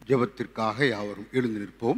ஜெபத்திற்காக யாவரும் எழுந்து நிற்போம்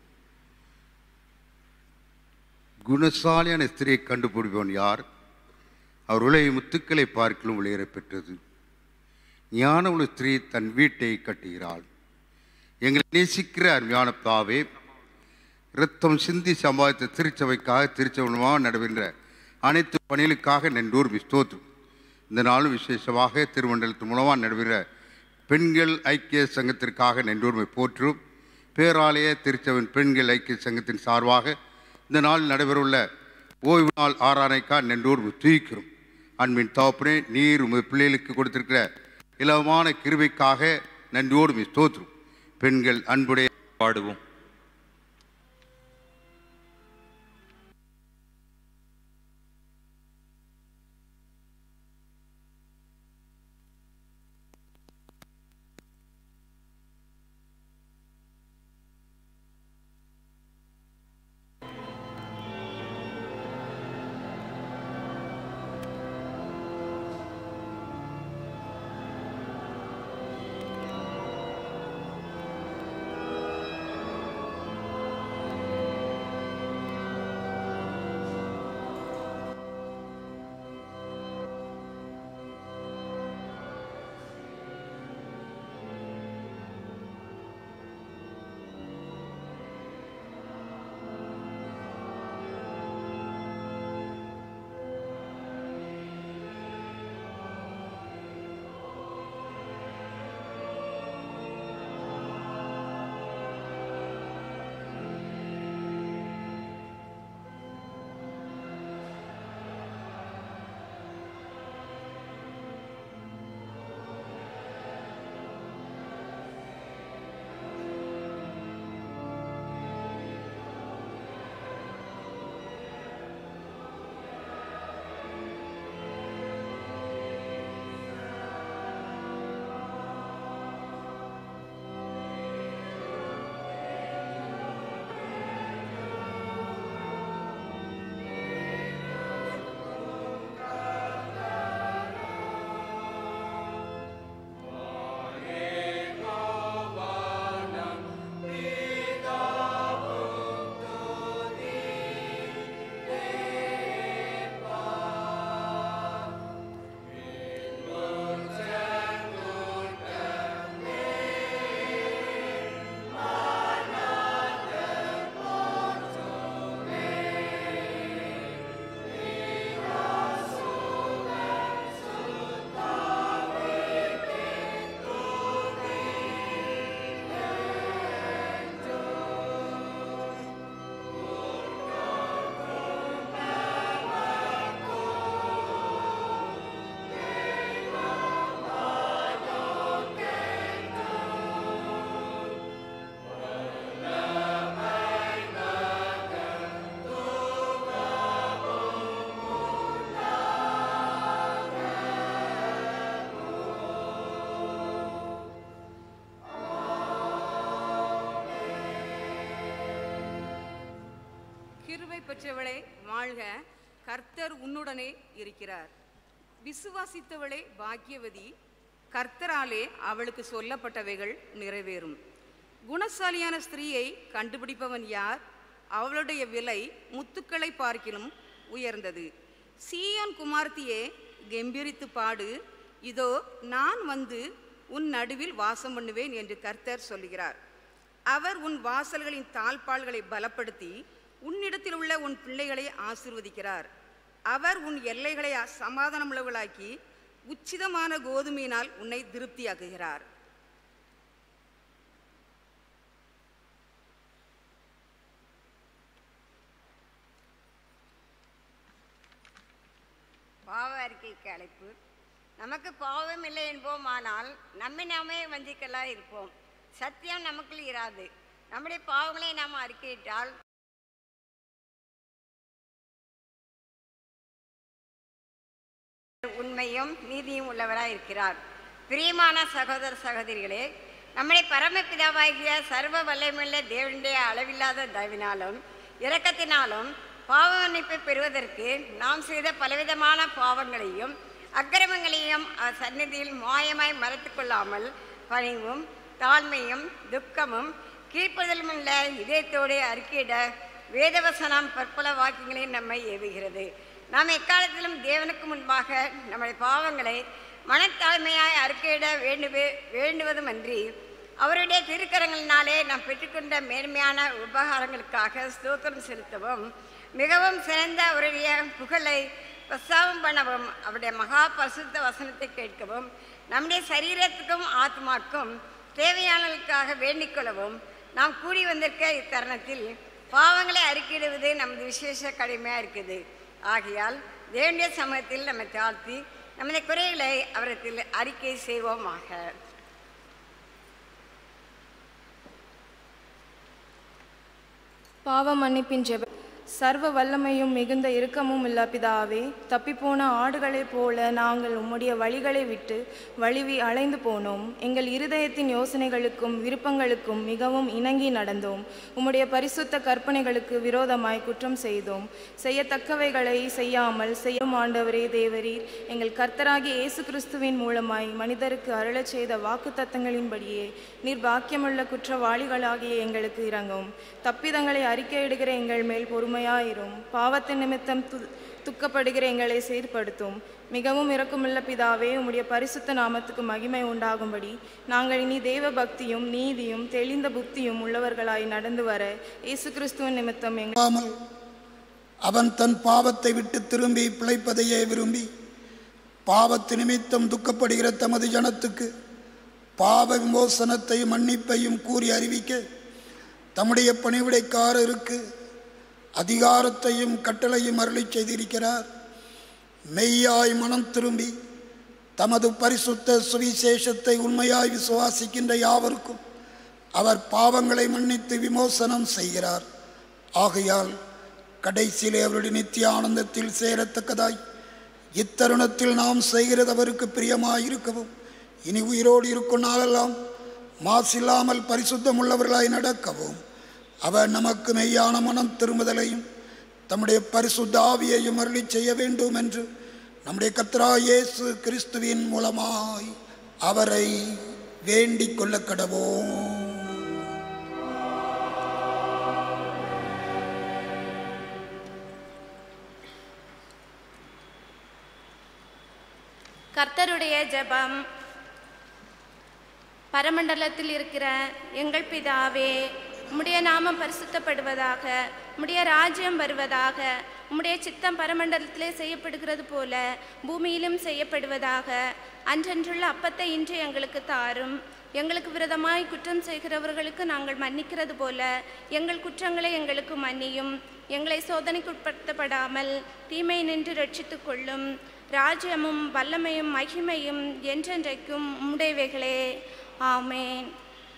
குணசாலியான ஸ்திரியை கண்டுபிடிப்பவன் யார் அவர் உலகை முத்துக்களை பார்க்கலும் விளையற பெற்றது ஞான உள்ள ஸ்திரீ தன் வீட்டை கட்டுகிறாள் எங்களை நேசிக்கிற அருமையான பிதாவே இரத்தம் சிந்தி சம்பாதித்த திருச்சபைக்காக திருச்சபமாக நடைபெறுகின்ற அனைத்து பணிகளுக்காக நன்றூர் விஸ்தோத்து இந்த நாளும் விசேஷமாக திருமண்டலத்து மூலமாக நடைபெறுகிற பெண்கள் ஐக்கிய சங்கத்திற்காக நன்றூர்மை போற்றும் பேராலய திருச்சபையின் பெண்கள் ஐக்கிய சங்கத்தின் சார்பாக இந்த நாள் நடைபெறவுள்ள ஓய்வு நாள் ஆராதனைக்காக நன்றூர் தூக்கிறோம் அன்பின் தகப்பனே நீர் உமது பிள்ளைகளுக்கு கொடுத்திருக்கிற இலவமான கிருபைக்காக நன்றியோடு ஸ்தோத்திரம் பெண்கள் அன்புடைய பாடுவோம் கிருபை பெற்றவளே வாழ்க கர்த்தர் உன்னுடனே இருக்கிறார் விசுவாசித்தவளே பாக்கியவதி கர்த்தராலே அவளுக்கு சொல்லப்பட்டவைகள் நிறைவேறும் குணசாலியான ஸ்திரீயை கண்டுபிடிப்பவன் யார் அவளுடைய விலை முத்துக்களை பார்க்கிலும் உயர்ந்தது சீயோன் குமார்த்தியே கெம்பீரித்து பாடு இதோ நான் வந்து உன் நடுவில் வாசம் பண்ணுவேன் என்று கர்த்தர் சொல்லுகிறார் அவர் உன் வாசல்களின் தாழ்பாள்களை பலப்படுத்தி உன்னிடத்தில் உள்ள உன் பிள்ளைகளை ஆசிர்வதிக்கிறார் அவர் உன் எல்லைகளை சமாதானமுள்ளவர்களாக்கி உச்சிதமான கோதுமையினால் உன்னை திருப்தியாக்குகிறார் பாவ அறிக்கைக்கு அழைப்பு நமக்கு பாவம் இல்லை என்போம் ஆனால் நம்மை நாமே வஞ்சிக்கலாம் இருப்போம் சத்தியம் நமக்குள் இராது நம்முடைய பாவங்களை நாம் அறிக்கையிட்டால் உண்மையும் நீதியும் உள்ளவராய் இருக்கிறார் பிரியமான சகோதர சகோதரிகளே நம்முடைய பரமபிதாவாகிய சர்வ வல்லமையுள்ள தேவனுடைய அளவில்லாத தயவினாலும் இரக்கத்தினாலும் பாவ மன்னிப்பை பெறுவதற்கு நாம் செய்த பலவிதமான பாவங்களையும் அக்கிரமங்களையும் அவர் சந்நிதியில் மாயமாய் மறைத்து கொள்ளாமல் பணிவும் தாழ்மையும் துக்கமும் கீழ்ப்பதலும் உள்ள இதயத்தோடு அறிக்கையிட வேதவசனம் பற்பல வாக்கியங்களில் நம்மை ஏவுகிறது நாம் எக்காலத்திலும் தேவனுக்கு முன்பாக நம்முடைய பாவங்களை மனத்தாழ்மையாய் அறிக்கையிட வேண்டுவே வேண்டுவதுமன்றி அவருடைய திருக்கரங்களினாலே நாம் பெற்றுக்கொண்ட மேன்மையான உபகாரங்களுக்காக ஸ்தோத்திரம் செலுத்தவும் மிகவும் சிறந்த அவருடைய புகழை பிரஸ்தாபம் பண்ணவும் அவருடைய மகா பரிசுத்த வசனத்தை கேட்கவும் நம்முடைய சரீரத்துக்கும் ஆத்மாக்கும் தேவையானவர்களுக்காக வேண்டிக் கொள்ளவும் நாம் கூடி வந்திருக்க இத்தருணத்தில் பாவங்களை அறிக்கையிடுவது நமது விசேஷ கடமையாக இருக்குது ஆகையால் தேவனுடைய சமூகத்தில் நம்மை தாழ்த்தி நமது குறைகளை அவரத்தில் அறிக்கை செய்வோமாக பாவ மன்னிப்பின் ஜெப சர்வ வல்லமையும் மிகுந்த இரக்கமும் இல்ல பிதாவே தப்பிப்போன ஆடுகளைப் போல நாங்கள் உம்முடைய வழிகளை விட்டு வழிவி அலைந்து போனோம் எங்கள் இருதயத்தின் யோசனைகளுக்கும் விருப்பங்களுக்கும் மிகவும் இணங்கி நடந்தோம் உம்முடைய பரிசுத்த கற்பனைகளுக்கு விரோதமாய் குற்றம் செய்தோம் செய்யத்தக்கவைகளை செய்யாமல் செய்யும் ஆண்டவரே தேவரீர் எங்கள் கர்த்தராகிய இயேசு கிறிஸ்துவின் மூலமாய் மனிதருக்கு அருளச் செய்த வாக்குத்தத்தங்களின்படியே நீர் பாக்கியமுள்ள குற்றவாளிகளாகிய எங்களுக்கு இறங்கும் தப்பிதங்களை அறிக்கையிடுகிற எங்கள் மேல் பொறுமையாயிரும் பாவத்தின் நிமித்தம் து துக்கப்படுகிற எங்களை சீர்படுத்தும் மிகவும் இரக்கமுள்ள பிதாவே உம்முடைய பரிசுத்த நாமத்துக்கு மகிமை உண்டாகும்படி நாங்கள் இனி தேவ பக்தியும் நீதியும் தெளிந்த புத்தியும் உள்ளவர்களாய் நடந்து வர இயேசு கிறிஸ்துவின் நிமித்தம் எங்கள் இல்லாமல் அவன் தன் பாவத்தை விட்டு திரும்பி பிழைப்பதையே விரும்பி பாவத்து நிமித்தம் துக்கப்படுகிற தமது ஜனத்துக்கு பாவ விமோசனத்தையும் மன்னிப்பையும் கூறி அறிவிக்க தம்முடைய பணிவிடைக்காரருக்கு அதிகாரத்தையும் கட்டளையும் அருளி செய்திருக்கிறார் மெய்யாய் மனம் திரும்பி தமது பரிசுத்த சுவிசேஷத்தை உண்மையாய் விசுவாசிக்கின்ற யாவருக்கும் அவர் பாவங்களை மன்னித்து விமோசனம் செய்கிறார் ஆகையால் கடைசியிலே அவருடைய நித்திய ஆனந்தத்தில் சேரத்தக்கதாய் இத்தருணத்தில் நாம் செய்கிறது அவருக்கு பிரியமாயிருக்கவும் இனி உயிரோடு இருக்கும் நாளெல்லாம் மாசில்லாமல் பரிசுத்தம் உள்ளவர்களாய் நடக்கவும் அவர் நமக்கு மெய்யான மனம் திரும்புதலையும் தம்முடைய பரிசுத்த ஆவியையும் அருளி செய்ய வேண்டும் என்று நம்முடைய கத்ரா இயேசு கிறிஸ்துவின் மூலமாய் அவரை வேண்டிக் கொள்ள கடவோம் கர்த்தருடைய ஜெபம் பரமண்டலத்தில் இருக்கிற எங்கள் பிதாவே உம்முடைய நாமம் பரிசுத்தப்படுவதாக உம்முடைய ராஜ்யம் வருவதாக உம்முடைய சித்தம் பரமண்டலத்திலே செய்யப்படுகிறது போல பூமியிலும் செய்யப்படுவதாக அன்றன்றுள்ள அப்பத்தை இன்று எங்களுக்கு தாரும் எங்களுக்கு விரதமாய் குற்றம் செய்கிறவர்களுக்கு நாங்கள் மன்னிக்கிறது போல எங்கள் குற்றங்களை எங்களுக்கு மன்னியும் எங்களை சோதனைக்குட்படுத்தப்படாமல் தீமை நின்று ரட்சித்துக் கொள்ளும் ராஜ்யமும் வல்லமையும் மகிமையும் என்றென்றைக்கும் உம்முடையவைகளே ஆமேன்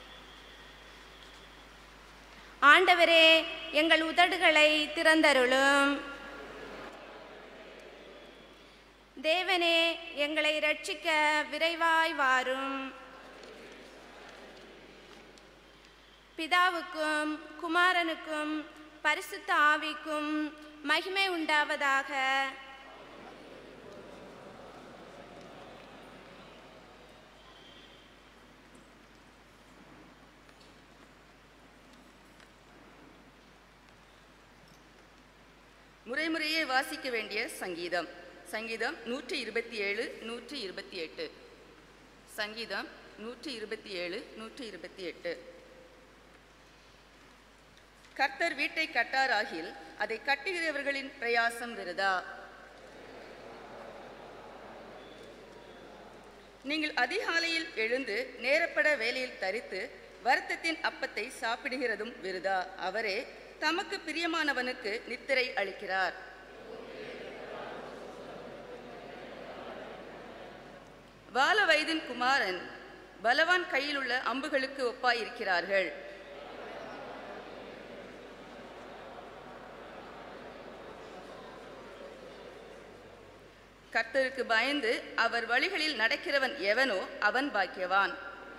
ஆண்டவரே எங்கள் உதடுகளை திறந்தருளும் தேவனே எங்களை ரட்சிக்க விரைவாய் வாரும் பிதாவுக்கும் குமாரனுக்கும் பரிசுத்த ஆவிக்கும் மகிமை உண்டாவதாக முறைமுறையே வாசிக்க வேண்டிய சங்கீதம் சங்கீதம் நூற்றி இருபத்தி ஏழு நூற்றி இருபத்தி எட்டு சங்கீதம் நூற்றி இருபத்தி ஏழு நூற்றி இருபத்தி எட்டு கர்த்தர் வீட்டை கட்டாராகில் அதை கட்டுகிறவர்களின் பிரயாசம் விருதா நீங்கள் அதிகாலையில் எழுந்து நேரப்பட வேலையில் தரித்து வருத்தத்தின் அப்பத்தை சாப்பிடுகிறதும் விருதா அவரே தமக்கு பிரியமானவனுக்கு நித்திரை அளிக்கிறார் பால வயதின் குமாரன் பலவான் கையில் உள்ள அம்புகளுக்கு ஒப்பாயிருக்கிறார்கள் கர்த்தருக்கு பயந்து அவர் வழிகளில் நடக்கிறவன் எவனோ அவன் பாக்கியவான்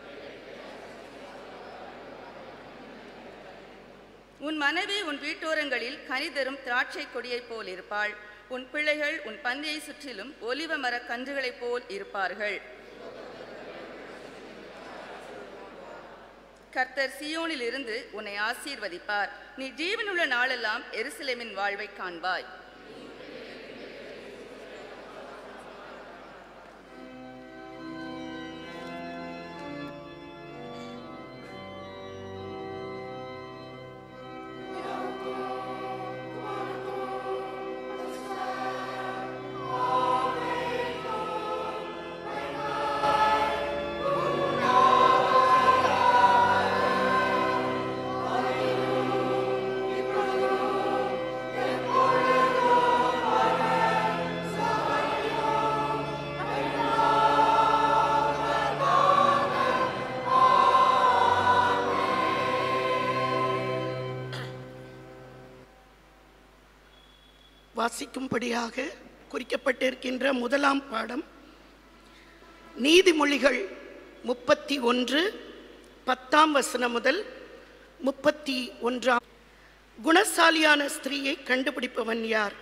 உன் மனைவி உன் வீட்டோரங்களில் கனிதரும் திராட்சை கொடியைப் போல் இருப்பாள் உன் பிள்ளைகள் உன் பந்தியை சுற்றிலும் ஒலிவ மரக் கன்றுகளைப் போல் இருப்பார்கள் கர்த்தர் சியோனில் இருந்து உன்னை ஆசீர்வதிப்பார் நீ ஜீவனுள்ள நாளெல்லாம் எருசலேமின் வாழ்வை காண்பாய் வாசிக்கும்படியாக குறிக்கப்பட்டிருக்கின்ற முதலாம் பாடம் நீதிமொழிகள் முப்பத்தி ஒன்று பத்தாம் வசனம் முதல் முப்பத்தி ஒன்றாம் குணசாலியான ஸ்திரீயை கண்டுபிடிப்பவன் யார்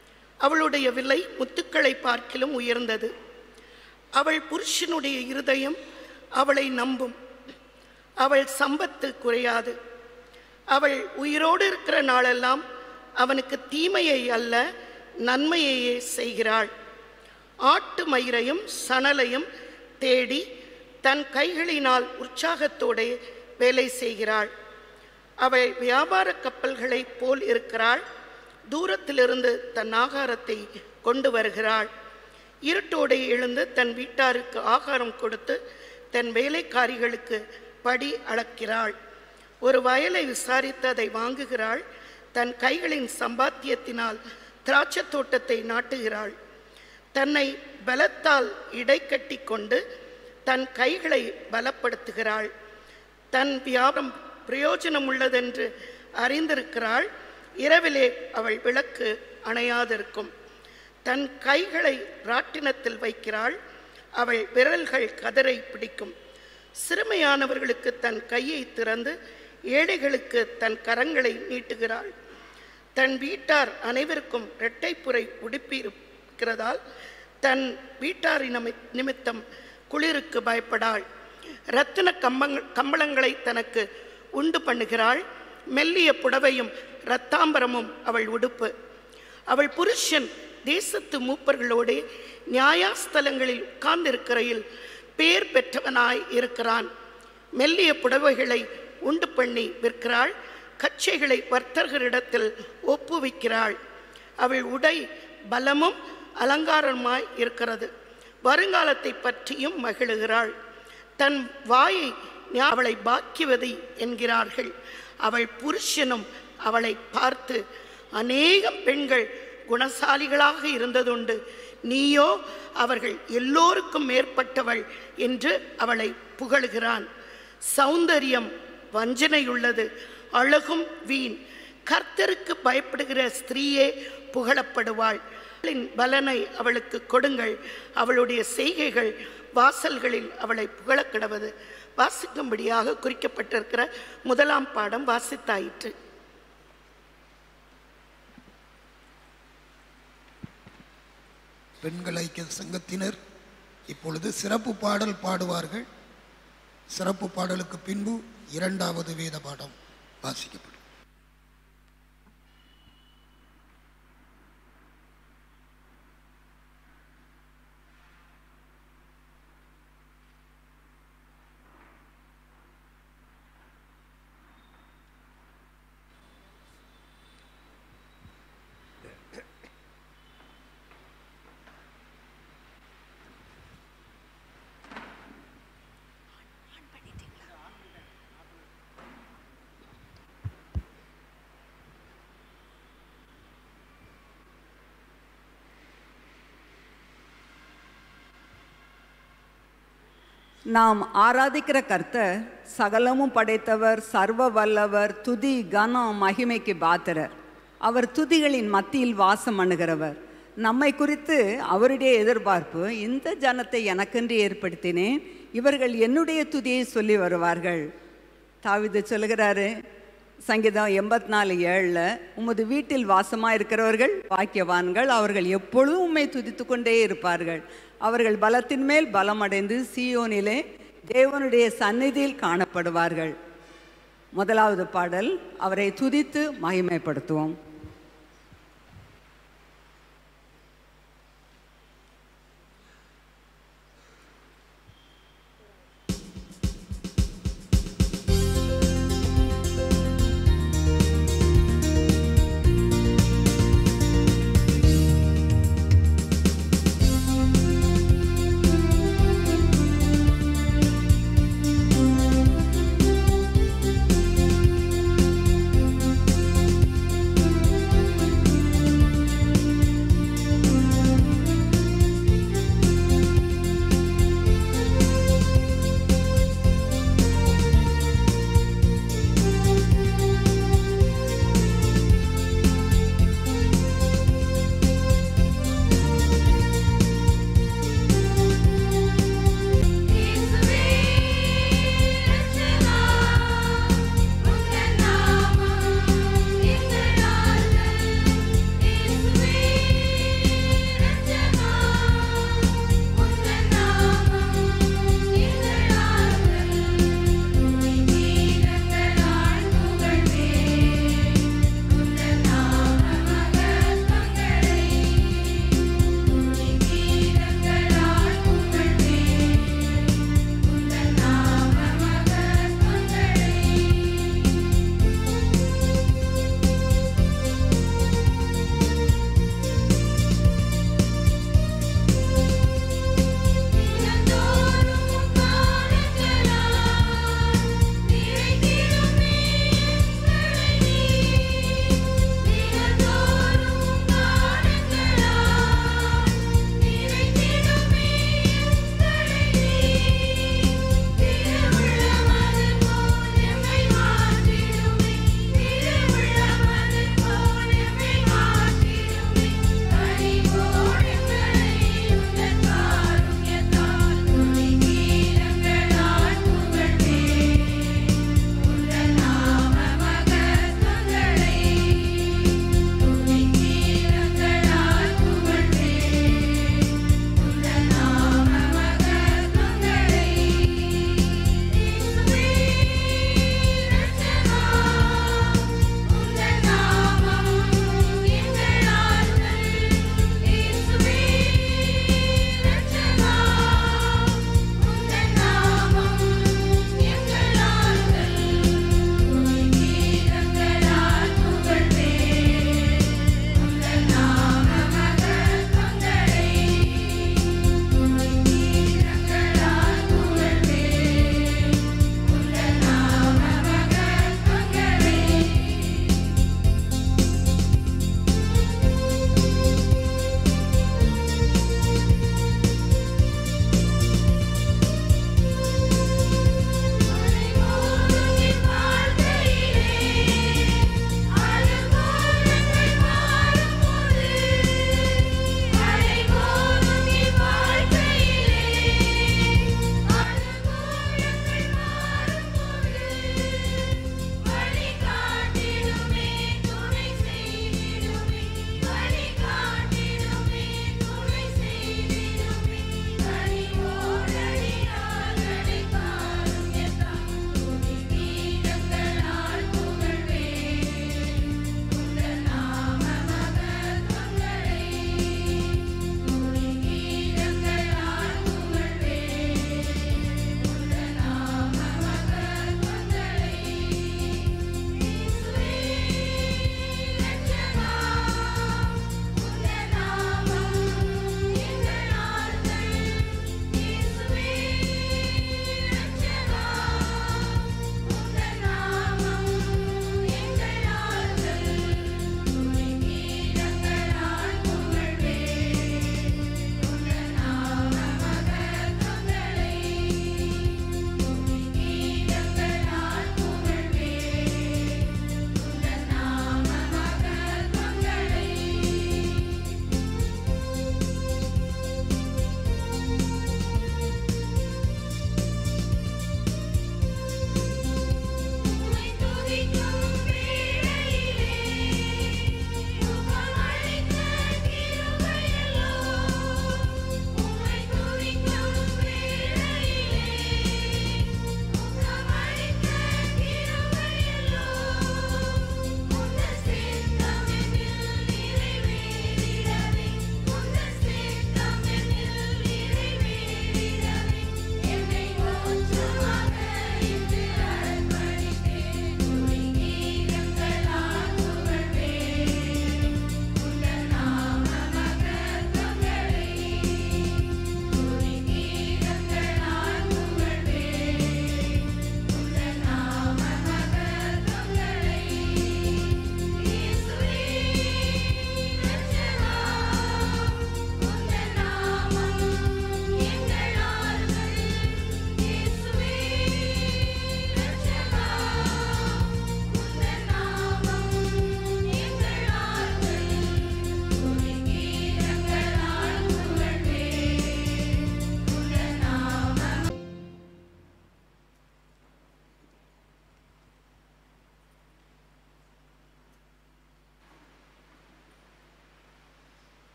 அவளுடைய விலை முத்துக்களை பார்க்கிலும் உயர்ந்தது அவள் புருஷனுடைய இருதயம் அவளை நம்பும் அவள் சம்பத்து குறையாது அவள் உயிரோடு இருக்கிற நாளெல்லாம் அவனுக்கு தீமையை அல்ல நன்மையையே செய்கிறாள் ஆட்டு மயிரையும் சணலையும் தேடி தன் கைகளினால் உற்சாகத்தோடே வேலை செய்கிறாள் அவள் வியாபார கப்பல்களைப் போல் இருக்கிறாள் தூரத்திலிருந்து தன் ஆகாரத்தை கொண்டு வருகிறாள் இருட்டோடு எழுந்து தன் வீட்டாருக்கு ஆகாரம் கொடுத்து தன் வேலைக்காரிகளுக்கு படி அளக்கிறாள் ஒரு வயலை விசாரித்து அதை வாங்குகிறாள் தன் கைகளின் சம்பாத்தியத்தினால் திராட்சத் தோட்டத்தை நாட்டுகிறாள் தன்னை பலத்தால் இடைக்கட்டி கொண்டு தன் கைகளை பலப்படுத்துகிறாள் தன் வியாபாரம் பிரயோஜனம் உள்ளதென்று அறிந்திருக்கிறாள் இரவிலே அவள் விளக்கு அணையாதிருக்கும் தன் கைகளை ராட்டினத்தில் வைக்கிறாள் அவள் விரல்கள் கதரை பிடிக்கும் சிறுமையானவர்களுக்கு தன் கையை திறந்து ஏழைகளுக்கு தன் கரங்களை நீட்டுகிறாள் தன் வீட்டார் அனைவருக்கும் இரட்டைப்புரை உடுப்பி இருக்கிறதால் தன் வீட்டாரின் நிமி- நிமித்தம் குளிருக்கு பயப்படாள் ரத்தின கம்பங் கம்பளங்களை தனக்கு உண்டு பண்ணுகிறாள் மெல்லிய புடவையும் இரத்தாம்பரமும் அவள் உடுப்பு அவள் புருஷன் தேசத்து மூப்பர்களோடு நியாயாஸ்தலங்களில் உட்கார்ந்திருக்கிறையில் பேர் பெற்றவனாய் இருக்கிறான் மெல்லிய புடவைகளை உண்டு பண்ணி விற்கிறாள் கச்சைகளை வர்த்தகரிடத்தில் ஒப்புவிக்கிறாள் அவள் உடை பலமும் அலங்காரமாய் இருக்கிறது வருங்காலத்தை பற்றியும் மகிழுகிறாள் தன் வாயை ஞா- அவளை பாக்கியவதி என்கிறார்கள் அவள் புருஷனும் அவளை பார்த்து அநேகம் பெண்கள் குணசாலிகளாக இருந்ததுண்டு நீயோ அவர்கள் எல்லோருக்கும் மேற்பட்டவள் என்று அவளை புகழுகிறான் சௌந்தரியம் வஞ்சனையுள்ளது அழகும் வீண் கர்த்தருக்கு பயப்படுகிற ஸ்திரீயே புகழப்படுவாள் அவளின் பலனை அவளுக்கு கொடுங்கள் அவளுடைய செய்கைகள் வாசல்களில் அவளை புகழக் கிடவது வாசிக்கும்படியாக குறிக்கப்பட்டிருக்கிற முதலாம் பாடம் வாசித்தாயிற்று பெண்கள் ஐக்கிய சங்கத்தினர் இப்பொழுது சிறப்பு பாடல் பாடுவார்கள் சிறப்பு பாடலுக்கு பின்பு இரண்டாவது வேத பாடம் வாசிக்கப்படும் நாம் ஆராதிக்கிற கர்த்தர் சகலமும் படைத்தவர் சர்வ வல்லவர் துதி கனம் மகிமைக்கு பாத்திரர் அவர் துதிகளின் மத்தியில் வாசம் பண்ணுகிறவர் நம்மை குறித்து அவருடைய எதிர்பார்ப்பு இந்த ஜனத்தை எனக்கென்று ஏற்படுத்தினேன் இவர்கள் என்னுடைய துதியை சொல்லி வருவார்கள் தாவிது சொல்லுகிறாரு சங்கீதம் எண்பத்தி நாலு ஏழில் உமது வீட்டில் வாசமாக இருக்கிறவர்கள் பாக்கியவான்கள் அவர்கள் எப்பொழுதும் உம்மை துதித்து கொண்டே இருப்பார்கள் அவர்கள் பலத்தின் மேல் பலமடைந்து சீயோனிலே தேவனுடைய சந்நிதியில் காணப்படுவார்கள் முதலாவது பாடல் அவரை துதித்து மகிமைப்படுத்துவோம் Thank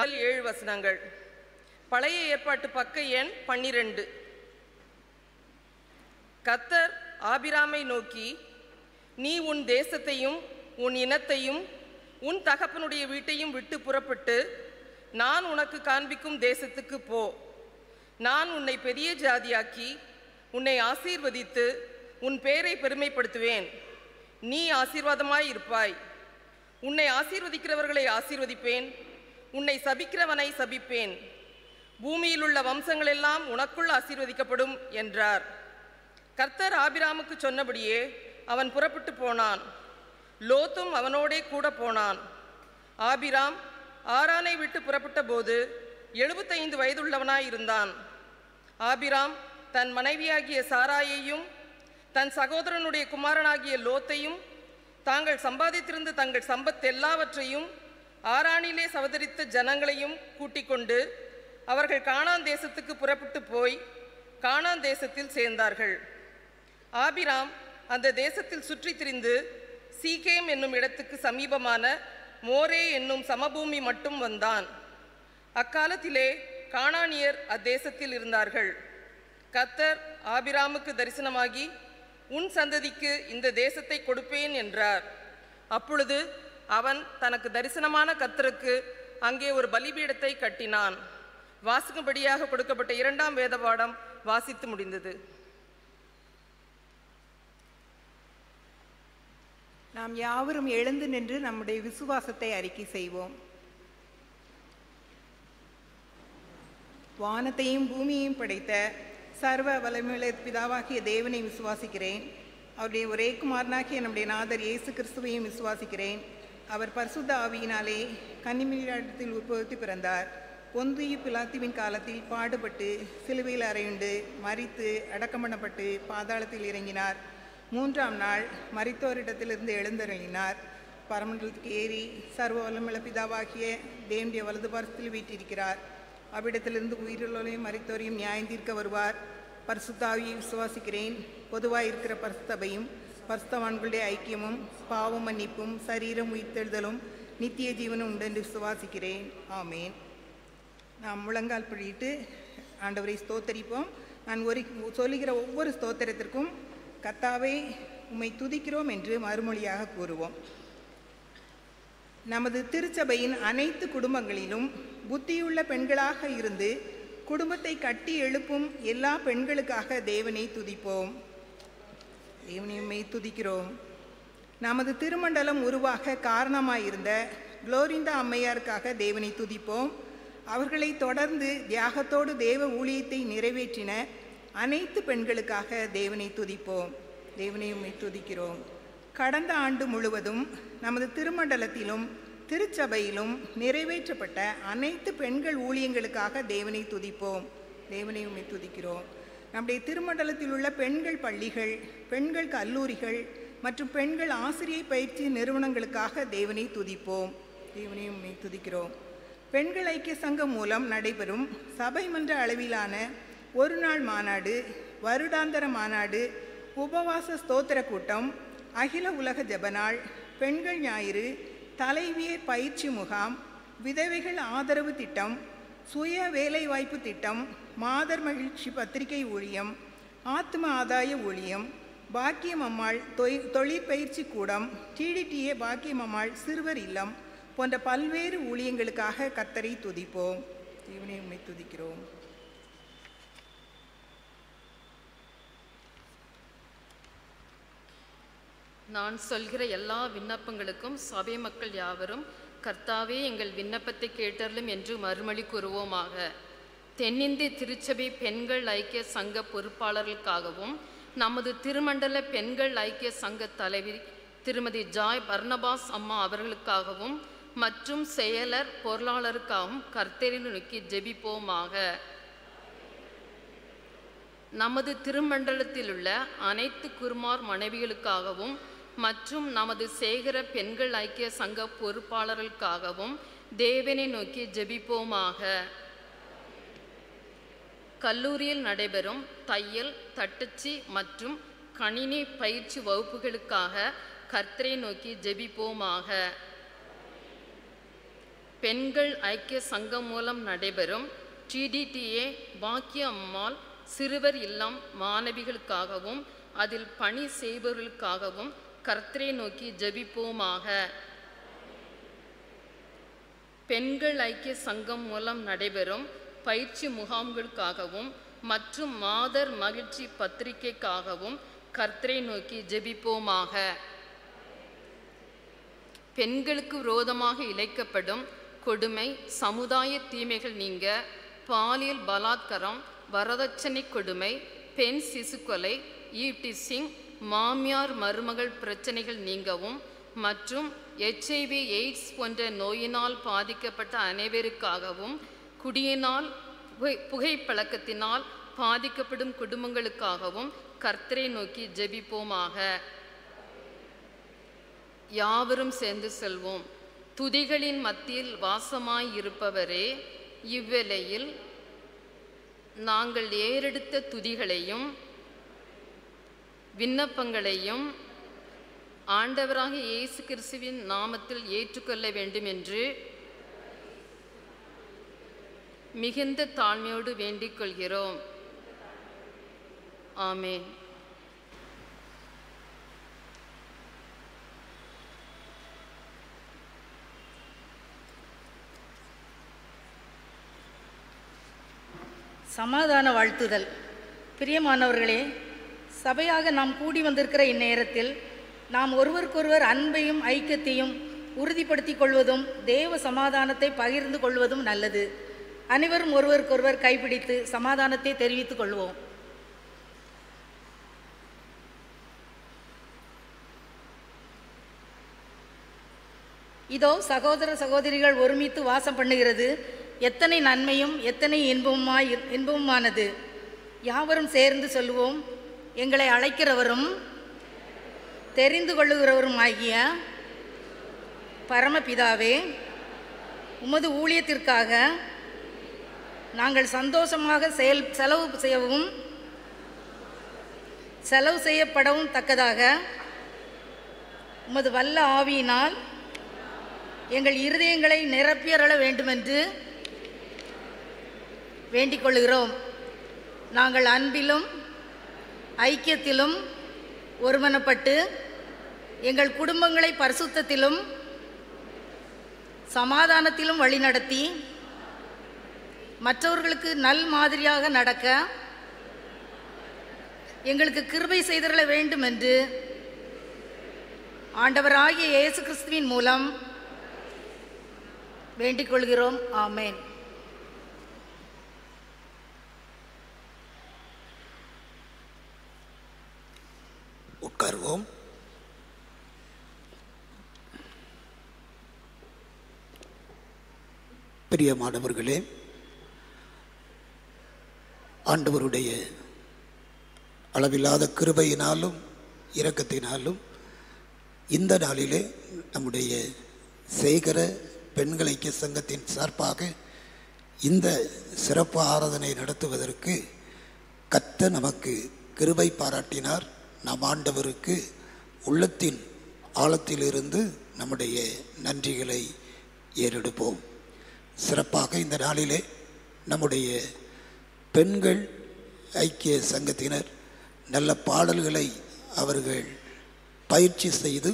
அதில் ஏழு வசனங்கள் பழைய ஏற்பாட்டு பக்க எண் பன்னிரண்டு கத்தர் ஆபிராமை நோக்கி நீ உன் தேசத்தையும் உன் இனத்தையும் உன் தகப்பனுடைய வீட்டையும் விட்டு புறப்பட்டு நான் உனக்கு காண்பிக்கும் தேசத்துக்கு போ நான் உன்னை பெரிய ஜாதியாக்கி உன்னை ஆசீர்வதித்து உன் பேரை பெருமைப்படுத்துவேன் நீ ஆசீர்வாதமாய் இருப்பாய் உன்னை ஆசீர்வதிக்கிறவர்களை ஆசீர்வதிப்பேன் உன்னை சபிக்கிறவனை சபிப்பேன் பூமியில் உள்ள வம்சங்களெல்லாம் உனக்குள் ஆசீர்வதிக்கப்படும் என்றார் கர்த்தர் ஆபிராமுக்கு சொன்னபடியே அவன் புறப்பட்டு போனான் லோத்தும் அவனோடே கூட போனான் ஆபிராம் ஆரானை விட்டு புறப்பட்ட போது எழுபத்தைந்து வயதுள்ளவனாய் இருந்தான் ஆபிராம் தன் மனைவியாகிய சாராயையும் தன் சகோதரனுடைய குமாரனாகிய லோத்தையும் தாங்கள் சம்பாதித்திருந்த தங்கள் சம்பத் எல்லாவற்றையும் ஆரானிலே சவதரித்த ஜனங்களையும் கூட்டிக் கொண்டு அவர்கள் கானான் தேசத்துக்கு புறப்பட்டு போய் கானான் தேசத்தில் சேர்ந்தார்கள் ஆபிராம் அந்த தேசத்தில் சுற்றித் திரிந்து சீகேம் என்னும் இடத்துக்கு சமீபமான மோரே என்னும் சமபூமி மட்டும் வந்தான் அக்காலத்திலே கானானியர் அத்தேசத்தில் இருந்தார்கள் கத்தர் ஆபிராமுக்கு தரிசனமாகி உன் சந்ததிக்கு இந்த தேசத்தை கொடுப்பேன் என்றார் அப்பொழுது அவன் தனக்கு தரிசனமான கத்தருக்கு அங்கே ஒரு பலிபீடத்தை கட்டினான் வாசிக்கும்படியாக கொடுக்கப்பட்ட இரண்டாம் வேத பாடம் வாசித்து முடிந்தது நாம் யாவரும் எழுந்து நின்று நம்முடைய விசுவாசத்தை அறிக்கை செய்வோம் வானத்தையும் பூமியையும் படைத்த சர்வ வல்லமையுள்ள பிதாவாகிய தேவனை விசுவாசிக்கிறேன் அவருடைய ஒரே குமாரனாகிய நம்முடைய நாதர் இயேசு கிறிஸ்துவையும் விசுவாசிக்கிறேன் அவர் பரிசுத்த ஆவியினாலே கன்னிமிழிடத்தில் உற்பத்தி பிறந்தார் பொந்தியு பிலாத்துவின் காலத்தில் பாடுபட்டு சிலுவையில் அறையுண்டு மரித்து அடக்கம் பண்ணப்பட்டு பாதாளத்தில் இறங்கினார் மூன்றாம் நாள் மரித்தோரிடத்திலிருந்து எழுந்தருளினார் பரமண்டலத்துக்கு ஏறி சர்வ வல்லமுள்ள பிதாவாகிய தேவனுடைய வலது பாரத்தில் வீட்டிருக்கிறார் அவ்விடத்திலிருந்து உயிருள்ளோரையும் மரித்தோரையும் நியாயந்தீர்க்க வருவார் பரிசுத்தாவியை விசுவாசிக்கிறேன் பொதுவாக இருக்கிற பரிசுத்தபையும் பரிசுத்தவான்களுடைய ஐக்கியமும் பாவ மன்னிப்பும் சரீரம் உயிர்த்தெழுதலும் நித்திய ஜீவனும் உண்டென்று விசுவாசிக்கிறேன் ஆமேன் நாம் முழங்கால் பிடிட்டு ஆண்டவரை ஸ்தோத்தரிப்போம் நான் ஒரு சொல்லுகிற ஒவ்வொரு ஸ்தோத்திரத்திற்கும் கத்தாவே உம்மை துதிக்கிறோம் என்று மறுமொழியாக கூறுவோம் நமது திருச்சபையின் அனைத்து குடும்பங்களிலும் புத்தியுள்ள பெண்களாக இருந்து குடும்பத்தை கட்டி எழுப்பும் எல்லா பெண்களுக்காக தேவனை துதிப்போம் தேவனை உம்மை துதிக்கிறோம் நமது திருமண்டலம் உருவாக காரணமாயிருந்த குளோரிந்தா அம்மையாருக்காக தேவனை துதிப்போம் அவர்களை தொடர்ந்து தியாகத்தோடு தேவ ஊழியத்தை நிறைவேற்றின அனைத்து பெண்களுக்காக தேவனை துதிப்போம் தேவனை உம்மை துதிக்கிறோம் கடந்த ஆண்டு முழுவதும் நமது திருமண்டலத்திலும் திருச்சபையிலும் நிறைவேற்றப்பட்ட அனைத்து பெண்கள் ஊழியங்களுக்காக தேவனை துதிப்போம் தேவனை உம்மை துதிக்கிறோம் நம்முடைய திருமண்டலத்தில் உள்ள பெண்கள் பள்ளிகள் பெண்கள் கல்லூரிகள் மற்றும் பெண்கள் ஆசிரியை பயிற்சி நிறுவனங்களுக்காக தேவனை துதிப்போம் தேவனை உம்மை துதிக்கிறோம் பெண்கள் ஐக்கிய சங்கம் மூலம் நடைபெறும் சபை மன்ற அளவிலான ஒரு நாள் மாநாடு வருடாந்தர மாநாடு உபவாச ஸ்தோத்திர கூட்டம் அகில உலக ஜெபநாள் பெண்கள் ஞாயிறு தலைவியர் பயிற்சி முகாம் விதவைகள் ஆதரவு திட்டம் சுய வேலைவாய்ப்பு திட்டம் மாதர் மகிழ்ச்சி பத்திரிகை ஊழியம் ஆத்ம ஆதாய ஊழியம் பாக்கியம் அம்மாள் தொய் தொழிற்பயிற்சி கூடம் டிடிடிஏ பாக்கியம் அம்மாள் சிறுவர் இல்லம் போன்ற பல்வேறு ஊழியங்களுக்காக கத்தரை துதிப்போம் இவனை உண்மை துதிக்கிறோம் நான் சொல்கிற எல்லா விண்ணப்பங்களுக்கும் சபை மக்கள் யாவரும் கர்த்தாவே எங்கள் விண்ணப்பத்தை கேட்டருளும் என்று மறுமொழி கூறுவோமாக தென்னிந்திய திருச்சபை பெண்கள் ஐக்கிய சங்க பொறுப்பாளர்களுக்காகவும் நமது திருமண்டல பெண்கள் ஐக்கிய சங்க தலைவி திருமதி ஜாய் பர்னபாஸ் அம்மா அவர்களுக்காகவும் மற்றும் செயலர் பொருளாளருக்காகவும் கர்த்தரை நோக்கி ஜெபிப்போமாக நமது திருமண்டலத்தில் உள்ள அனைத்து குருமார் மனைவிகளுக்காகவும் மற்றும் நமது சேகர பெண்கள் ஐக்கிய சங்க பொறுப்பாளர்களுக்காகவும் தேவனை நோக்கி ஜெபிப்போமாக கல்லூரியில் நடைபெறும் தையல் தட்டச்சு மற்றும் கணினி பயிற்சி வகுப்புகளுக்காக கர்த்தரை நோக்கி ஜெபிப்போமாக பெண்கள் ஐக்கிய சங்கம் மூலம் நடைபெறும் டிடிடிஏ பாக்கிய அம்மாள் சிறுவர் இல்லம் மாணவிகளுக்காகவும் அதில் பணி செய்பவர்களுக்காகவும் கர்த்தரை நோக்கி ஜெபிப்போமாக பெண்கள் ஐக்கிய சங்கம் மூலம் நடைபெறும் பயிற்சி முகாம்களுக்காகவும் மற்றும் மாதர் மகிழ்ச்சி பத்திரிகைக்காகவும் கர்த்தரை நோக்கி ஜெபிப்போமாக பெண்களுக்கு விரோதமாக இழைக்கப்படும் கொடுமை சமுதாய தீமைகள் நீங்க பாலியல் பலாத்காரம் வரதட்சணை கொடுமை பெண் சிசு கொலை ஈவ்டிசிங் மாமியார் மருமகள் பிரச்சனைகள் நீங்கவும் மற்றும் எச்ஐவி எய்ட்ஸ் போன்ற நோயினால் பாதிக்கப்பட்ட அனைவருக்காகவும் குடியினால் புகை புகைப்பழக்கத்தினால் பாதிக்கப்படும் குடும்பங்களுக்காகவும் கர்த்தரை நோக்கி ஜெபிப்போமாக யாவரும் சேர்ந்து செல்வோம் துதிகளின் மத்தியில் வாசமாய் இருப்பவரே இவ்வேளையில் நாங்கள் ஏறெடுத்த துதிகளையும் விண்ணப்பங்களையும் ஆண்டவராக இயேசு கிறிஸ்துவின் நாமத்தில் ஏற்றுக்கொள்ள வேண்டும் என்று மிகுந்த தாழ்மையோடு வேண்டிக் கொள்கிறோம் ஆமென் சமாதான வாழ்த்துதல் பிரியமானவர்களே சபையாக நாம் கூடி வந்திருக்கிற இந்நேரத்தில் நாம் ஒருவருக்கொருவர் அன்பையும் ஐக்கியத்தையும் உறுதிப்படுத்திக் கொள்வதும் தேவ சமாதானத்தை பகிர்ந்து கொள்வதும் நல்லது அனைவரும் ஒருவருக்கொருவர் கைப்பிடித்து சமாதானத்தை தெரிவித்துக் கொள்வோம் இதோ சகோதர சகோதரிகள் ஒருமித்து வாசம் பண்ணுகிறது எத்தனை நன்மையும் எத்தனை இன்பமுமாய் இன்பமுமானது யாவரும் சேர்ந்து சொல்லுவோம் எங்களை அழைக்கிறவரும் தெரிந்து கொள்ளுகிறவரும் ஆகிய பரமபிதாவே உமது ஊழியத்திற்காக நாங்கள் சந்தோஷமாக செயல் செலவு செய்யவும் செலவு செய்யப்படவும் தக்கதாக உமது வல்ல ஆவியினால் எங்கள் இருதயங்களை நிரப்பியறள வேண்டுமென்று வேண்டிக் கொள்கிறோம் நாங்கள் அன்பிலும் ஐக்கியத்திலும் ஒருமனப்பட்டு எங்கள் குடும்பங்களை பரிசுத்தத்திலும் சமாதானத்திலும் வழிநடத்தி மற்றவர்களுக்கு நல் மாதிரியாக நடக்க எங்களுக்கு கிருபை செய்திருள வேண்டும் என்று ஆண்டவராகிய இயேசு கிறிஸ்துவின் மூலம் வேண்டிக் கொள்கிறோம் ஆமேன் உட்கார்வோம் பிரியமானவர்களே ஆண்டவருடைய அளவில்லாத கிருபையினாலும் இரக்கத்தினாலும் இந்த நாளிலே நம்முடைய சேகர பெண்கள் ஐக்கிய சங்கத்தின் சார்பாக இந்த சிறப்பு ஆராதனை நடத்துவதற்கு கத்த நமக்கு கிருபை பாராட்டினார் நாம் ஆண்டவருக்கு உள்ளத்தின் ஆழத்திலிருந்து நம்முடைய நன்றிகளை ஏறெடுப்போம் சிறப்பாக இந்த நாளிலே நம்முடைய பெண்கள் ஐக்கிய சங்கத்தினர் நல்ல பாடல்களை அவர்கள் பயிற்சி செய்து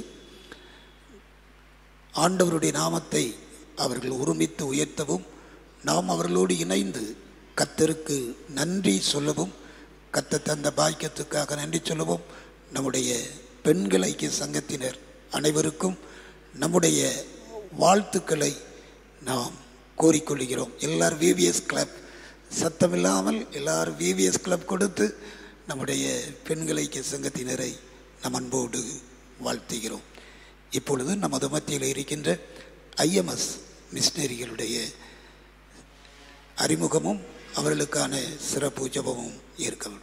ஆண்டவருடைய நாமத்தை அவர்கள் ஒருமித்து உயர்த்தவும் நாம் அவர்களோடு இணைந்து கத்தருக்கு நன்றி சொல்லவும் கத்த தந்த பாக்கியத்துக்காக நன்றி சொல்லவும் நம்முடைய பெண்கள் ஐக்கிய சங்கத்தினர் அனைவருக்கும் நம்முடைய வாழ்த்துக்களை நாம் கோரிக்கொள்கிறோம் எல்லாரும் விவிஎஸ் கிளப் சத்தமில்லாமல் எல்லாரும் விவிஎஸ் கிளப் கொடுத்து நம்முடைய பெண்கள் ஐக்கிய சங்கத்தினரை நம் அன்போடு வாழ்த்துகிறோம் இப்பொழுது நமது மத்தியில் இருக்கின்ற ஐஎம்எஸ் மிஷினரிகளுடைய அறிமுகமும் அவர்களுக்கான சிறப்பு ஜபமும் இருக்க வேண்டும்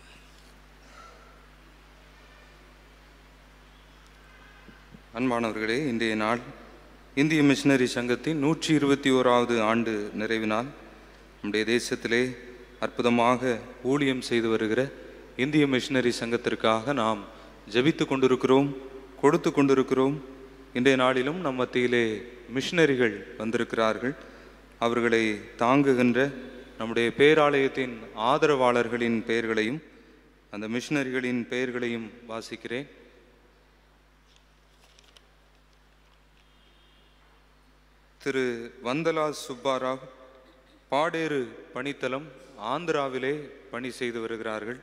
அன்பானவர்களே இன்றைய நாள் இந்திய மிஷினரி சங்கத்தின் நூற்றி இருபத்தி ஓராவது ஆண்டு நிறைவு நாள் நம்முடைய தேசத்திலே அற்புதமாக ஊழியம் செய்து வருகிற இந்திய மிஷினரி சங்கத்திற்காக நாம் ஜெபித்து கொண்டிருக்கிறோம் கொடுத்து கொண்டிருக்கிறோம் இன்றைய நாளிலும் நம் மத்தியிலே மிஷினரிகள் வந்திருக்கிறார்கள் அவர்களை தாங்குகின்ற நம்முடைய பேராலயத்தின் ஆதரவாளர்களின் பெயர்களையும் அந்த மிஷினரிகளின் பெயர்களையும் வாசிக்கிறேன் திரு வந்தலா சுப்பாராவ் பாடேறு பணித்தளம் ஆந்திராவிலே பணி செய்து வருகிறார்கள்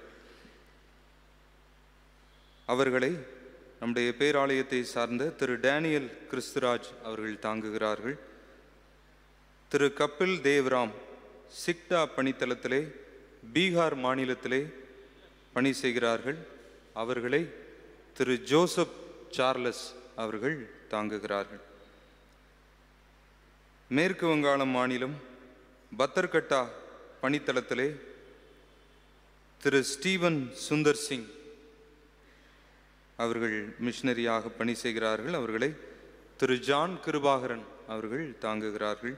அவர்களை நம்முடைய பேராலயத்தை சார்ந்த திரு டேனியல் கிறிஸ்துராஜ் அவர்கள் தாங்குகிறார்கள் திரு கபில் தேவ்ராம் சிக்டா பணித்தளத்திலே பீகார் மாநிலத்திலே பணி செய்கிறார்கள் அவர்களை திரு ஜோசப் சார்லஸ் அவர்கள் தாங்குகிறார்கள் மேற்கு வங்காளம் மாநிலம் பத்தர்கட்டா பணித்தளத்திலே திரு ஸ்டீவன் சுந்தர் சிங் அவர்கள் மிஷினரியாக பணி செய்கிறார்கள் அவர்களை திரு ஜான் கிருபாகரன் அவர்கள் தாங்குகிறார்கள்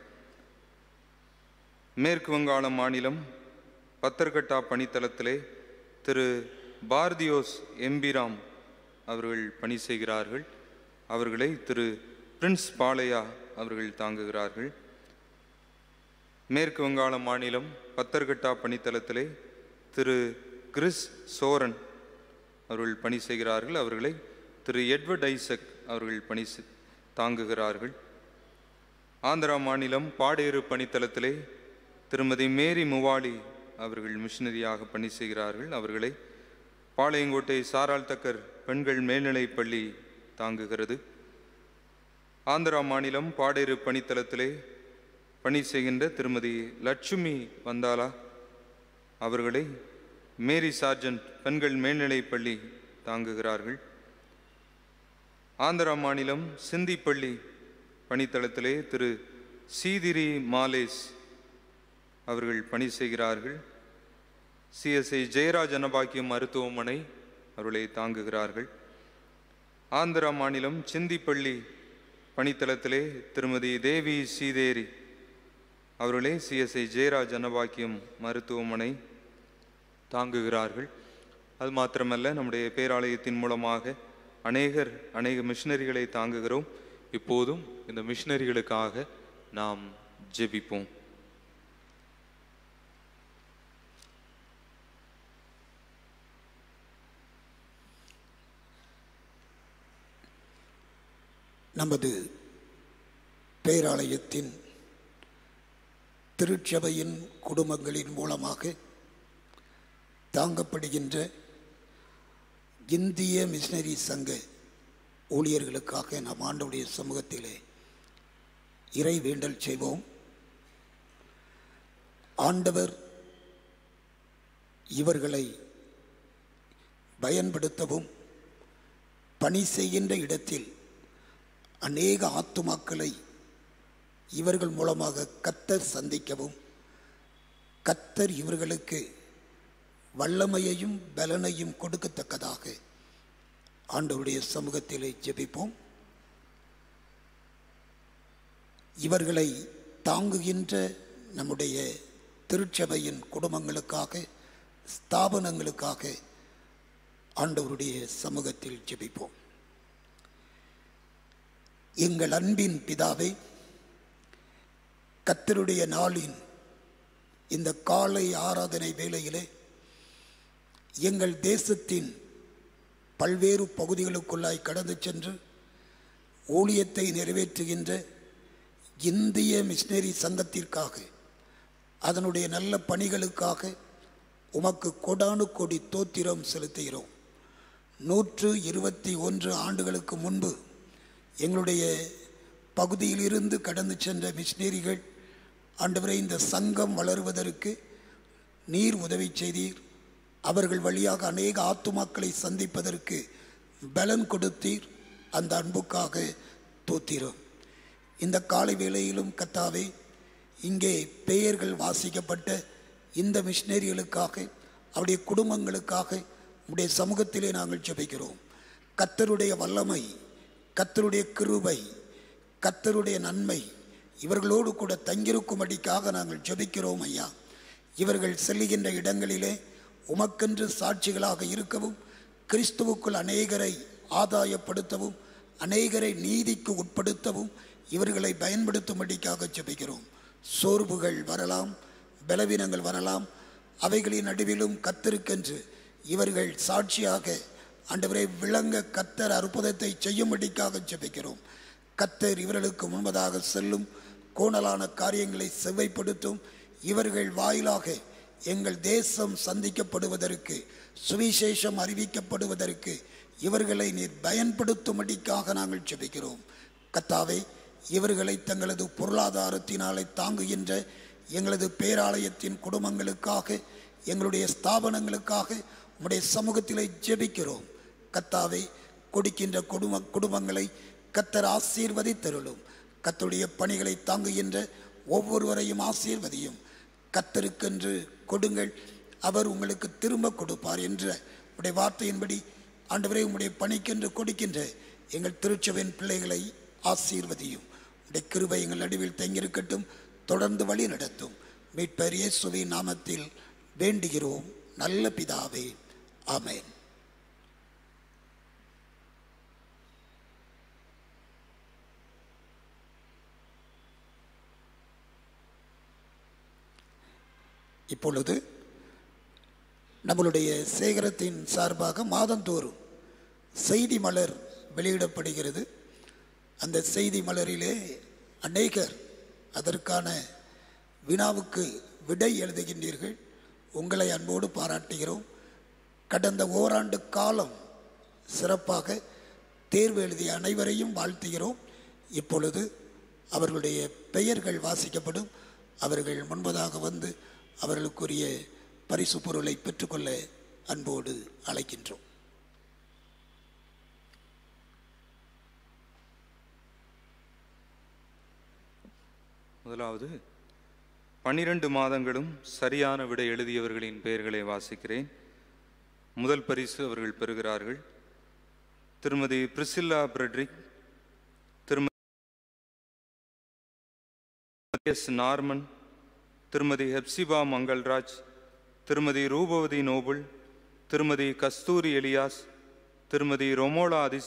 மேற்கு வங்காளம் மாநிலம் பத்தர்கட்டா பணித்தளத்திலே திரு பாரதியோஸ் எம்பிராம் அவர்கள் பணி செய்கிறார்கள் அவர்களை திரு பிரின்ஸ் பாலையா அவர்கள் தாங்குகிறார்கள் மேற்கு வங்காளம் மாநிலம் பத்தர்கட்டா பணித்தளத்திலே திரு கிறிஸ் சோரன் அவர்கள் பணி செய்கிறார்கள் அவர்களை திரு எட்வர்ட் ஐசக் அவர்கள் பணி செ- தாங்குகிறார்கள் ஆந்திரா மாநிலம் பாடேறு பணித்தளத்திலே திருமதி மேரி முவாலி அவர்கள் மிஷினரியாக பணி செய்கிறார்கள் அவர்களை பாளையங்கோட்டை சாராள் தக்கர் பெண்கள் மேல்நிலைப் பள்ளி தாங்குகிறது ஆந்திரா மாநிலம் பாடேறு பணித்தளத்திலே பணி செய்கின்ற திருமதி லட்சுமி வந்தாலா அவர்களை மேரி சார்ஜன்ட் பெண்கள் மேல்நிலைப் பள்ளி தாங்குகிறார்கள் ஆந்திரா மாநிலம் சிந்திப்பள்ளி பணித்தளத்திலே திரு சீதிரி மாலேஸ் அவர்கள் பணி செய்கிறார்கள் சிஎஸ்ஐ ஜெயராஜ் அன்னபாக்கியம் மருத்துவமனை அவர்களை தாங்குகிறார்கள் ஆந்திரா மாநிலம் சிந்திப்பள்ளி பணித்தளத்திலே திருமதி தேவி சீதேரி அவர்களே சிஎஸ்ஐ ஜெயராஜ் அன்னபாக்கியம் மருத்துவமனை தாங்குகிறார்கள் அது மாத்திரமல்ல நம்முடைய பேராலயத்தின் மூலமாக அநேகர் அநேக மிஷினரிகளை தாங்குகிறோம் இப்போதும் இந்த மிஷினரிகளுக்காக நாம் ஜெபிப்போம் நமது பேராலயத்தின் திருச்சபையின் குடும்பங்களின் மூலமாக தாங்கப்படுகின்ற இந்திய மிஷினரி சங்க ஊழியர்களுக்காக நாம் ஆண்டவுடைய சமூகத்திலே இறை வேண்டல் செய்வோம் ஆண்டவர் இவர்களை பயன்படுத்தவும் பணி செய்கின்ற இடத்தில் அநேக ஆத்துமாக்களை இவர்கள் மூலமாக கத்தர் சந்திக்கவும் கத்தர் இவர்களுக்கு வல்லமையையும் பலனையும் கொடுக்கத்தக்கதாக ஆண்டவருடைய சமூகத்திலே ஜெபிப்போம் இவர்களை தாங்குகின்ற நம்முடைய திருச்சபையின் குடும்பங்களுக்காக ஸ்தாபனங்களுக்காக ஆண்டவருடைய சமூகத்தில் ஜெபிப்போம் எங்கள் அன்பின் பிதாவே கத்தருடைய நாளின் இந்த காலை ஆராதனை வேளையிலே எங்கள் தேசத்தின் பல்வேறு பகுதிகளுக்குள்ளாய் கடந்து சென்று ஊழியத்தை நிறைவேற்றுகின்ற இந்திய மிஷினரி சங்கத்திற்காக அதனுடைய நல்ல பணிகளுக்காக உமக்கு கொடானு கொடி தோத்திரம் செலுத்துகிறோம் நூற்று இருபத்தி ஒன்று ஆண்டுகளுக்கு முன்பு எங்களுடைய பகுதியிலிருந்து கடந்து சென்ற மிஷினரிகள் ஆண்டவரை இந்த சங்கம் வளருவதற்கு நீர் உதவி செய்தீர் அவர்கள் வழியாக அநேக ஆத்துமாக்களை சந்திப்பதற்கு பலன் கொடுத்தீர் அந்த அன்புக்காக தோத்திரோம் இந்த காலை வேளையிலும் கத்தாவே இங்கே பெயர்கள் வாசிக்கப்பட்ட இந்த மிஷினரிகளுக்காக அவருடைய குடும்பங்களுக்காக உடைய சமூகத்திலே நாங்கள் ஜெபிக்கிறோம் கத்தருடைய வல்லமை கத்தருடைய கிருபை கத்தருடைய நன்மை இவர்களோடு கூட தங்கியிருக்கும்படிக்காக நாங்கள் ஜெபிக்கிறோம் ஐயா இவர்கள் செல்லுகின்ற இடங்களிலே உமக்கென்று சாட்சிகளாக இருக்கவும் கிறிஸ்துவுக்குள் அநேகரை ஆதாயப்படுத்தவும் அநேகரை நீதிக்கு உட்படுத்தவும் இவர்களை பயன்படுத்தும்படிக்காக ஜெபிக்கிறோம் சோர்வுகள் வரலாம் பலவீனங்கள் வரலாம் அவைகளின் நடுவிலும் கத்திருக்கென்று இவர்கள் சாட்சியாக ஆண்டவரை விளங்க கத்தர் அற்புதத்தை செய்யும்படிக்காக ஜெபிக்கிறோம் கத்தர் இவர்களுக்கு முன்பதாக செல்லும் கோணலான காரியங்களை செவ்வைப்படுத்தும் இவர்கள் வாயிலாக எங்கள் தேசம் சந்திக்கப்படுவதற்கு சுவிசேஷம் அறிவிக்கப்படுவதற்கு இவர்களை நீர் பயன்படுத்தும்படிக்காக நாங்கள் ஜெபிக்கிறோம் கத்தாவே இவர்களை தங்களது பொருளாதாரத்தினாலே தாங்குகின்ற எங்களது பேராலயத்தின் குடும்பங்களுக்காக எங்களுடைய ஸ்தாபனங்களுக்காக உம்முடைய சமூகத்திலே ஜெபிக்கிறோம் கத்தாவே கொடுக்கின்ற குடும்ப குடும்பங்களை கத்தர் ஆசீர்வதித்தருளும் கத்துடைய பணிகளை தாங்குகின்ற ஒவ்வொருவரையும் ஆசீர்வதியும் கத்தருக்கென்று கொடுங்கள் அவர் உங்களுக்கு திரும்ப கொடுப்பார் என்ற உடைய வார்த்தையின்படி ஆண்டவரே உம்முடைய பணிக்கென்று கொடுக்கின்ற எங்கள் திருச்சபையின் பிள்ளைகளை ஆசீர்வதியும் உடைய கிருபை எங்கள் நடுவில் தங்கியிருக்கட்டும் தொடர்ந்து வழி நடத்தும் மீட்பர் இயேசுவின் நாமத்தில் வேண்டுகிறோம் நல்ல பிதாவே ஆமென் இப்பொழுது நம்மளுடைய சேகரத்தின் சார்பாக மாதந்தோறும் செய்தி மலர் வெளியிடப்படுகிறது அந்த செய்தி மலரிலே அநேகர் அதற்கான வினாவுக்கு விடை எழுதுகின்றீர்கள் உங்களை அன்போடு பாராட்டுகிறோம் கடந்த ஓராண்டு காலம் சிறப்பாக தேர்வு எழுதிய அனைவரையும் வாழ்த்துகிறோம் இப்பொழுது அவர்களுடைய பெயர்கள் வாசிக்கப்படும் அவர்கள் முன்பதாக வந்து அவர்களுக்குரிய பரிசு பொருளை பெற்றுக்கொள்ள அன்போடு அழைக்கின்றோம் முதலாவது பன்னிரண்டு மாதங்களும் சரியான விடை எழுதியவர்களின் பெயர்களை வாசிக்கிறேன் முதல் பரிசு அவர்கள் பெறுகிறார்கள் திருமதி பிரிசில்லா பிரெட்ரிக் திருமதி எஸ் நார்மன் திருமதி ஹெப்சிபா மங்கள்ராஜ் திருமதி ரூபவதி நோபுல் திருமதி கஸ்தூரி எலியாஸ் திருமதி ரொமோலா அதிஸ்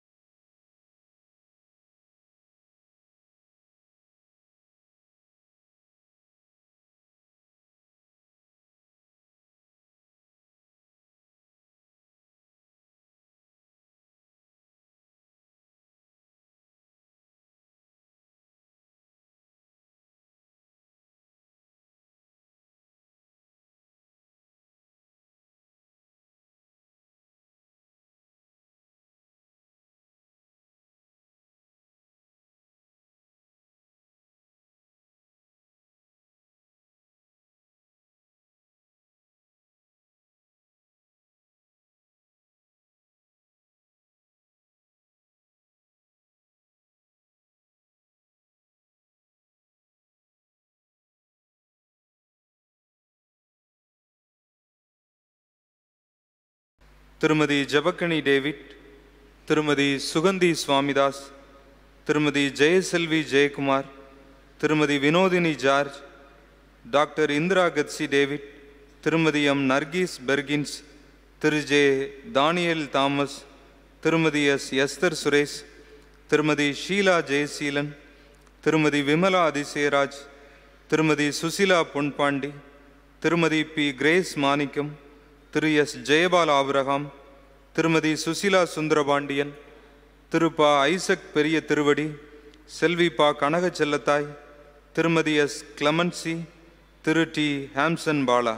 திருமதி ஜபக்கணி டேவிட் திருமதி சுகந்தி சுவாமிதாஸ் திருமதி ஜெயசெல்வி ஜெயக்குமார் திருமதி வினோதினி ஜார்ஜ் டாக்டர் இந்திரா கத்சி டேவிட் திருமதி எம் நர்கீஸ் பெர்கின்ஸ் திரு ஜே தானியல் தாமஸ் திருமதி எஸ் எஸ்தர் சுரேஷ் திருமதி ஷீலா ஜெயசீலன் திருமதி விமலா அதிசயராஜ் திருமதி சுசிலா பொன்பாண்டி திருமதி பி கிரேஸ் மாணிக்கம் திரு எஸ் ஜெயபால் ஆபிரகாம் திருமதி சுசிலா சுந்தரபாண்டியன் திரு ப ஐசக் பெரிய திருவடி செல்வி பா கனக செல்லத்தாய் திருமதி எஸ் கிளமன்சி திரு டி ஹாம்சன் பாலா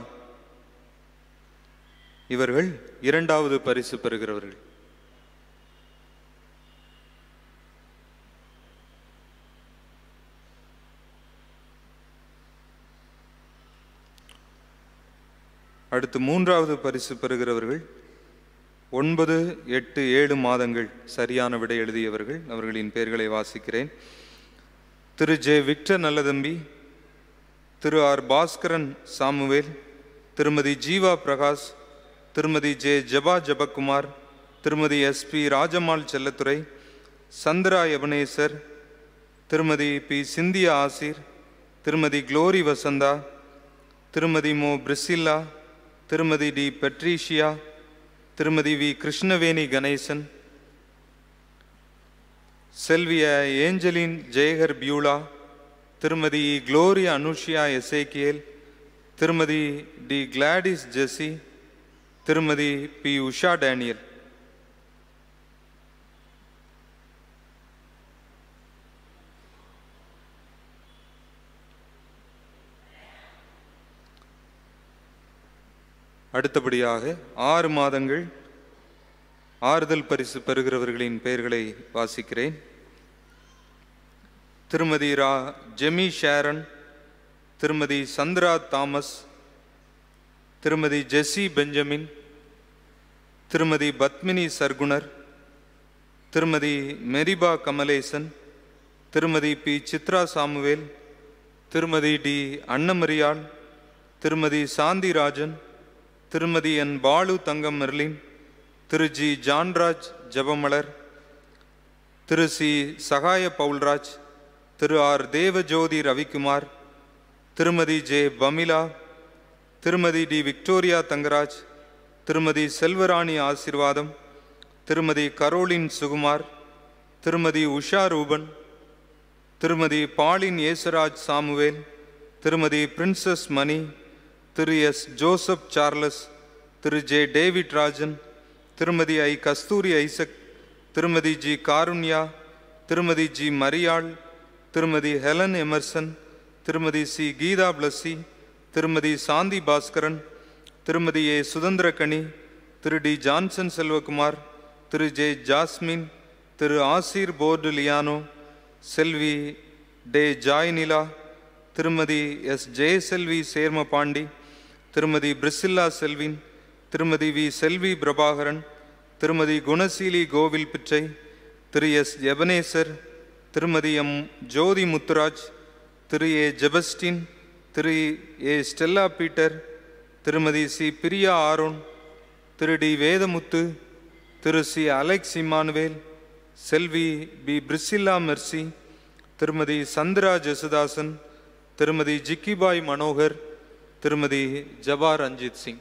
இவர்கள் இரண்டாவது பரிசு பெறுகிறவர்கள் அடுத்து மூன்றாவது பரிசு பெறுகிறவர்கள் ஒன்பது எட்டு ஏழு மாதங்கள் சரியான விடை எழுதியவர்கள் அவர்களின் பெயர்களை வாசிக்கிறேன் திரு ஜே விக்டர் நல்லதம்பி திரு ஆர் பாஸ்கரன் சாமுவேல் திருமதி ஜீவா பிரகாஷ் திருமதி ஜே ஜபா ஜபக்குமார் திருமதி எஸ்பி ராஜம்மாள் செல்லத்துறை சந்திரா எபனேசர் திருமதி பி சிந்தியா ஆசிர் திருமதி குளோரி வசந்தா திருமதி மோ பிரிசில்லா திருமதி டி பெட்ரீஷியா திருமதி V Krishnaveni Ganesan Selvia Angeline Jeyakar Beulah திருமதி குளோரியா அனுஷியா எசேக்கியேல் திருமதி டி கிளாடிஸ் ஜெசி திருமதி பி உஷா டேனியல் அடுத்தபடியாக ஆறு மாதங்கள் ஆறுதல் பரிசு பெறுகிறவர்களின் பெயர்களை வாசிக்கிறேன் திருமதி ரா ஜெமி ஷேரன் திருமதி சந்திரா தாமஸ் திருமதி ஜெஸ்ஸி பெஞ்சமின் திருமதி பத்மினி சர்குணர் திருமதி மெரிபா கமலேசன் திருமதி பி சித்ரா சாமுவேல் திருமதி டி அன்னமரியாள் திருமதி சாந்தி ராஜன் திருமதி என் பாலு தங்கம் மெர்லின் திரு ஜி ஜான்ராஜ் ஜபமலர் திரு சி சகாய பவுல்ராஜ் திரு ஆர் தேவஜோதி ரவிக்குமார் திருமதி ஜே பமிலா திருமதி டி விக்டோரியா தங்கராஜ் திருமதி செல்வராணி ஆசிர்வாதம் திருமதி கரோலின் சுகுமார் திருமதி உஷா ரூபன் திருமதி பாலின் ஏசராஜ் சாமுவேல் திருமதி பிரின்சஸ் மணி திரு எஸ் ஜோசப் சார்லஸ் திரு ஜே டேவிட் ராஜன் திருமதி ஐ கஸ்தூரி ஐசக் திருமதி ஜி காருண்யா திருமதி ஜி மரியாள் திருமதி ஹெலன் எமர்சன் திருமதி சி கீதா பிளஸ்ஸி திருமதி சாந்தி பாஸ்கரன் திருமதி ஏ சுதந்திரகனி திரு டி ஜான்சன் செல்வகுமார் திரு ஜே ஜாஸ்மின் திரு ஆசீர் போர்டு லியானோ செல்வி டே ஜாய்நிலா திருமதி எஸ் ஜெயசெல்வி சேர்மபாண்டி திருமதி பிரிசில்லா செல்வின் திருமதி வி செல்வி பிரபாகரன் திருமதி குணசீலி கோவில் பிச்சை திரு எஸ் எபனேசர் திருமதி எம் ஜோதி முத்துராஜ் திரு ஏ ஜெபஸ்டின் திரு ஏ ஸ்டெல்லா பீட்டர் திருமதி சி பிரியா ஆரோன் திரு டி வேதமுத்து திரு சி அலெக்ஸ் இமானுவேல் செல்வி பி பிரிசில்லா மெர்சி திருமதி சந்திரா ஜெசுதாசன் திருமதி ஜிக்கிபாய் மனோகர் திருமதி ஜபார் ரஞ்சித் சிங்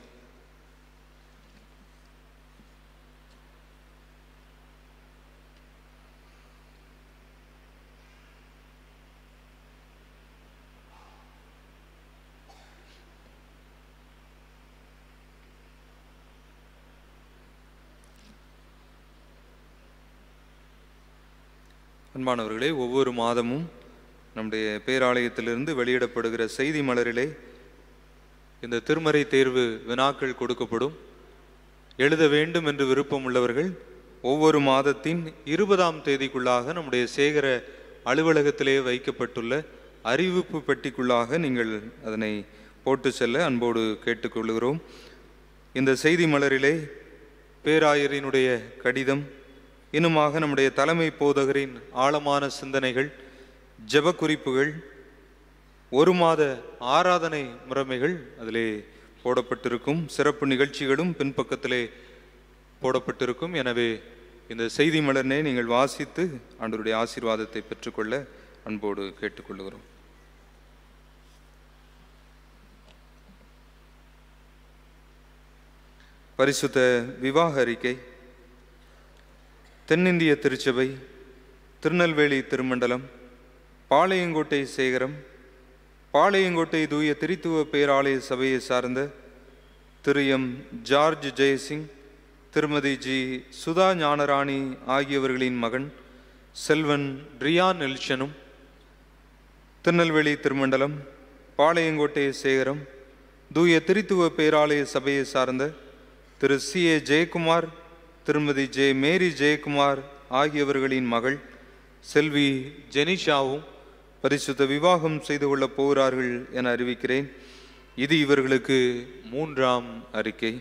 அன்பானவர்களே ஒவ்வொரு மாதமும் நம்முடைய பேராலயத்திலிருந்து வெளியிடப்படுகிற செய்தி மலரிலே இந்த திருமறை தேர்வு வினாக்கள் கொடுக்கப்படும் எழுத வேண்டும் என்று விருப்பம் உள்ளவர்கள் ஒவ்வொரு மாதத்தின் இருபதாம் தேதிக்குள்ளாக நம்முடைய சேகர அலுவலகத்திலே வைக்கப்பட்டுள்ள அறிவிப்பு பெட்டிக்குள்ளாக நீங்கள் அதனை போட்டு செல்ல அன்போடு கேட்டுக்கொள்கிறோம் இந்த செய்தி மலரிலே பேராயரினுடைய கடிதம் இன்னுமாக நம்முடைய தலைமை போதகரின் ஆழமான சிந்தனைகள் ஜெப குறிப்புகள் ஒரு மாத ஆராதனை முறைமைகள் அதிலே போடப்பட்டிருக்கும் சிறப்பு நிகழ்ச்சிகளும் பின்பக்கத்திலே போடப்பட்டிருக்கும் எனவே இந்த செய்தி மலர்னை நீங்கள் வாசித்து ஆண்டவருடைய ஆசீர்வாதத்தை பெற்றுக்கொள்ள அன்போடு கேட்டுக்கொள்கிறோம் பரிசுத்த விவாக அறிக்கை தென்னிந்திய திருச்சபை திருநெல்வேலி திருமண்டலம் பாளையங்கோட்டை சேகரம் பாளையங்கோட்டை தூய திரித்துவ பேராலய சபையை சார்ந்த திரு எம் ஜார்ஜ் ஜெயசிங் திருமதி ஜி சுதா ஞானராணி ஆகியவர்களின் மகன் செல்வன் ரியான் எல்ஷனும் திருநெல்வேலி திருமண்டலம் பாளையங்கோட்டை சேகரம் தூய திரித்துவ பேராலய சபையை சார்ந்த திரு சி ஏ ஜெயக்குமார் திருமதி ஜே மேரி ஜெயக்குமார் ஆகியவர்களின் மகள் செல்வி ஜெனிஷாவும் பரிசுத்த விவாகம் செய்து கொள்ளப் போகிறார்கள் என அறிவிக்கிறேன் இது இவர்களுக்கு மூன்றாம் அறிக்கை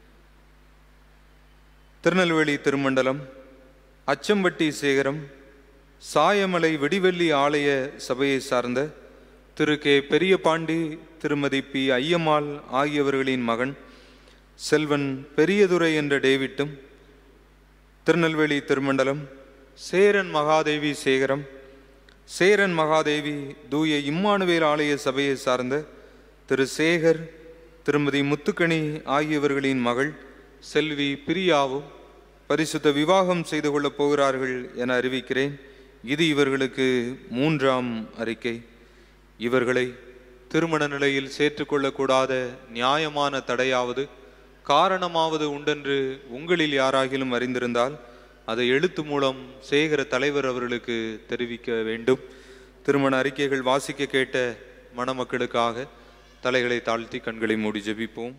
திருநெல்வேலி திருமண்டலம் அச்சம்பட்டி சேகரம் சாயமலை விடிவெள்ளி ஆலய சபையை சார்ந்த திரு கே பெரியபாண்டி திருமதி பி ஐயம்மாள் ஆகியவர்களின் மகன் செல்வன் பெரியதுரை என்ற டேவிட்டும் திருநெல்வேலி திருமண்டலம் சேரன் மகாதேவி சேகரம் சேரன் மகாதேவி தூய இம்மானுவேல் ஆலய சபையை சார்ந்த திரு சேகர் திருமதி முத்துக்கணி ஆகியவர்களின் மகள் செல்வி பிரியாவும் பரிசுத்த விவாகம் செய்து கொள்ளப் போகிறார்கள் என அறிவிக்கிறேன் இது இவர்களுக்கு மூன்றாம் அறிக்கை இவர்களை திருமண நிலையில் சேர்த்துக்கொள்ளக்கூடாத நியாயமான தடையாவது காரணமாவது உண்டென்று உங்களில் யாராகிலும் அறிந்திருந்தால் அதை எழுத்து மூலம் சேகர தலைவர் அவர்களுக்கு தெரிவிக்க வேண்டும் திருமண அறிக்கைகள் வாசிக்க கேட்ட மணமக்களுக்காக தலைகளை தாழ்த்தி கண்களை மூடி ஜெபிப்போம்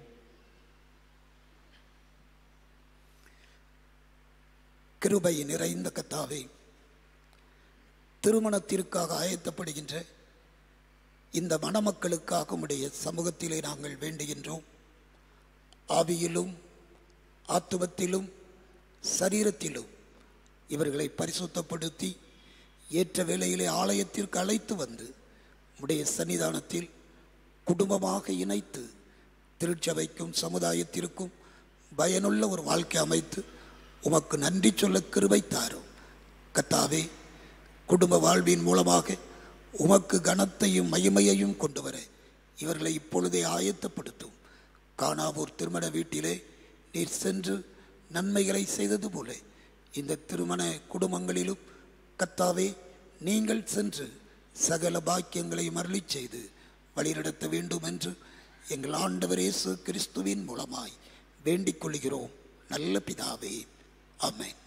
கிருபை நிறைந்த கத்தாவே திருமணத்திற்காக ஆயத்தப்படுகின்ற இந்த மணமக்களுக்காக உம்முடைய சமூகத்திலே நாங்கள் வேண்டுகின்றோம் ஆவியிலும் ஆத்துவத்திலும் சரீரத்திலும் இவர்களை பரிசுத்தப்படுத்தி ஏற்ற வேளையிலே ஆலயத்திற்கு அழைத்து வந்து உடைய சன்னிதானத்தில் குடும்பமாக இணைத்து திருச்சபைக்கும் சமுதாயத்திற்கும் பயனுள்ள ஒரு வாழ்க்கை அமைத்து உமக்கு நன்றி சொல்ல கிருபை தாரும் கத்தாவே குடும்ப வாழ்வின் மூலமாக உமக்கு கனத்தையும் மகிமையையும் கொண்டு வர இவர்களை இப்பொழுதே ஆயத்தப்படுத்தும் காணாவூர் திருமண வீட்டிலே நீர் சென்று நன்மைகளை செய்தது போல இந்த திருமண குடும்பங்களிலும் கத்தாவே நீங்கள் சென்று சகல பாக்கியங்களையும் அருளி செய்து வழிநடத்த வேண்டும் என்று எங்கள் ஆண்டவர் இயேசு கிறிஸ்துவின் மூலமாய் வேண்டிக் கொள்கிறோம் நல்ல பிதாவே ஆமென்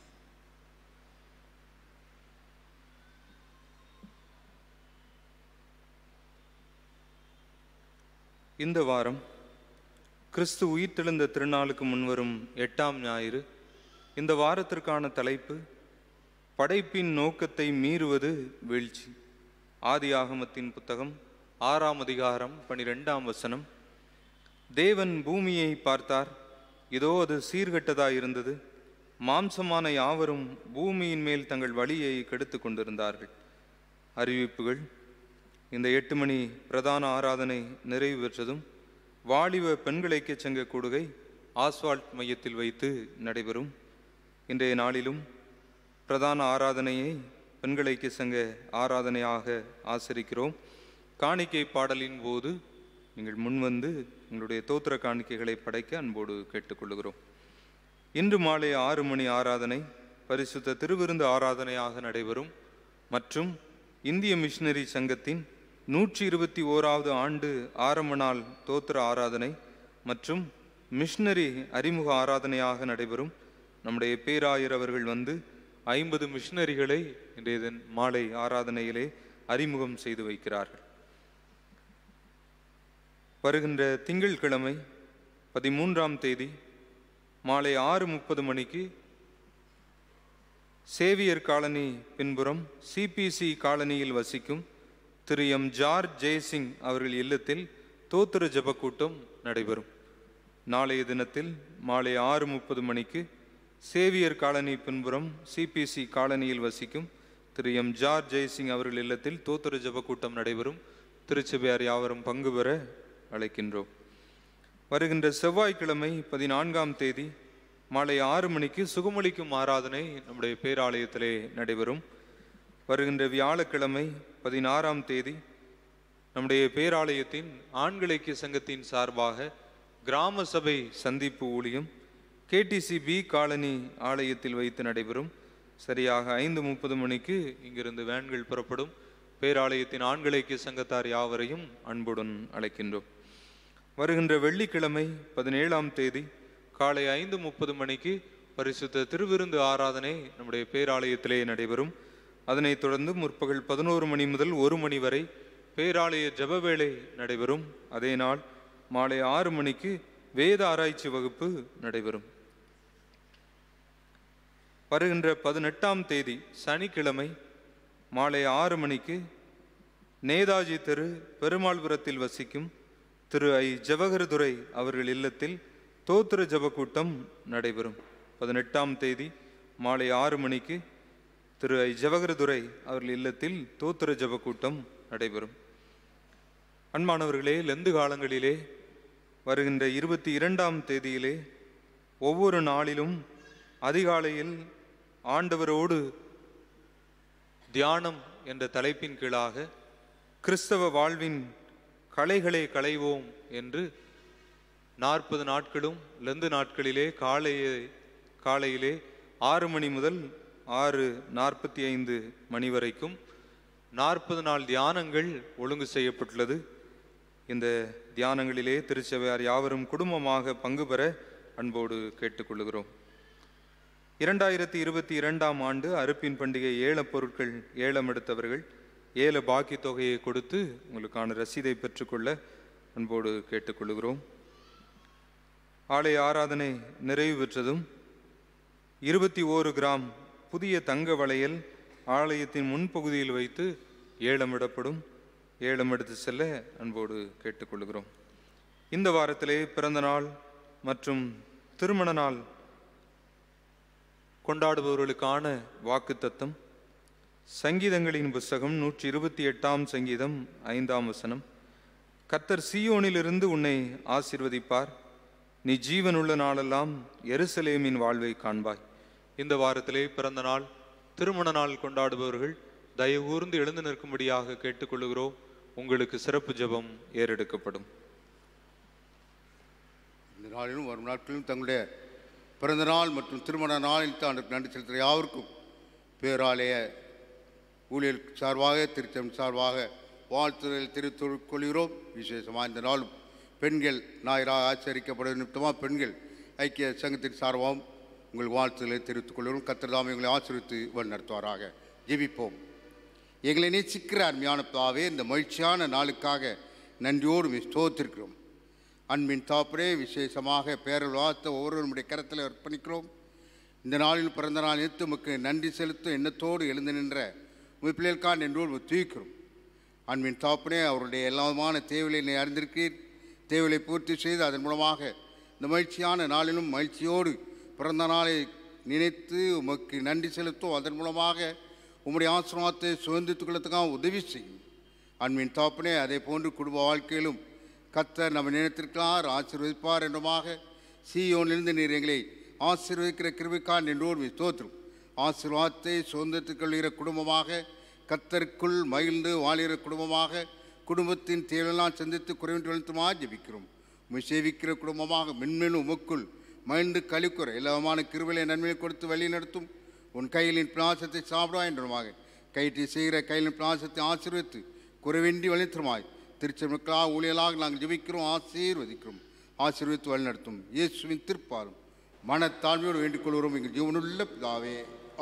இந்த வாரம் கிறிஸ்து உயிர்த்தெழுந்த திருநாளுக்கு முன்வரும் எட்டாம் ஞாயிறு இந்த வாரத்திற்கான தலைப்பு படைப்பின் நோக்கத்தை மீறுவது வீழ்ச்சி ஆதி ஆகமத்தின் புத்தகம் ஆறாம் அதிகாரம் பனிரெண்டாம் வசனம் தேவன் பூமியை பார்த்தார் இதோ அது சீர்கெட்டதாய் இருந்தது மாம்சமான யாவரும் பூமியின் மேல் தங்கள் வழியை கெடுத்து கொண்டிருந்தார்கள் அறிவிப்புகள் இந்த எட்டு மணி பிரதான ஆராதனை நிறைவு பெற்றதும் வாலிப பெண்கள் ஐக்கிய சங்க கூடுகை ஆஸ்வால்ட் மையத்தில் வைத்து நடைபெறும் இன்றைய நாளிலும் பிரதான ஆராதனையை பெண்கள் ஐக்கிய சங்க ஆராதனையாக ஆசரிக்கிறோம் காணிக்கை பாடலின் போது நீங்கள் முன்வந்து உங்களுடைய தோத்திர காணிக்கைகளை படைக்க அன்போடு கேட்டுக்கொள்கிறோம் இன்று மாலை ஆறு மணி ஆராதனை பரிசுத்த திருவிருந்து ஆராதனையாக நடைபெறும் மற்றும் இந்திய மிஷினரி சங்கத்தின் நூற்றி இருபத்தி ஓராவது ஆண்டு ஆரம்ப நாள் தோத்திர ஆராதனை மற்றும் மிஷினரி அறிமுக ஆராதனையாக நடைபெறும் நம்முடைய பேராயர் அவர்கள் வந்து ஐம்பது மிஷினரிகளை இன்றைய தின மாலை ஆராதனையிலே அறிமுகம் செய்து வைக்கிறார்கள் வருகின்ற திங்கட்கிழமை பதிமூன்றாம் தேதி மாலை ஆறு முப்பது மணிக்கு சேவியர் காலனி பின்புறம் சிபிசி காலனியில் வசிக்கும் திரு எம் ஜார்ஜ் ஜெயசிங் அவர்கள் இல்லத்தில் தோத்திர ஜெப கூட்டம் நடைபெறும் நாளைய தினத்தில் மாலை ஆறு முப்பது மணிக்கு சேவியர் காலனி பின்புறம் சிபிசி காலனியில் வசிக்கும் திரு எம் ஜார்ஜ் ஜெயசிங் அவர்கள் இல்லத்தில் தோத்திர ஜெப கூட்டம் நடைபெறும் திருச்சபையார் யாவரும் பங்கு பெற அழைக்கின்றோம் வருகின்ற செவ்வாய்க்கிழமை பதினான்காம் தேதி மாலை ஆறு மணிக்கு சுகமளிக்கும் ஆராதனை நம்முடைய பேராலயத்திலே நடைபெறும் வருகின்ற வியாழக்கிழமை பதினாறாம் தேதி நம்முடைய பேராலயத்தின் ஆண்கள் ஐக்கிய சங்கத்தின் சார்பாக கிராம சபை சந்திப்பு ஊழியம் கேடிசி பி காலனி ஆலயத்தில் வைத்து நடைபெறும் சரியாக ஐந்து முப்பது மணிக்கு இங்கிருந்து வேன்கள் புறப்படும் பேராலயத்தின் ஆண்கள் ஐக்கிய சங்கத்தார் யாவரையும் அன்புடன் அழைக்கின்றோம் வருகின்ற வெள்ளிக்கிழமை பதினேழாம் தேதி காலை ஐந்து முப்பது மணிக்கு பரிசுத்த திருவிருந்து ஆராதனை நம்முடைய பேராலயத்திலே நடைபெறும் அதனைத் தொடர்ந்து முற்பகல் பதினோரு மணி முதல் ஒரு மணி வரை பேராலய ஜெப வேளை நடைபெறும் அதே நாள் மாலை ஆறு மணிக்கு வேத ஆராய்ச்சி வகுப்பு நடைபெறும் வருகின்ற பதினெட்டாம் தேதி சனிக்கிழமை மாலை ஆறு மணிக்கு நேதாஜி தெரு பெருமாள்புரத்தில் வசிக்கும் திரு ஐ ஜவஹர்துரை அவர்கள் இல்லத்தில் தோத்திர ஜப கூட்டம் நடைபெறும் பதினெட்டாம் தேதி மாலை ஆறு மணிக்கு திரு ஐ ஜவஹர்துரை அவர்கள் இல்லத்தில் தோத்திர ஜப கூட்டம் நடைபெறும் அன்பானவர்களே லெந்து காலங்களிலே வருகின்ற இருபத்தி இரண்டாம் தேதியிலே ஒவ்வொரு நாளிலும் அதிகாலையில் ஆண்டவரோடு தியானம் என்ற தலைப்பின் கீழாக கிறிஸ்தவ வாழ்வின் கலைகளை களைவோம் என்று நாற்பது நாட்களும் லெந்து நாட்களிலே காலையே காலையிலே ஆறு மணி முதல் ஆறு நாற்பத்தி ஐந்து மணி வரைக்கும் நாற்பது நாள் தியானங்கள் ஒழுங்கு செய்யப்பட்டுள்ளது இந்த தியானங்களிலே திருச்சபையார் யாவரும் குடும்பமாக பங்கு பெற அன்போடு கேட்டுக்கொள்கிறோம் இரண்டாயிரத்தி இருபத்தி இரண்டாம் ஆண்டு அறுப்பின் பண்டிகை ஏலப் பொருட்கள் ஏலம் எடுத்தவர்கள் ஏல பாக்கி தொகையை கொடுத்து உங்களுக்கான ரசீதை பெற்றுக்கொள்ள அன்போடு கேட்டுக்கொள்கிறோம் ஆலய ஆராதனை நிறைவு பெற்றதும் இருபத்தி ஓரு கிராம் புதிய தங்க வளையல் ஆலயத்தின் முன்பகுதியில் வைத்து ஏலமிடப்படும் ஏலம் எடுத்து செல்ல அன்போடு கேட்டுக்கொள்கிறோம் இந்த வாரத்திலே பிறந்த நாள் மற்றும் திருமண நாள் கொண்டாடுபவர்களுக்கான வாக்குத்தத்தம் சங்கீதங்களின் புஸ்தகம் நூற்றி இருபத்தி எட்டாம் சங்கீதம் ஐந்தாம் வசனம் கர்த்தர் சீயோனிலிருந்து உன்னை ஆசிர்வதிப்பார் நீ ஜீவனுள்ள நாளெல்லாம் எருசலேமின் வாழ்வை காண்பாய் இந்த வாரத்திலே பிறந்த நாள் திருமண நாள் கொண்டாடுபவர்கள் தயவு கூர்ந்து எழுந்து நிற்கும்படியாக கேட்டுக்கொள்கிறோம் உங்களுக்கு சிறப்பு ஜெபம் ஏறெடுக்கப்படும் இந்த நாளிலும் வரும் நாட்களிலும் தங்களுடைய பிறந்த நாள் மற்றும் திருமண நாளில் தான் நன்றி செலுத்துகிற யாவருக்கும் பேராலய ஊழியர் சார்பாக திருச்சம் சார்பாக வாழ்த்துதல் தெரிவித்துக் கொள்கிறோம் விசேஷமாக இந்த நாளும் பெண்கள் ஞாயிறாக ஆச்சரிக்கப்பட நிமித்தமாக பெண்கள் ஐக்கிய சங்கத்தின் சார்பாகவும் உங்கள் வாழ்த்துதலை தெரிவித்துக் கொள்கிறோம் கத்திரதாம் எங்களை ஆசிரித்து வழிநடத்துவாராக ஜெபிப்போம் எங்களை நேசிக்கிற அருமையான பிதாவே இந்த மகிழ்ச்சியான நாளுக்காக நன்றியோடு உம்மை ஸ்தோத்திருக்கிறோம் அன்பின் தாப்பரே விசேஷமாக பேரல் வாழ்த்த ஒவ்வொருவருடைய கரத்தில் அர்ப்பணிக்கிறோம் இந்த நாளில் பிறந்த நாள் நிறுத்து உமக்கு நன்றி செலுத்தும் எண்ணத்தோடு எழுந்து நின்ற உங்கள் பிள்ளைகளுக்கான என்றோடு தூக்கிறோம் அன்பின் தாப்பனே அவருடைய எல்லாமான தேவையை நீ அறிந்திருக்கிறீர் தேவையை பூர்த்தி செய்து அதன் மூலமாக இந்த மகிழ்ச்சியான நாளிலும் மகிழ்ச்சியோடு பிறந்த நாளை நினைத்து உமக்கு நன்றி செலுத்தும் அதன் மூலமாக உம்முடைய ஆசிரமத்தை சுதந்திரத்துக் கொள்ளத்துக்காக உதவி செய்யும் அன்பின் தாப்பனே அதே போன்று குடும்ப வாழ்க்கையிலும் கத்தர் நம்ம நினைத்திருக்கிறார் ஆசீர்வதிப்பார் என்றுமாக சீயோனிலிருந்து நீர் எங்களை ஆசீர்வதிக்கிற கிருபிக்கான் என்றோடு ஸ்தோத்திரம் ஆசீர்வாதத்தை சுதந்திரத்துக் கொள்கிற குடும்பமாக கத்தருக்குள் மகிழ்ந்து வாழுகிற குடும்பமாக குடும்பத்தின் தேவையெல்லாம் சந்தித்து குறைவின்றி வளர்த்துமாக ஜெபிக்கிறோம் உம்மை சேவிக்கிற குடும்பமாக மென்மேலும் உமக்குள் மகிழ்ந்து கழிக்குற எல்லாமான கிருவிலை நன்மையை கொடுத்து வழி நடத்தும் உன் கையிலின் பிராசத்தை சாப்பிடுவா என்றுமாக கைட்டி செய்கிற கையிலின் பிராசத்தை ஆசீர்வித்து குறைவின்றி வழித்துமாய் திருச்செமக்களாக ஊழியலாக நாங்கள் ஜெபிக்கிறோம் ஆசீர்வதிக்கிறோம் ஆசீர்வித்து வழிநடத்தும் இயேசுவின் திருப்பாலும் மனத்தாழ்மையோடு வேண்டிக் கொள்கிறோம் எங்கள் ஜீவனுள்ள பிதாவே ஆ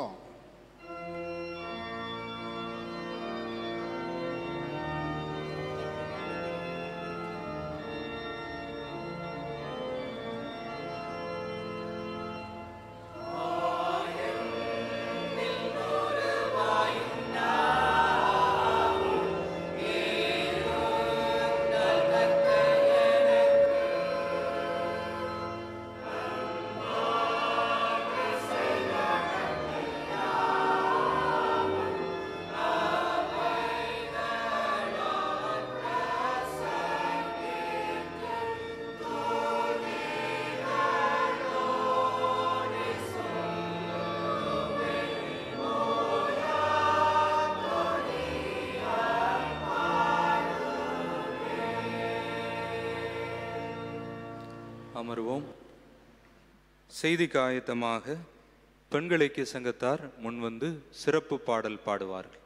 அமர்வோம் செய்திக்கு ஆயத்தமாக பெண்கள் ஐக்கிய சங்கத்தார் முன்வந்து சிறப்பு பாடல் பாடுவார்கள்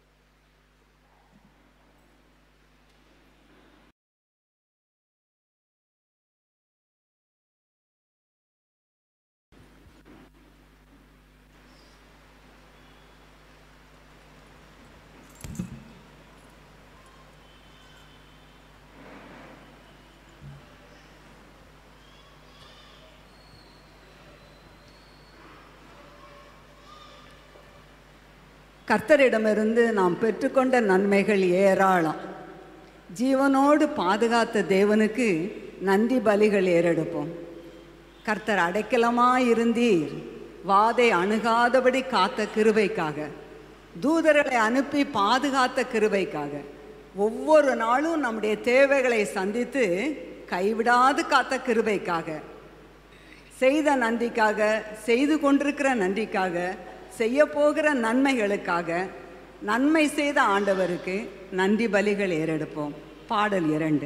கர்த்தரிடமிருந்து நாம் பெற்றுக்கொண்ட நன்மைகள் ஏராளம் ஜீவனோடு பாதுகாத்த தேவனுக்கு நன்றி பலிகள் ஏறெடுப்போம் கர்த்தர் அடைக்கலமாயிருந்தீர் வாதை அணுகாதபடி காத்த கிருபைக்காக தூதர்களை அனுப்பி பாதுகாத்த கிருபைக்காக ஒவ்வொரு நாளும் நம்முடைய தேவைகளை சந்தித்து கைவிடாது காத்த கிருபைக்காக செய்த நன்றிக்காக செய்து கொண்டிருக்கிற நன்றிக்காக செய்ய போகிற நன்மைகளுக்காக நன்மை செய்த ஆண்டவருக்கு நன்றி பலிகள் ஏறெடுப்போம் பாடல் இரண்டு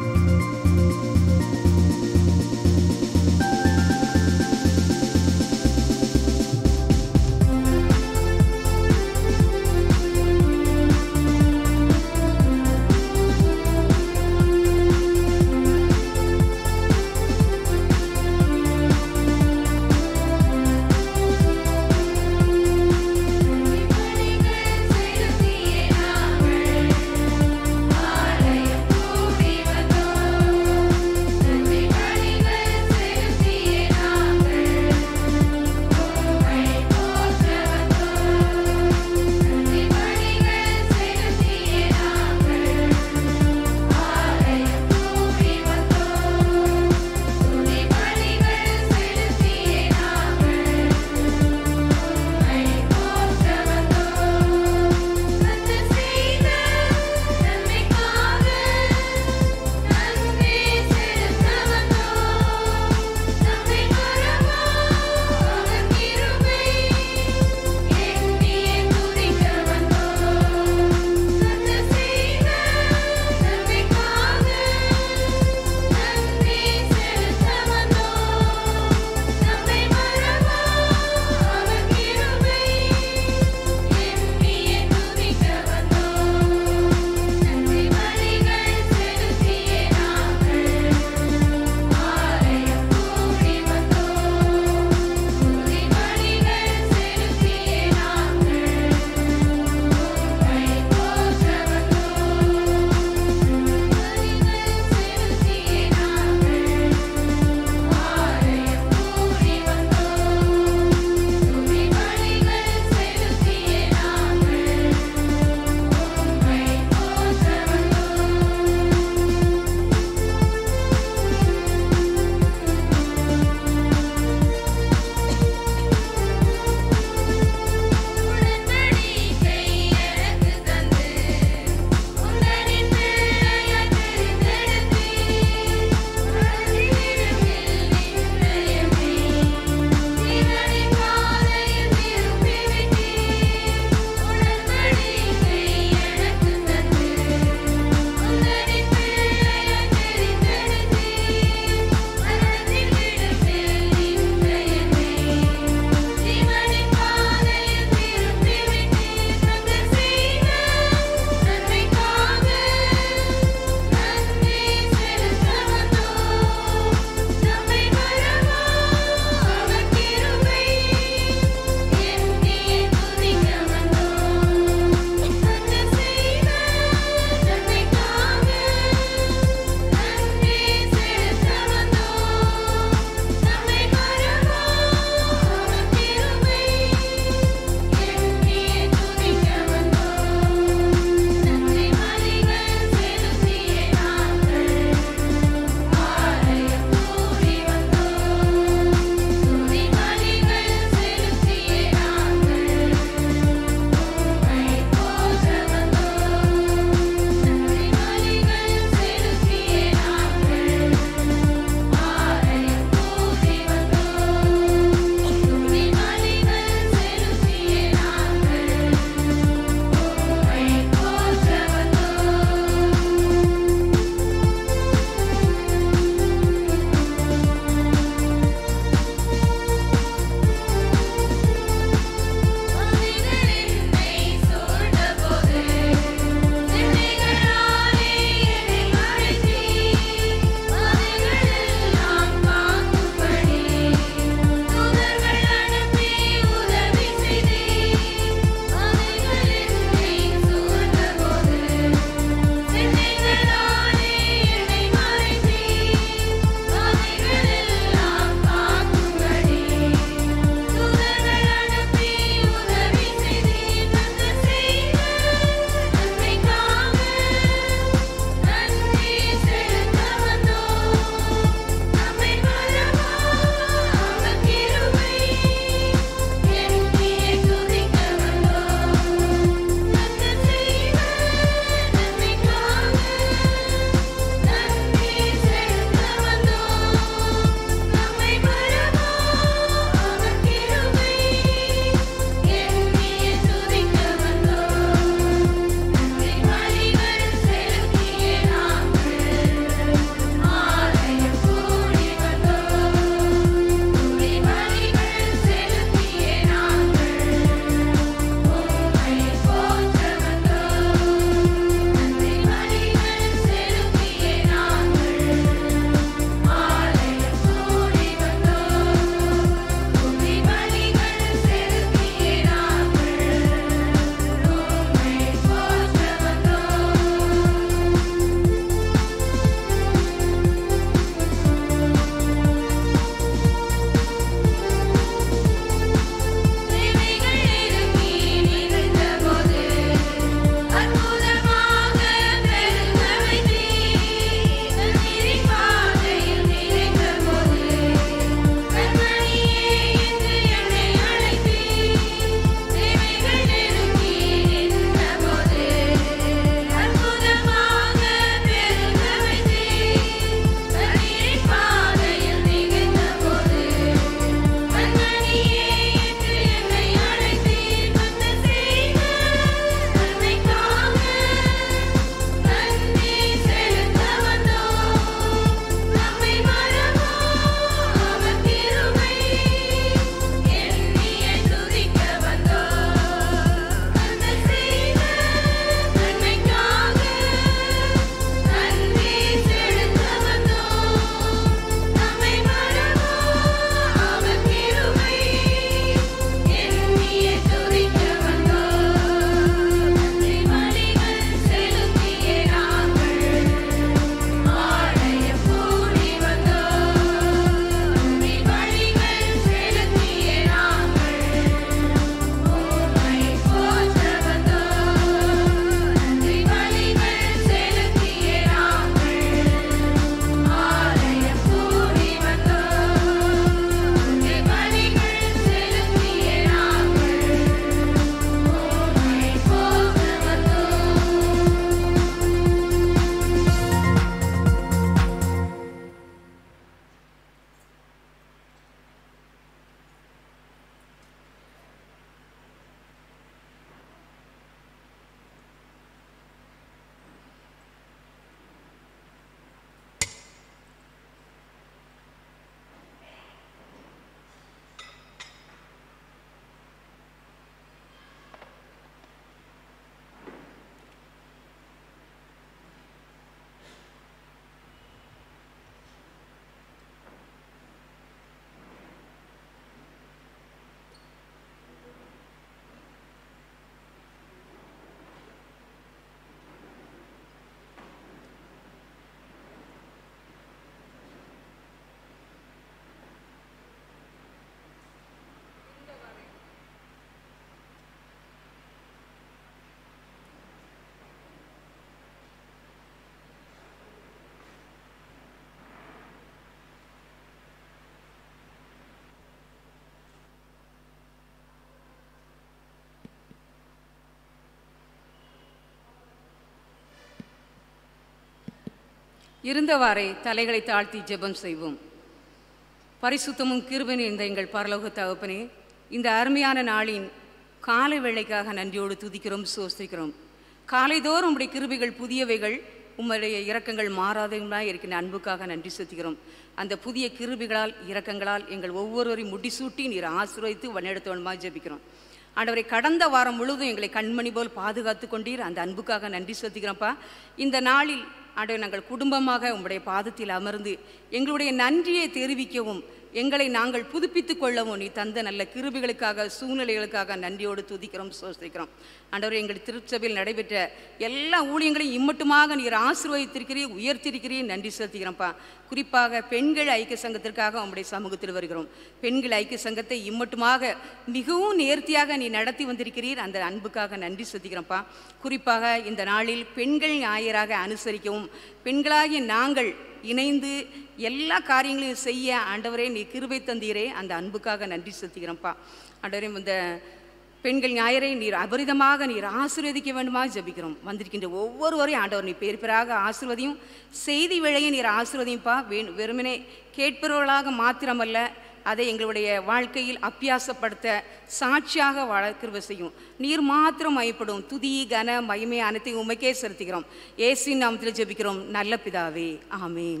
இருந்தவாறே தலைகளை தாழ்த்தி ஜெபம் செய்வோம் பரிசுத்தமும் கிருபை இந்த எங்கள் பரலோக தகப்பனே இந்த அருமையான நாளின் காலை வேளைக்காக நன்றியோடு துதிக்கிறோம் சோசிக்கிறோம் காலைதோறும் உம்முடைய கிருபைகள் புதியவைகள் உம்முடைய இரக்கங்கள் மாறாதவங்களாக இருக்கின்ற அன்புக்காக நன்றி செலுத்துகிறோம் அந்த புதிய கிருபிகளால் இரக்கங்களால் எங்கள் ஒவ்வொருவரையும் முடிசூட்டி நீர் ஆசீர்வதித்து வழிநடத்தவனுமாக ஜெபிக்கிறோம் ஆண்டவரை கடந்த வாரம் முழுவதும் எங்களை கண்மணி போல் பாதுகாத்து கொண்டீர் அந்த அன்புக்காக நன்றி செலுத்துகிறோம்ப்பா இந்த நாளில் ஆண்டவர் நாங்கள் குடும்பமாக உங்களுடைய பாதத்தில் அமர்ந்து எங்களுடைய நன்றியை தெரிவிக்கவும் எங்களை நாங்கள் புதுப்பித்துக் கொள்ளவும் நீ தந்த நல்ல கிருபிகளுக்காக சூழ்நிலைகளுக்காக நன்றியோடு துதிக்கிறோம் சோசிக்கிறோம் ஆண்டவர் எங்கள் திருச்சபையில் நடைபெற்ற எல்லா ஊழியங்களையும் இம்மட்டுமாக நீர் ஆசீர்வதித்திருக்கிறீர் உயர்த்திருக்கிறீர் நன்றி செலுத்துகிறோம்ப்பா குறிப்பாக பெண்கள் ஐக்கிய சங்கத்திற்காக உங்களுடைய சமூகத்தில் வருகிறோம் பெண்கள் ஐக்கிய சங்கத்தை இம்மட்டுமாக மிகவும் நேர்த்தியாக நீ நடத்தி வந்திருக்கிறீர் அந்த அன்புக்காக நன்றி செலுத்துகிறோம்ப்பா குறிப்பாக இந்த நாளில் பெண்கள் ஞாயிறாக அனுசரிக்கவும் பெண்களாகிய நாங்கள் இணைந்து எல்லா காரியங்களையும் செய்ய ஆண்டவரே நீ கிருபை தந்தீரே அந்த அன்புக்காக நன்றி செலுத்துகிறோம்ப்பா ஆண்டவரே இந்த பெண்கள் ஞாயிறை நீர் அபரிதமாக நீர் ஆசீர்வதிக்க வேண்டுமாக ஜெபிக்கிறோம் வந்திருக்கின்ற ஒவ்வொருவரையும் ஆண்டவர் நீ பேர் பேராக ஆசீர்வதியும் செய்தி வேளையை நீர் ஆசீர்வதியும்ப்பா வே வெறுமனே கேட்பவர்களாக மாத்திரமல்ல அதை எங்களுடைய வாழ்க்கையில் அப்பியாசப்படுத்த சாட்சியாக வாழ கிருபை செய்யும் நீர் மாத்திரம் மயப்படும் துதி கன மகிமை அனைத்தையும் உமைக்கே செலுத்துகிறோம் ஏசின் நாமத்தில் ஜெபிக்கிறோம் நல்ல பிதாவே ஆமேன்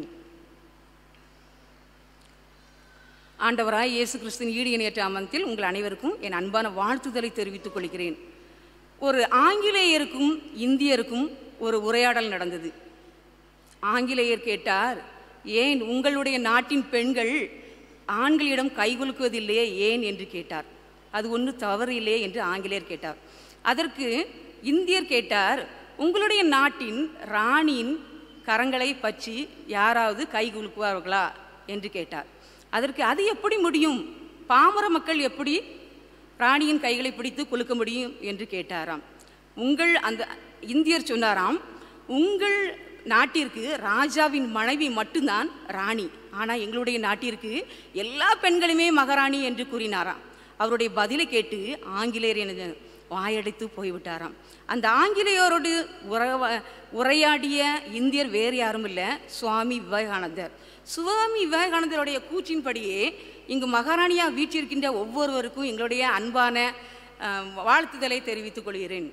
ஆண்டவராய் இயேசு கிறிஸ்துவின் ஈடு இணையற்ற அமர்த்தில் உங்கள் அனைவருக்கும் என் அன்பான வாழ்த்துதலை தெரிவித்துக் கொள்கிறேன் ஒரு ஆங்கிலேயருக்கும் இந்தியருக்கும் ஒரு உரையாடல் நடந்தது ஆங்கிலேயர் கேட்டார் ஏன் உங்களுடைய நாட்டின் பெண்கள் ஆண்களிடம் கைகுலுக்குவதில்லையே ஏன் என்று கேட்டார் அது ஒன்று தவறு இல்லையே என்று ஆங்கிலேயர் கேட்டார் அதற்கு இந்தியர் கேட்டார் உங்களுடைய நாட்டின் ராணியின் கரங்களை பற்றி யாராவது கைகுலுக்குவார்களா என்று கேட்டார் அதற்கு அது எப்படி முடியும் பாமர மக்கள் எப்படி ராணியின் கைகளை பிடித்து குலுக்க முடியும் என்று கேட்டாராம் உங்கள் அந்த இந்தியர் சொன்னாராம் உங்கள் நாட்டிற்கு ராஜாவின் மனைவி மட்டும்தான் ராணி ஆனால் எங்களுடைய நாட்டிற்கு எல்லா பெண்களுமே மகாராணி என்று கூறினாராம் அவருடைய பதிலை கேட்டு ஆங்கிலேயர் என்ன வாயடைத்து போய்விட்டாராம் அந்த ஆங்கிலேயரோடு உறவ உரையாடிய இந்தியர் வேறு யாரும் இல்லை சுவாமி விவேகானந்தர் சுவாமி விவேகானந்தருடைய கூற்றின்படியே இங்கு மகாராணியாக வீற்றிருக்கின்ற ஒவ்வொருவருக்கும் எங்களுடைய அன்பான அஹ், வாழ்த்துதலை தெரிவித்துக் கொள்கிறேன்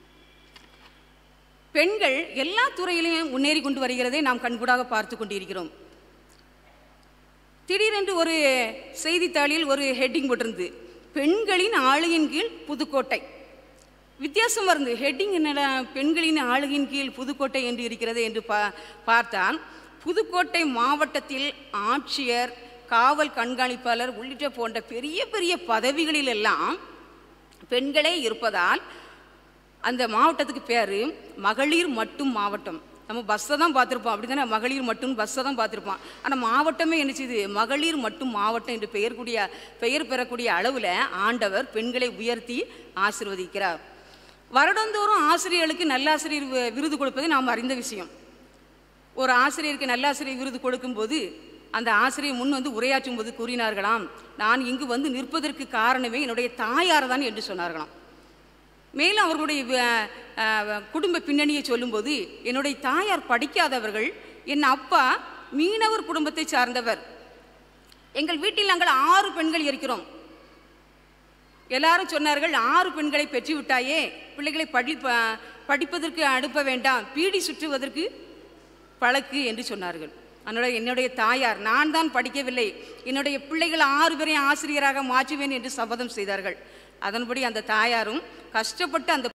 பெண்கள் எல்லா துறையிலையும் முன்னேறி கொண்டு வருகிறதை நாம் கண்கூடாக பார்த்து கொண்டிருக்கிறோம் திடீரென்று ஒரு செய்தித்தாளில் ஒரு ஹெட்டிங் போட்டிருந்து பெண்களின் ஆளுகையின் கீழ் புதுக்கோட்டை வித்தியாசம் வருது ஹெட்டிங் என்னடா பெண்களின் ஆளுகையின் கீழ் புதுக்கோட்டை என்று இருக்கிறது என்று பா பார்த்தால் புதுக்கோட்டை மாவட்டத்தில் ஆட்சியர் காவல் கண்காணிப்பாளர் உள்ளிட்ட போன்ற பெரிய பெரிய பதவிகளில் எல்லாம் பெண்களே இருப்பதால் அந்த மாவட்டத்துக்கு பேர் மகளிர் மட்டும் மாவட்டம் நம்ம பஸ்ஸை தான் பார்த்துருப்போம் அப்படி தானே மகளிர் மட்டும் பஸ்ஸை தான் பார்த்துருப்போம் ஆனால் மாவட்டமே என்ன செய்யுது மகளிர் மட்டும் மாவட்டம் என்று பெயர் கூடிய பெயர் பெறக்கூடிய அளவில் ஆண்டவர் பெண்களை உயர்த்தி ஆசிர்வதிக்கிறார் வருடந்தோறும் ஆசிரியர்களுக்கு நல்லாசிரியர் வி- விருது கொடுப்பது நாம் அறிந்த விஷயம் ஒரு ஆசிரியருக்கு நல்லாசிரியர் விருது கொடுக்கும்போது அந்த ஆசிரியர் முன் வந்து உரையாற்றும் போது கூறினார்களாம் நான் இங்கு வந்து நிற்பதற்கு காரணமே என்னுடைய தாயார் தான் என்று சொன்னார்களாம் மேலும் அவர்களுடைய வ- அஹ், குடும்ப பின்னணியை சொல்லும்போது என்னுடைய தாயார் படிக்காதவர்கள் என் அப்பா மீனவர் குடும்பத்தை சார்ந்தவர் எங்கள் வீட்டில் நாங்கள் ஆறு பெண்கள் இருக்கிறோம் எல்லாரும் சொன்னார்கள் ஆறு பெண்களை பெற்று விட்டாயே பிள்ளைகளை படி ப- படிப்பதற்கு அனுப்ப வேண்டாம் பீடி சுற்றுவதற்கு பழக்கு என்று சொன்னார்கள் அதனோட என்னுடைய தாயார் நான் தான் படிக்கவில்லை என்னுடைய பிள்ளைகள் ஆறு பேரையும் ஆசிரியராக மாற்றுவேன் என்று சபதம் செய்தார்கள் அதன்படி அந்த தாயாரும் கஷ்டப்பட்டு அந்த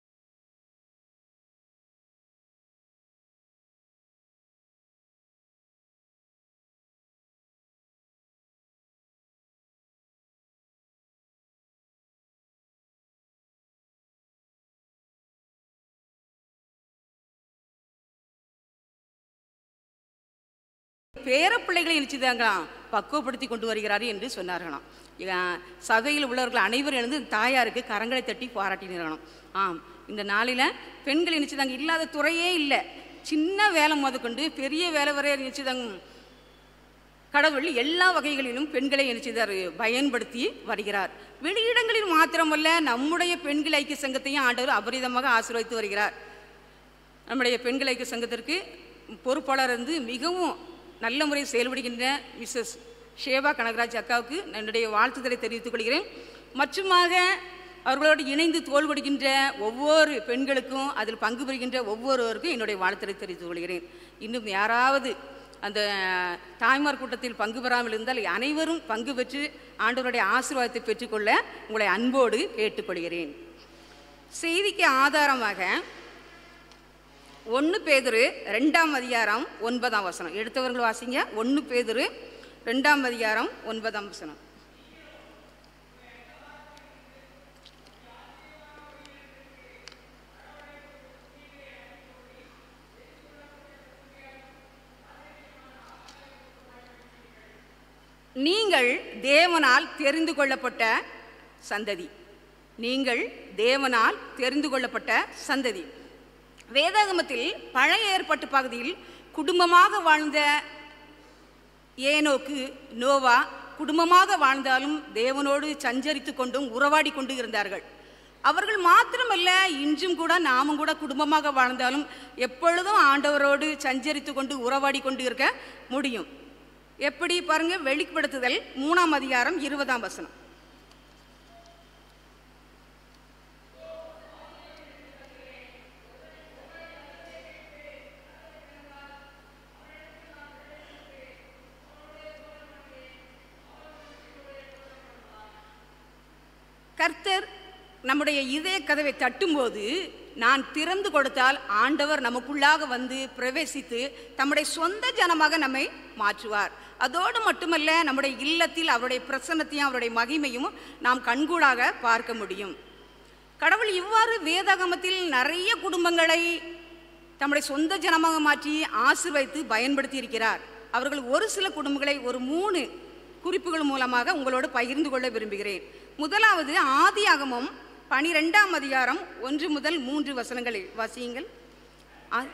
பேர பிள்ளைகளை நினைச்சுதாங்களாம் பக்குவப்படுத்தி கொண்டு வருகிறாரு என்று சொன்னார்களாம் இவன் சபையில் உள்ளவர்கள் அனைவரும் எழுந்து தாயாருக்கு கரங்களை தட்டி பாராட்டினார்களாம் ஆம் இந்த நாளில் பெண்கள் நினைச்சுதாங்க இல்லாத துறையே இல்லை சின்ன வேலை முதற்கொண்டு பெரிய வேலை வரை நினைச்சுதாங்க கடவுள் எல்லா வகைகளிலும் பெண்களை நினைச்சுதார் பயன்படுத்தி வருகிறார் வெளியிடங்களில் மாத்திரமல்ல நம்முடைய பெண்கள் ஐக்கிய சங்கத்தையும் ஆண்டவர் அபரிதமாக ஆசீர்வதித்து வருகிறார் நம்முடைய பெண்கள் ஐக்கிய சங்கத்திற்கு பொறுப்பாளர் இருந்து மிகவும் நல்ல முறையில் செயல்படுகின்ற மிஸ்ஸஸ் ஷேபா கனகராஜ் அக்காவுக்கு என்னுடைய வாழ்த்துக்களை தெரிவித்துக் கொள்கிறேன் மற்றுமாக அவர்களோடு இணைந்து தோல்படுகின்ற ஒவ்வொரு பெண்களுக்கும் அதில் பங்கு பெறுகின்ற ஒவ்வொருவருக்கும் என்னுடைய வாழ்த்துக்களை தெரிவித்துக் கொள்கிறேன் இன்னும் யாராவது அந்த தாய்மார் கூட்டத்தில் பங்கு பெறாமல் இருந்தால் அனைவரும் பங்கு பெற்று ஆண்டவருடைய ஆசீர்வாதத்தை பெற்றுக்கொள்ள உங்களை அன்போடு கேட்டுக்கொள்கிறேன் செய்திக்கு ஆதாரமாக ஒன்று பேதுரு ரெண்டாம் அதிகாரம் ஒன்பதாம் வசனம் எடுத்தவர்கள் வாசிங்க ஒன்று பேதுரு ரெண்டாம் அதிகாரம் ஒன்பதாம் வசனம் நீங்கள் தேவனால் தெரிந்து கொள்ளப்பட்ட சந்ததி நீங்கள் தேவனால் தெரிந்து கொள்ளப்பட்ட சந்ததி வேதாகமத்தில் பழைய ஏற்பாட்டு பகுதியில் குடும்பமாக வாழ்ந்த ஏனோக்கு நோவா குடும்பமாக வாழ்ந்தாலும் தேவனோடு சஞ்சரித்து கொண்டும் உறவாடி கொண்டு இருந்தார்கள் அவர்கள் மாத்திரமல்ல இன்றும் கூட நாமும் கூட குடும்பமாக வாழ்ந்தாலும் எப்பொழுதும் ஆண்டவரோடு சஞ்சரித்து கொண்டு உறவாடி கொண்டு இருக்க முடியும் எப்படி பாருங்க வெளிப்படுத்துதல் மூணாம் அதிகாரம் இருபதாம் வசனம் கர்த்தர் நம்முடைய இதய கதவை தட்டும்போது நான் திறந்து கொடுத்தால் ஆண்டவர் நமக்குள்ளாக வந்து பிரவேசித்து தம்முடைய சொந்த ஜனமாக நம்மை மாற்றுவார் அதோடு மட்டுமல்ல நம்முடைய இல்லத்தில் அவருடைய பிரசன்னத்தையும் அவருடைய மகிமையும் நாம் கண்கூடாக பார்க்க முடியும் கடவுள் இவ்வாறு வேதாகமத்தில் நிறைய குடும்பங்களை தம்முடைய சொந்த ஜனமாக மாற்றி ஆசிர்வைத்து பயன்படுத்தி இருக்கிறார் அவர்கள் ஒரு சில குடும்பங்களை ஒரு மூணு குறிப்புகள் மூலமாக உங்களோடு பகிர்ந்து கொள்ள விரும்புகிறேன் முதலாவது ஆதியாகமம் பனிரெண்டாம் அதிகாரம் ஒன்று முதல் மூன்று வசனங்களில் வாசியுங்கள் ஆ-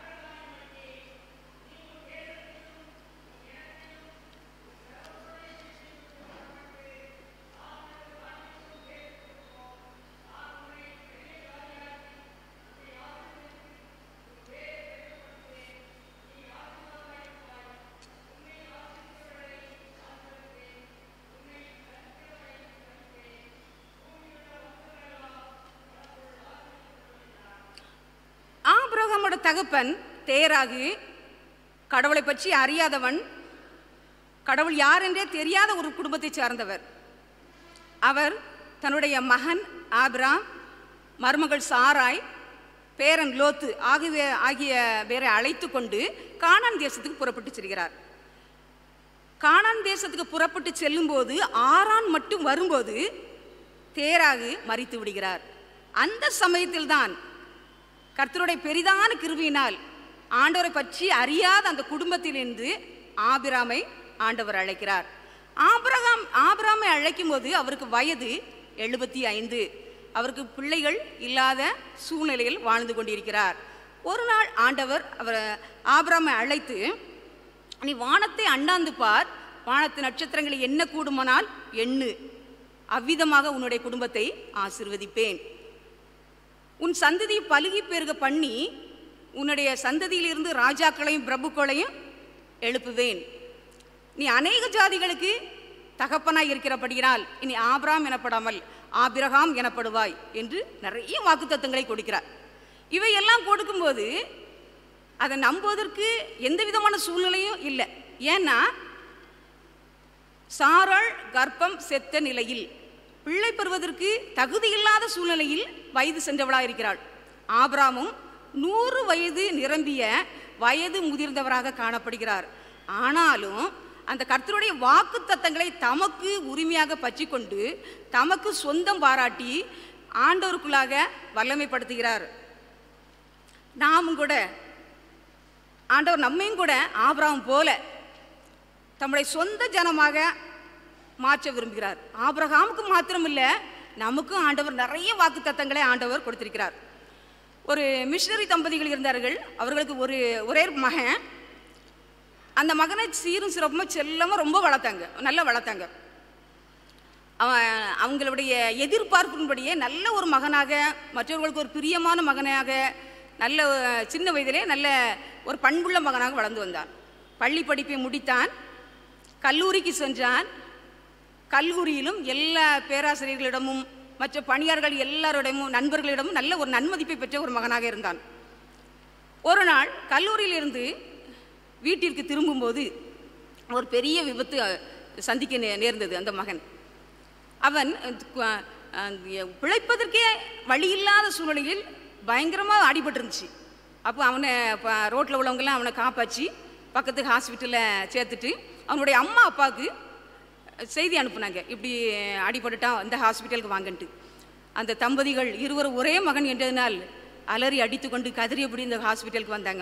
ஆபிரகாமோட தகப்பன் தேராகு கடவுளை பற்றி அறியாதவன் கடவுள் யார் என்றே தெரியாத ஒரு குடும்பத்தைச் சார்ந்தவர் அவர் தன்னுடைய மகன் ஆபிராம் மருமகள் சாராய் பேரன் லோத்து ஆகிய ஆகிய பேரை அழைத்து கொண்டு கானான் தேசத்துக்கு புறப்பட்டு செல்கிறார் கானான் தேசத்துக்கு புறப்பட்டு செல்லும்போது ஆறான் மட்டும் வரும்போது தேராகு மறித்து விடுகிறார் அந்த சமயத்தில்தான் கர்த்தருடைய பெரிதான கிருபையினால் ஆண்டவரை பற்றி அறியாத அந்த குடும்பத்திலிருந்து ஆபிராமை ஆண்டவர் அழைக்கிறார் ஆபிரகாம் ஆபிராமை அழைக்கும் போது அவருக்கு வயது எழுபத்தி ஐந்து அவருக்கு பிள்ளைகள் இல்லாத சூழ்நிலையில் வாழ்ந்து கொண்டிருக்கிறார் ஒரு நாள் ஆண்டவர் அவர் ஆபிராமை அழைத்து நீ வானத்தை அண்ணாந்து பார் வானத்து நட்சத்திரங்களை என்ன கூடுமானால் எண்ணு அவ்விதமாக உன்னுடைய குடும்பத்தை ஆசிர்வதிப்பேன் உன் சந்ததியை பலுகி பெருக பண்ணி உன்னுடைய சந்ததியிலிருந்து ராஜாக்களையும் பிரபுக்களையும் எழுப்புவேன் நீ அநேக ஜாதிகளுக்கு தகப்பனாய் இருக்கிறபடியினால் இனி ஆபிராம் எனப்படாமல் ஆபிரகாம் எனப்படுவாய் என்று நிறைய வாக்குத்தத்தங்களை கொடுக்கிறார் இவையெல்லாம் கொடுக்கும்போது அதை நம்புவதற்கு எந்த விதமான சூழ்நிலையும் இல்லை ஏன்னா சாராள் கர்ப்பம் செத்த நிலையில் பிள்ளை பெறுவதற்கு தகுதியில்லாத சூழ்நிலையில் வயது சென்றவளாக இருக்கிறாள் ஆபிராமும் நூறு வயது நிரம்பிய வயது முதிர்ந்தவராக காணப்படுகிறார் ஆனாலும் அந்த கர்த்தருடைய வாக்கு தத்தங்களை தமக்கு உரிமையாக பற்றிக்கொண்டு தமக்கு சொந்தம் பாராட்டி ஆண்டவருக்குள்ளாக வல்லமைப்படுத்துகிறார் நாமும் கூட ஆண்டவர் நம்மையும் கூட ஆபிராம் போல தம்முடைய சொந்த ஜனமாக மாற்ற விரும்புகிறார் ஆபிரகாமுக்கு மாத்திரமில்ல நமக்கும் ஆண்டவர் நிறைய வாக்கு தத்தங்களை ஆண்டவர் கொடுத்திருக்கிறார் ஒரு மிஷினரி தம்பதிகள் இருந்தார்கள் அவர்களுக்கு ஒரு ஒரே மகன் அந்த மகனை சீரும் சிறப்புமாக செல்லமாக ரொம்ப வளர்த்தாங்க நல்லா வளர்த்தாங்க அவன் அவங்களுடைய எதிர்பார்ப்பின்படியே நல்ல ஒரு மகனாக மற்றவர்களுக்கு ஒரு பிரியமான மகனாக நல்ல அஹ், சின்ன வயதிலே நல்ல ஒரு பண்புள்ள மகனாக வளர்ந்து வந்தான் பள்ளி படிப்பை முடித்தான் கல்லூரிக்கு சென்றான் கல்லூரியிலும் எல்லா பேராசிரியர்களிடமும் மற்ற பணியாளர்கள் எல்லாரிடமும் நண்பர்களிடமும் நல்ல ஒரு நன்மதிப்பை பெற்ற ஒரு மகனாக இருந்தான் ஒரு நாள் கல்லூரியிலிருந்து வீட்டிற்கு திரும்பும்போது ஒரு பெரிய விபத்து அஹ், சந்திக்க நே- நேர்ந்தது அந்த மகன் அவன் அஹ், கு- அஹ், பிழைப்பதற்கே வழி இல்லாத சூழ்நிலையில் பயங்கரமாக அடிபட்டிருந்துச்சு அப்போ அவனை ரோட்டில் உள்ளவங்கெல்லாம் அவனை காப்பாற்றி பக்கத்து ஹாஸ்பிட்டலில் சேர்த்துட்டு அவனுடைய அம்மா அப்பாவுக்கு செய்தி அனுப்புனாங்க இப்படி அடிபட்டுட்டான் இந்த ஹாஸ்பிட்டலுக்கு வாங்கன்ட்டு அந்த தம்பதிகள் இருவரும் ஒரே மகன் என்றதினால் அலறி அடித்துக்கொண்டு கதறியபடி இந்த ஹாஸ்பிட்டலுக்கு வந்தாங்க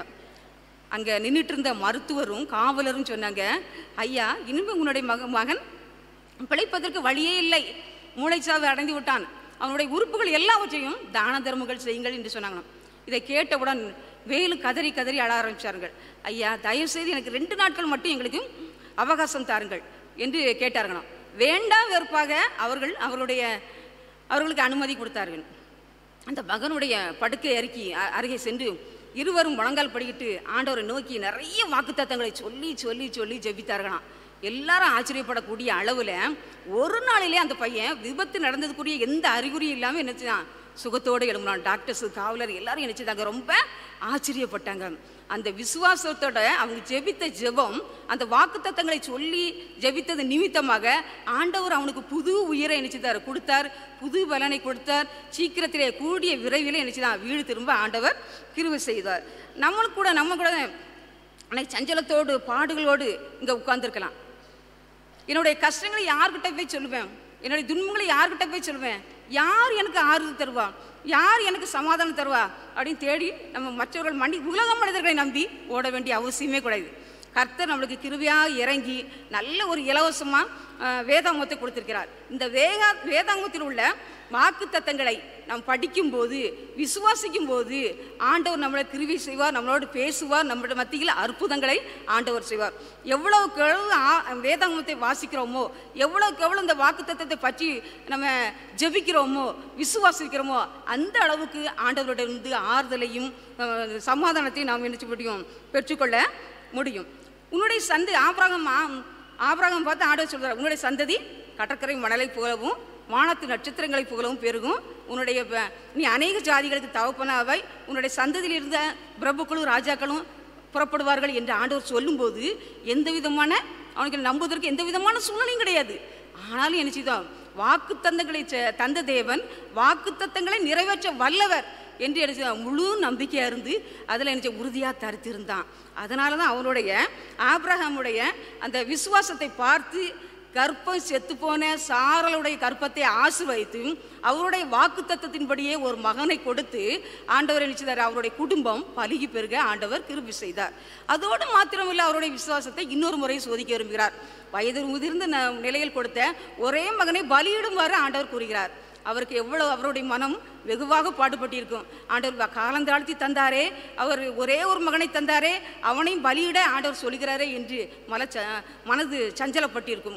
அங்கே நின்றுட்டு இருந்த மருத்துவரும் காவலரும் சொன்னாங்க ஐயா இனிமே உன்னுடைய மக மகன் பிழைப்பதற்கு வழியே இல்லை மூளைச்சாவு அடைந்து விட்டான் அவனுடைய உறுப்புகள் எல்லாவற்றையும் தான தர்மங்கள் செய்யுங்கள் என்று சொன்னாங்களாம் இதை கேட்டவுடன் வேலு கதறி கதறி அழ ஆரம்பிச்சார்கள் ஐயா தயவுசெய்து எனக்கு ரெண்டு நாட்கள் மட்டும் எங்களுக்கு அவகாசம் தாருங்கள் என்று கேட்டார்களாம் வேண்டாம் வெறுப்பாக அவர்கள் அவர்களுடைய அவர்களுக்கு அனுமதி கொடுத்தார்கள் அந்த மகனுடைய படுக்கை அருகி அ- அருகே சென்று இருவரும் முழங்கால் படிக்கிட்டு ஆண்டவரை நோக்கி நிறைய வாக்குத்தத்தங்களை சொல்லி சொல்லி சொல்லி ஜெபித்தார்களாம் எல்லாரும் ஆச்சரியப்படக்கூடிய அளவில் ஒரு நாளிலே அந்த பையன் விபத்து நடந்ததுக்குரிய எந்த அறிகுறியும் இல்லாமல் என்னச்சுதான் சுகத்தோடு எழும்பினான் டாக்டர்ஸ் காவலர் எல்லாரும் நினைச்சதாங்க ரொம்ப ஆச்சரியப்பட்டாங்க அந்த விசுவாசத்தோட அவங்க ஜெபித்த ஜெபம் அந்த வாக்குத்தத்தங்களை சொல்லி ஜெபித்தது நிமித்தமாக ஆண்டவர் அவனுக்கு புது உயிரை நினைச்சுதார் கொடுத்தார் புது பலனை கொடுத்தார் சீக்கிரத்திலே கூடிய விரைவில் நினைச்சுதான் வீடு திரும்ப ஆண்டவர் கிருவை செய்தார் நம்மளும் கூட நம்ம கூட அன்னைக்கு சஞ்சலத்தோடு பாடுகளோடு இங்கே உட்கார்ந்துருக்கலாம் என்னுடைய கஷ்டங்களை யார்கிட்ட போய் சொல்லுவேன் என்னுடைய துன்பங்களை யார்கிட்ட போய் சொல்லுவேன் யார் எனக்கு ஆறுதல் தருவா யார் எனக்கு சமாதானம் தருவா அப்படின்னு தேடி நம்ம மற்றவர்கள் மணி உலக மனிதர்களை நம்பி ஓட வேண்டிய அவசியமே கூடாது கர்த்தர் நம்மளுக்கு கிருபையாக இறங்கி நல்ல ஒரு இலவசமாக வேதாங்கத்தை கொடுத்திருக்கிறார் இந்த வேகா வேதாங்கத்தில் உள்ள வாக்கு தத்தங்களை நாம் படிக்கும்போது விசுவாசிக்கும் போது ஆண்டவர் நம்மளை கிருவி செய்வார் நம்மளோடு பேசுவார் நம்மளோட மத்தியில் அற்புதங்களை ஆண்டவர் செய்வார் எவ்வளவுக்கு எவ்வளவு ஆ- வேதாங்கத்தை வாசிக்கிறோமோ எவ்வளவுக்கு எவ்வளவு இந்த வாக்கு தத்தத்தை பற்றி நம்ம ஜெபிக்கிறோமோ விசுவாசிக்கிறோமோ அந்த அளவுக்கு ஆண்டவரிடமிருந்து ஆறுதலையும் அஹ், சமாதானத்தையும் நாம் என்ன செய்ய முடியும் பெற்றுக்கொள்ள முடியும் உன்னுடைய சந்தை ஆபிரகம் ஆபிரகம் பார்த்து ஆண்டவர் சொல்கிறார் உன்னுடைய சந்ததி கடற்கரை மணலை போலவும் வானத்து நட்சத்திரங்களை போலவும் பெருகும் உன்னுடைய ப- நீ அநேக ஜாதிகளுக்கு தவப்பனாவை உன்னுடைய சந்ததியில் இருந்த பிரபுக்களும் ராஜாக்களும் புறப்படுவார்கள் என்று ஆண்டவர் சொல்லும்போது எந்த விதமான அவனுக்கு நம்புவதற்கு எந்த விதமான சூழ்நிலையும் கிடையாது ஆனாலும் என்ன செய்தோம் வாக்கு தந்தங்களை தந்த தேவன் வாக்கு தத்தங்களை நிறைவேற்ற வல்லவர் என்று என்ன செய்தான்? முழு நம்பிக்கையாக இருந்து அதில் என்ன செய்ய உறுதியாக தரித்திருந்தான் அதனால தான் அவனுடைய ஆபிரகாமுடைய அந்த விசுவாசத்தை பார்த்து கர்ப்பம் செத்து போன சாரலுடைய கர்ப்பத்தை ஆசிர்வதித்து அவருடைய வாக்கு தத்தத்தின்படியே ஒரு மகனை கொடுத்து ஆண்டவர் நினைச்சார் அவருடைய குடும்பம் பலுகி பெருக ஆண்டவர் கிருபி செய்தார் அதோடு மாத்திரமில்லை அவருடைய விசுவாசத்தை இன்னொரு முறை சோதிக்க விரும்புகிறார் வயது முதிர்ந்த ந- நிலையில் கொடுத்த ஒரே மகனை பலியிடுமாறு ஆண்டவர் கூறுகிறார் அவருக்கு எவ்வளவு அவருடைய மனம் வெகுவாக பாடுபட்டிருக்கும் ஆண்டவர் வ- காலந்தாழ்த்தி தந்தாரே அவர் ஒரே ஒரு மகனை தந்தாரே அவனையும் பலியிட ஆண்டவர் சொல்கிறாரே என்று மல ச மனது சஞ்சலப்பட்டிருக்கும்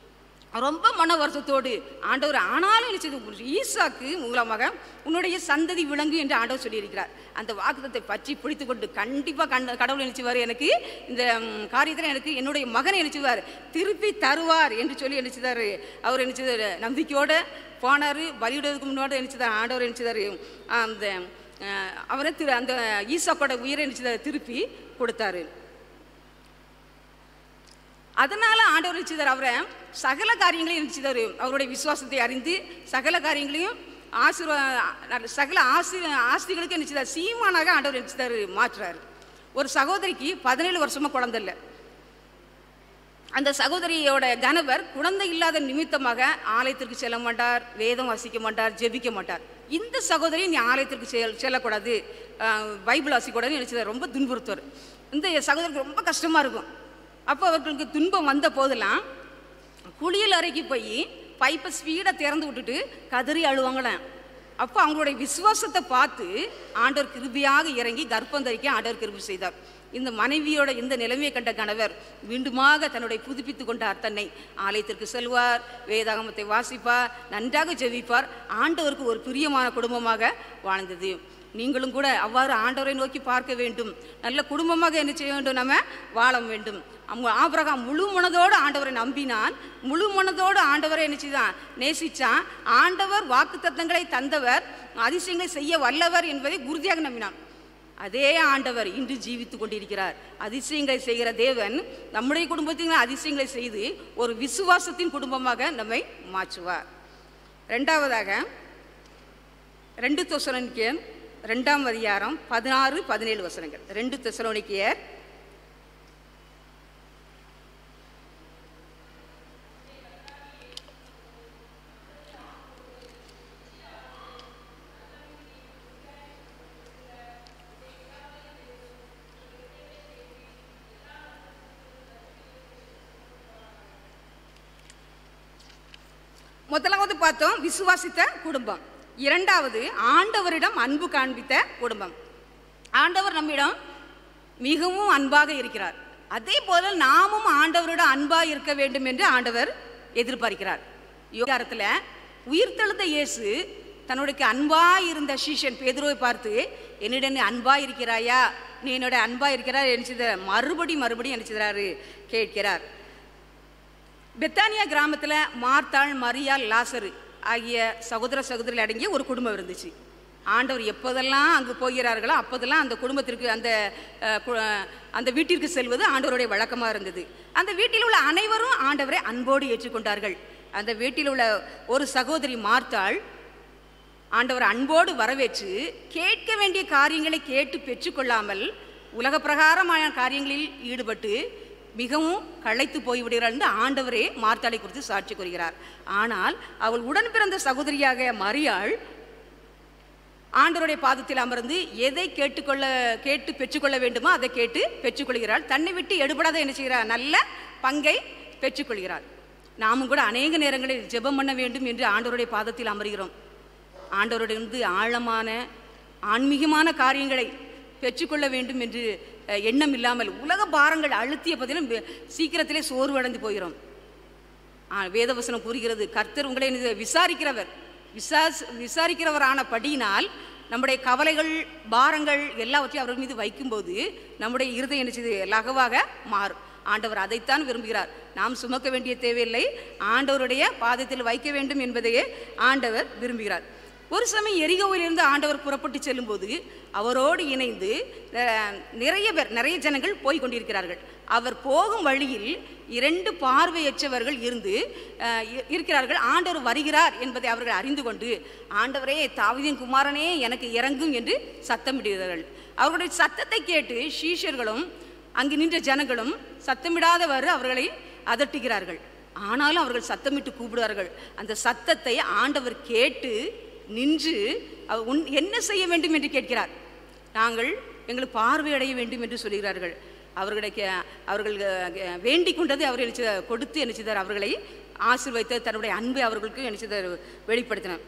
ரொம்ப மன வருத்தத்தோடு ஆண்டவர் ஆனாலும் நினைச்சது ஈசாக்கு மூலமாக உன்னுடைய சந்ததி விளங்கு என்று ஆண்டவர் சொல்லியிருக்கிறார் அந்த வாக்குத்தத்தை பற்றி பிடித்து கொண்டு கண்டிப்பாக கண்ட கடவுள் நினைச்சுவார் எனக்கு இந்த ம், காரியத்தில் எனக்கு என்னுடைய மகனை நினைச்சுவார் திருப்பி தருவார் என்று சொல்லி நினைச்சுதார் அவர் நினைச்சது நம்பிக்கையோடு போனார் பலியிடுவதற்கு முன்னாடி நினைச்சதார் ஆண்டவர் நினைச்சதார் அந்த அஹ், அவரை திரு அந்த ஈசாக்கோட உயிரை நினைச்சதார் திருப்பி கொடுத்தாரு அதனால ஆண்டவர் நிச்சயதார் அவரை சகல காரியங்களையும் நிச்சயதார் அவருடைய விசுவாசத்தை அறிந்து சகல காரியங்களையும் ஆசீர்வா சகல ஆசி ஆஸ்திகளுக்கு நிச்சயதார் சீமானாக ஆண்டவர் நிச்சயதார் மாற்றுறாரு ஒரு சகோதரிக்கு பதினேழு வருஷமா குழந்தை இல்லை அந்த சகோதரியோட கணவர் குழந்தை இல்லாத நிமித்தமாக ஆலயத்திற்கு செல்ல மாட்டார் வேதம் வாசிக்க மாட்டார் ஜெபிக்க மாட்டார் இந்த சகோதரி நீ ஆலயத்திற்கு செல் செல்லக்கூடாது ஆஹ், பைபிள் வாசிக்கூடாதுன்னு நினைச்சதை ரொம்ப துன்புறுத்துவார் இந்த சகோதரிக்கு ரொம்ப கஷ்டமா இருக்கும் அப்போ அவர்களுக்கு துன்பம் வந்த போதெல்லாம் குளியல் அறைக்கு போய் பைப்பை ஸ்பீடாக திறந்து விட்டுட்டு கதறி அழுவாங்களாம் அப்போ அவங்களுடைய விசுவாசத்தை பார்த்து ஆண்டவர் கிருபியாக இறங்கி கர்ப்பம் தரிக்க ஆண்டவர் கிருபி செய்தார் இந்த மனைவியோட இந்த நிலைமையை கண்ட கணவர் மீண்டுமாக தன்னுடைய புதுப்பித்து கொண்டார் தன்னை ஆலயத்திற்கு செல்வார் வேதாகமத்தை வாசிப்பார் நன்றாக ஜெபிப்பார் ஆண்டவருக்கு ஒரு பிரியமான குடும்பமாக வாழ்ந்தது நீங்களும் கூட அவ்வாறு ஆண்டவரை நோக்கி பார்க்க வேண்டும் நல்ல குடும்பமாக என்ன செய்ய வேண்டும் நம்ம வாழ வேண்டும் அம்ம- ஆபிரகாம் முழு மனதோடு ஆண்டவரை நம்பினான் முழு மனதோடு ஆண்டவரை என்ன செய்தான் நேசிச்சான் ஆண்டவர் வாக்குத்தத்தங்களை தந்தவர் அதிசயங்களை செய்ய வல்லவர் என்பதை உறுதியாக நம்பினான் அதே ஆண்டவர் இன்று ஜீவித்து கொண்டிருக்கிறார் அதிசயங்களை செய்கிற தேவன் நம்முடைய குடும்பத்தில் அதிசயங்களை செய்து ஒரு விசுவாசத்தின் குடும்பமாக நம்மை மாற்றுவார் ரெண்டாவதாக ரெண்டு தெசலோனிக்கேயர் ரெண்டாம் அதிகாரம் பதினாறு பதினேழு வசனங்கள் ரெண்டு தெசலோனிக்கேயர் முதலாவது பார்த்தோம் விசுவாசித்த குடும்பம் இரண்டாவது ஆண்டவரிடம் அன்பு காண்பித்த குடும்பம் ஆண்டவர் நம்மிடம் மிகவும் அன்பாக இருக்கிறார் அதே போல நாமும் ஆண்டவரிடம் அன்பாக இருக்க வேண்டும் என்று ஆண்டவர் எதிர்பார்க்கிறார் யோகாரத்தில் உயிர்த்தெழுந்த இயேசு தன்னுடைய அன்பா இருந்த சீஷன் பேதுருவை பார்த்து என்னிடம் நீ அன்பா இருக்கிறாயா நீ என்னோட அன்பா இருக்கிறார் நினைச்சத மறுபடி மறுபடி நினைச்சதாரு கேட்கிறார் பெத்தானியா கிராமத்தில் மார்த்தாள் மரியாள் லாசரு ஆகிய சகோதர சகோதரிகள் அடங்கிய ஒரு குடும்பம் இருந்துச்சு ஆண்டவர் எப்போதெல்லாம் அங்கு போகிறார்களோ அப்போதெல்லாம் அந்த குடும்பத்திற்கு அந்த அஹ், கு- அஹ், அந்த வீட்டிற்கு செல்வது ஆண்டவருடைய வழக்கமாக இருந்தது அந்த வீட்டில் உள்ள அனைவரும் ஆண்டவரை அன்போடு ஏற்றுக்கொண்டார்கள் அந்த வீட்டில் உள்ள ஒரு சகோதரி மார்த்தாள் ஆண்டவர் அன்போடு வரவேற்று கேட்க வேண்டிய காரியங்களை கேட்டு பெற்றுக்கொள்ளாமல் உலக பிரகாரமான காரியங்களில் ஈடுபட்டு மிகவும் களைத்து போய்விடுகிறார் என்று ஆண்டவரே மார்த்தாளை குறித்து சாட்சி கூறுகிறார் ஆனால் அவள் உடன் பிறந்த சகோதரியாக மரியாள் ஆண்டவருடைய பாதத்தில் அமர்ந்து எதை கேட்டுக்கொள்ள கேட்டு பெற்றுக்கொள்ள வேண்டுமோ அதை கேட்டு பெற்றுக்கொள்கிறாள் தன்னை விட்டு எடுபடாத என்ன செய்கிறார் நல்ல பங்கை பெற்றுக்கொள்கிறாள் நாமும் கூட அநேக நேரங்களில் ஜெபம் பண்ண வேண்டும் என்று ஆண்டவருடைய பாதத்தில் அமர்கிறோம் ஆண்டவரிடமிருந்து ஆழமான ஆன்மீகமான காரியங்களை பெற்றுக்கொள்ள வேண்டும் என்று அஹ், எண்ணம் இல்லாமல் உலக பாரங்கள் அழுத்திய பதிலும் வே- சீக்கிரத்திலே சோர்வடைந்து போகிறோம் ஆ, வேதவசனம் கூறுகிறது கர்த்தர் உங்களை என்னது விசாரிக்கிறவர் விசாஸ் விசாரிக்கிறவரான படியினால் நம்முடைய கவலைகள் பாரங்கள் எல்லாவற்றையும் அவர் மீது வைக்கும்போது நம்முடைய இருதயம் என்ன செய்து லகுவாக மாறும் ஆண்டவர் அதைத்தான் விரும்புகிறார் நாம் சுமக்க வேண்டிய தேவையில்லை ஆண்டவருடைய பாதத்தில் வைக்க வேண்டும் என்பதையே ஆண்டவர் விரும்புகிறார் ஒரு சமயம் எரிகோவிலிருந்து ஆண்டவர் புறப்பட்டு செல்லும்போது அவரோடு இணைந்து அஹ், நிறைய பேர் நிறைய ஜனங்கள் போய் கொண்டிருக்கிறார்கள் அவர் போகும் வழியில் இரண்டு பார்வையற்றவர்கள் இருந்து அஹ், இ- இருக்கிறார்கள் ஆண்டவர் வருகிறார் என்பதை அவர்கள் அறிந்து கொண்டு ஆண்டவரே தாவீதின் குமாரனே எனக்கு இறங்கும் என்று சத்தமிடுகிறார்கள் அவர்களுடைய சத்தத்தை கேட்டு சீஷர்களும் அங்கு நின்ற ஜனங்களும் சத்தமிடாதவாறு அவர்களை அதட்டுகிறார்கள் ஆனாலும் அவர்கள் சத்தமிட்டு கூப்பிடுவார்கள் அந்த சத்தத்தை ஆண்டவர் கேட்டு நின்று அவர் உன் என்ன செய்ய வேண்டும் என்று கேட்கிறார் நாங்கள் எங்களுக்கு பார்வையடைய வேண்டும் என்று சொல்கிறார்கள் அவர்களுக்கு அவர்கள் அஹ், வேண்டிக் கொண்டதை அவர் என்ன செய்தார்? கொடுத்து என்ன செய்தார் அவர்களை ஆசீர்வதித்து தன்னுடைய அன்பை அவர்களுக்கு என்ன செய்தார் வெளிப்படுத்தினார்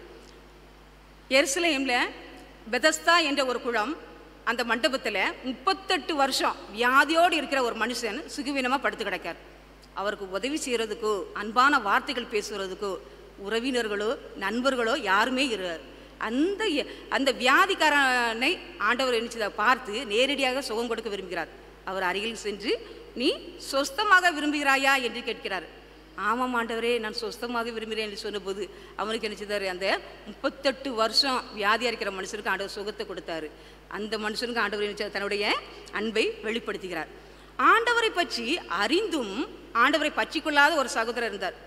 எருசலேமில் பெதஸ்தா என்ற ஒரு குளம் அந்த மண்டபத்தில் முப்பத்தெட்டு வருஷம் வியாதியோடு இருக்கிற ஒரு மனுஷன் சுகுவீனமாக படுத்து கிடக்கார் அவருக்கு உதவி செய்கிறதுக்கோ அன்பான வார்த்தைகள் பேசுகிறதுக்கோ உறவினர்களோ நண்பர்களோ யாருமே இரு அந்த எ- அந்த வியாதிக்காரனை ஆண்டவர் என்ன பார்த்து நேரடியாக சுகம் கொடுக்க விரும்புகிறார் அவர் அருகில் சென்று நீ சொஸ்தமாக விரும்புகிறாயா என்று கேட்கிறார் ஆமாம் ஆண்டவரே நான் சொஸ்தமாக விரும்புகிறேன் என்று சொன்னபோது அவனுக்கு என்ன செய்தார் அந்த முப்பத்தெட்டு வருஷம் வியாதியாக இருக்கிற மனுஷனுக்கு ஆண்டவர் சுகத்தை கொடுத்தாரு அந்த மனுஷனுக்கு ஆண்டவர் என்ன செய்தார்? தன்னுடைய அன்பை வெளிப்படுத்துகிறார் ஆண்டவரை பற்றி அறிந்தும் ஆண்டவரை பற்றிக்கொள்ளாத ஒரு சகோதரர் இருந்தார்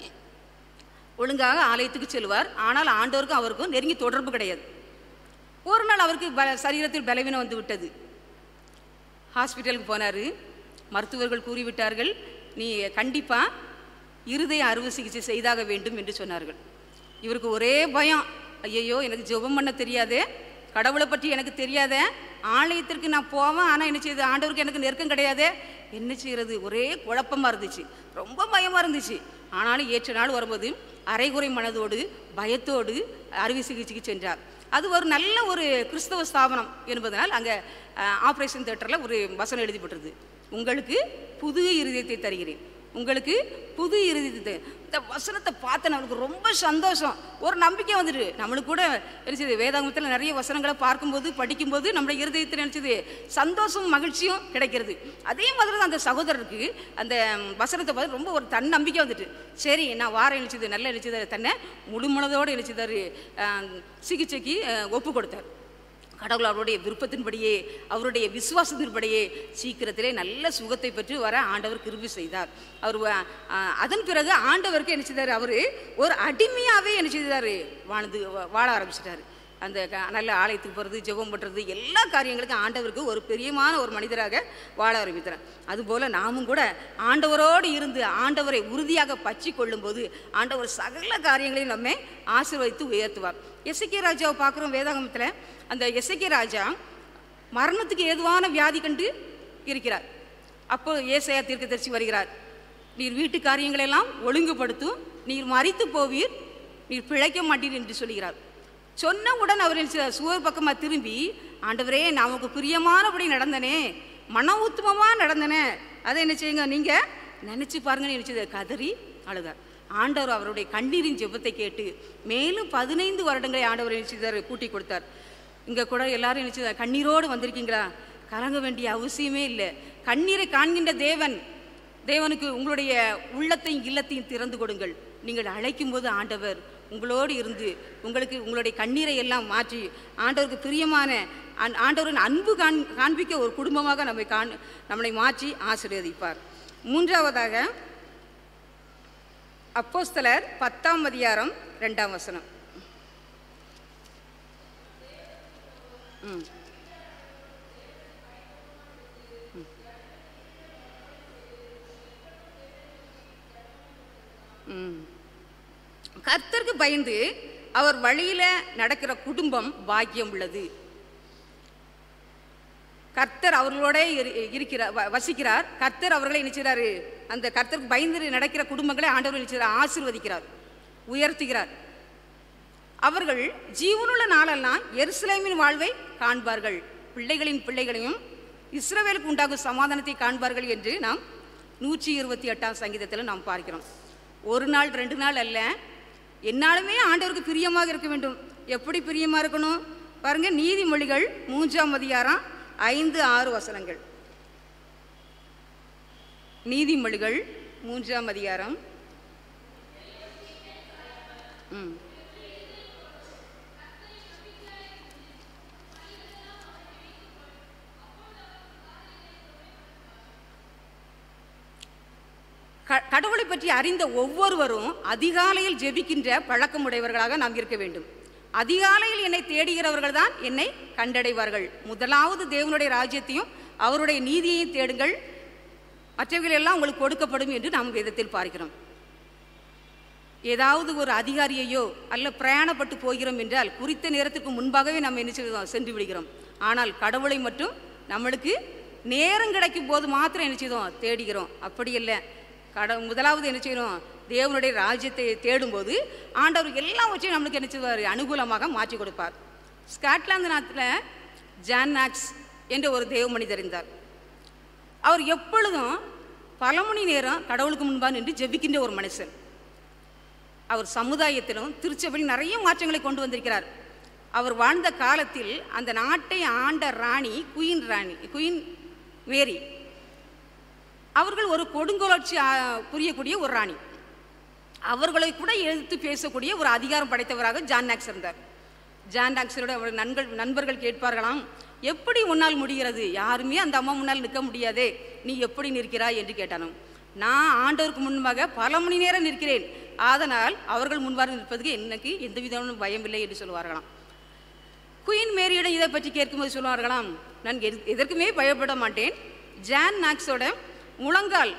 ஒழுங்காக ஆலயத்துக்கு செல்வார் ஆனால் ஆண்டவருக்கும் அவருக்கும் நெருங்கி தொடர்பு கிடையாது ஒரு நாள் அவருக்கு ப சரீரத்தில் பலவீனம் வந்து விட்டது ஹாஸ்பிட்டலுக்கு போனார் மருத்துவர்கள் கூறிவிட்டார்கள் நீ கண்டிப்பாக இருதய அறுவை சிகிச்சை செய்தாக வேண்டும் என்று சொன்னார்கள் இவருக்கு ஒரே பயம் ஐயையோ எனக்கு ஜெபம் பண்ண தெரியாதே கடவுளை பற்றி எனக்கு தெரியாதே ஆலயத்திற்கு நான் போவேன் ஆனால் என்ன செய்யுது ஆண்டவருக்கு எனக்கு நெருக்கம் கிடையாதே என்ன செய்கிறது ஒரே குழப்பமாக இருந்துச்சு ரொம்ப பயமாக இருந்துச்சு ஆனாலும் ஏற்ற நாள் வரும்போது அரைகுறை மனதோடு பயத்தோடு அறுவை சிகிச்சைக்கு சென்றார் அது ஒரு நல்ல ஒரு கிறிஸ்தவ ஸ்தாபனம் என்பதனால் அங்கே ஆப்ரேஷன் தேட்டரில் ஒரு வசனம் எழுதிப்பட்டிருது உங்களுக்கு புது இருதயத்தை தருகிறேன் உங்களுக்கு புது இறுதி இந்த வசனத்தை பார்த்து நம்மளுக்கு ரொம்ப சந்தோஷம் ஒரு நம்பிக்கை வந்துட்டு நம்மளுக்கு கூட நினச்சது வேதாகமத்தில் நிறைய வசனங்களை பார்க்கும்போது படிக்கும்போது நம்மளுடைய இருதயத்தில் நினச்சது சந்தோஷம் மகிழ்ச்சியும் கிடைக்கிறது அதே மாதிரி தான் அந்த சகோதரருக்கு அந்த வசனத்தை பார்த்து ரொம்ப ஒரு தன் நம்பிக்கை வந்துட்டு சரி நான் வாரம் இணைச்சது நல்லா இணைச்சது தன்னை முழுமனதோடு இணைச்சதாரு சிகிச்சைக்கு அஹ், ஒப்பு கொடுத்தார் கடவுள் அவருடைய விருப்பத்தின்படியே அவருடைய விசுவாசத்தின்படியே சீக்கிரத்திலே நல்ல சுகத்தை பெற்று வர ஆண்டவர் கிருபி செய்தார் அவர் வ- ஆ, அதன் பிறகு ஆண்டவருக்கு என்ன செய்தார் அவர் ஒரு அடிமையாகவே என்ன செய்தார் வாழ்ந்து வா- வாழ ஆரம்பிச்சிட்டாரு அந்த க- நல்ல ஆலயத்துக்கு போகிறது ஜெபம் பண்ணுறது எல்லா காரியங்களுக்கும் ஆண்டவருக்கு ஒரு பிரியமான ஒரு மனிதராக வாழ ஆரம்பித்தார் அதுபோல் நாமும் கூட ஆண்டவரோடு இருந்து ஆண்டவரை உறுதியாக பற்றி கொள்ளும்போது ஆண்டவர் சகல காரியங்களையும் நம்மை ஆசீர்வதித்து உயர்த்துவார் எசக்கே ராஜாவை பார்க்குறோம் வேதாகமத்தில் அந்த எசக்கே ராஜா மரணத்துக்கு ஏதுவான வியாதி கண்டு இருக்கிறார் அப்போ ஏசையா தீர்க்கதரிசி வருகிறார் நீர் வீட்டு காரியங்களெல்லாம் ஒழுங்குபடுத்தும் நீர் மறித்து போவீர் நீர் பிழைக்க மாட்டீர் என்று சொல்கிறார் சொன்னவுடன் அவர் என்ன செய்தார்? சுவர் பக்கமாக திரும்பி ஆண்டவரே நமக்கு பிரியமானபடி நடந்தனே மன உத்தமமாக நடந்தனே அதை என்ன செய்யுங்க நீங்கள் நினச்சி பாருங்கன்னு நினச்சது கதறி அழுதார் ஆண்டவர் அவருடைய கண்ணீரின் ஜெபத்தை கேட்டு மேலும் பதினைந்து வருடங்களை ஆண்டவர் என்ன செய்தார் கூட்டி கொடுத்தார் இங்கே கூட எல்லாரும் என்ன செய்தார் கண்ணீரோடு வந்திருக்கீங்களா கலங்க வேண்டிய அவசியமே இல்லை கண்ணீரை காண்கின்ற தேவன் தேவனுக்கு உங்களுடைய உள்ளத்தையும் இல்லத்தையும் திறந்து கொடுங்கள் நீங்கள் அழைக்கும்போது ஆண்டவர் உங்களோடு இருந்து உங்களுக்கு உங்களுடைய கண்ணீரை எல்லாம் மாற்றி ஆண்டவருக்கு பிரியமான ஆண்- ஆண்டவரின் அன்பு காண் காண்பிக்க ஒரு குடும்பமாக நம்மை காண் நம்மளை மாற்றி ஆசீர்வதிப்பார் மூன்றாவதாக அப்போஸ்தலர் பத்தாம் அதிகாரம் ரெண்டாம் வசனம் ம் ம். கர்த்தருக்கு பயந்து அவர் வழியில நடக்கிற குடும்பம் பாக்கியம் உள்ளது கர்த்தர் அவர்களோட இரு- இருக்கிறார் வ- வசிக்கிறார் கர்த்தர் அவர்களை நினைச்சாரு அந்த கர்த்தருக்கு பயந்து நடக்கிற குடும்பங்களை ஆண்டவர் நினைச்சார் ஆசீர்வதிக்கிறார் உயர்த்துகிறார் அவர்கள் ஜீவனுள்ள நாளெல்லாம் எருசலேமின் வாழ்வை காண்பார்கள் பிள்ளைகளின் பிள்ளைகளையும் இஸ்ரவேலுக்கு உண்டாகும் சமாதானத்தை காண்பார்கள் என்று நாம் நூற்றி இருபத்தி எட்டாம் சங்கீதத்தில் நாம் பார்க்கிறோம் ஒரு நாள் ரெண்டு நாள் அல்ல என்னாலுமே ஆண்டவருக்கு பிரியமாக இருக்க வேண்டும் எப்படி பிரியமாக இருக்கணும் பாருங்க நீதிமொழிகள் மூன்றாம் அதிகாரம் ஐந்து ஆறு வசனங்கள் நீதிமொழிகள் மூன்றாம் அதிகாரம் ம் க- கடவுளை பற்றி அறிந்த ஒவ்வொருவரும் அதிகாலையில் ஜெபிக்கின்ற பழக்கமுடையவர்களாக நாம் இருக்க வேண்டும் அதிகாலையில் என்னை தேடுகிறவர்கள் தான் என்னை கண்டடைவார்கள் முதலாவது தேவனுடைய ராஜ்யத்தையும் அவருடைய நீதியையும் தேடுங்கள் மற்றவைகள் எல்லாம் உங்களுக்கு கொடுக்கப்படும் என்று நாம் வேதத்தில் பார்க்கிறோம் ஏதாவது ஒரு அதிகாரியையோ அல்ல பிரயாணப்பட்டு போகிறோம் என்றால் குறித்த நேரத்துக்கு முன்பாகவே நம்ம என்ன செய்வோம் சென்று விடுகிறோம் ஆனால் கடவுளை மட்டும் நம்மளுக்கு நேரம் கிடைக்கும் போது மாத்திரம் என்ன செய்தோம் தேடுகிறோம் அப்படி இல்லை கட முதலாவது என்ன செய்யணும் தேவனுடைய ராஜ்யத்தை தேடும்போது ஆண்டவர் எல்லாம் வச்சு நம்மளுக்கு என்ன செய்வார் அனுகூலமாக மாற்றி கொடுப்பார் ஸ்காட்லாந்து நாட்டில் ஜான் நாக்ஸ் என்ற ஒரு தேவ மனிதர் இருந்தார் அவர் எப்பொழுதும் பல மணி நேரம் கடவுளுக்கு முன்பாக நின்று ஜெபிக்கின்ற ஒரு மனுஷன் அவர் சமுதாயத்திலும் திருச்சபையில் நிறைய மாற்றங்களை கொண்டு வந்திருக்கிறார் அவர் வாழ்ந்த காலத்தில் அந்த நாட்டை ஆண்ட ராணி குயின் ராணி குயின் மேரி அவர்கள் ஒரு கொடுங்கோலட்சி ஆ, புரியக்கூடிய ஒரு ராணி அவர்களை கூட எதிர்த்து பேசக்கூடிய ஒரு அதிகாரம் படைத்தவராக ஜான் நாக்ஸ் இருந்தார் ஜான் நாக்ஸரோட அவர் நண்பர்கள் நண்பர்கள் கேட்பார்களாம் எப்படி உன்னால் முடிகிறது யாருமே அந்த அம்மா முன்னால் நிற்க முடியாதே நீ எப்படி நிற்கிறாய் என்று கேட்டானாம் நான் ஆண்டவருக்கு முன்பாக பல மணி நேரம் நிற்கிறேன் அதனால் அவர்கள் முன்பாக நிற்பதுக்கு எனக்கு எந்த விதமான பயம் இல்லை என்று சொல்லுவார்களாம் குயின் மேரியிடம் இதை பற்றி கேட்கும்போது சொல்லுவார்களாம் நான் எது- எதற்குமே பயப்பட மாட்டேன் ஜான் நாக்ஸோட முழங்கால்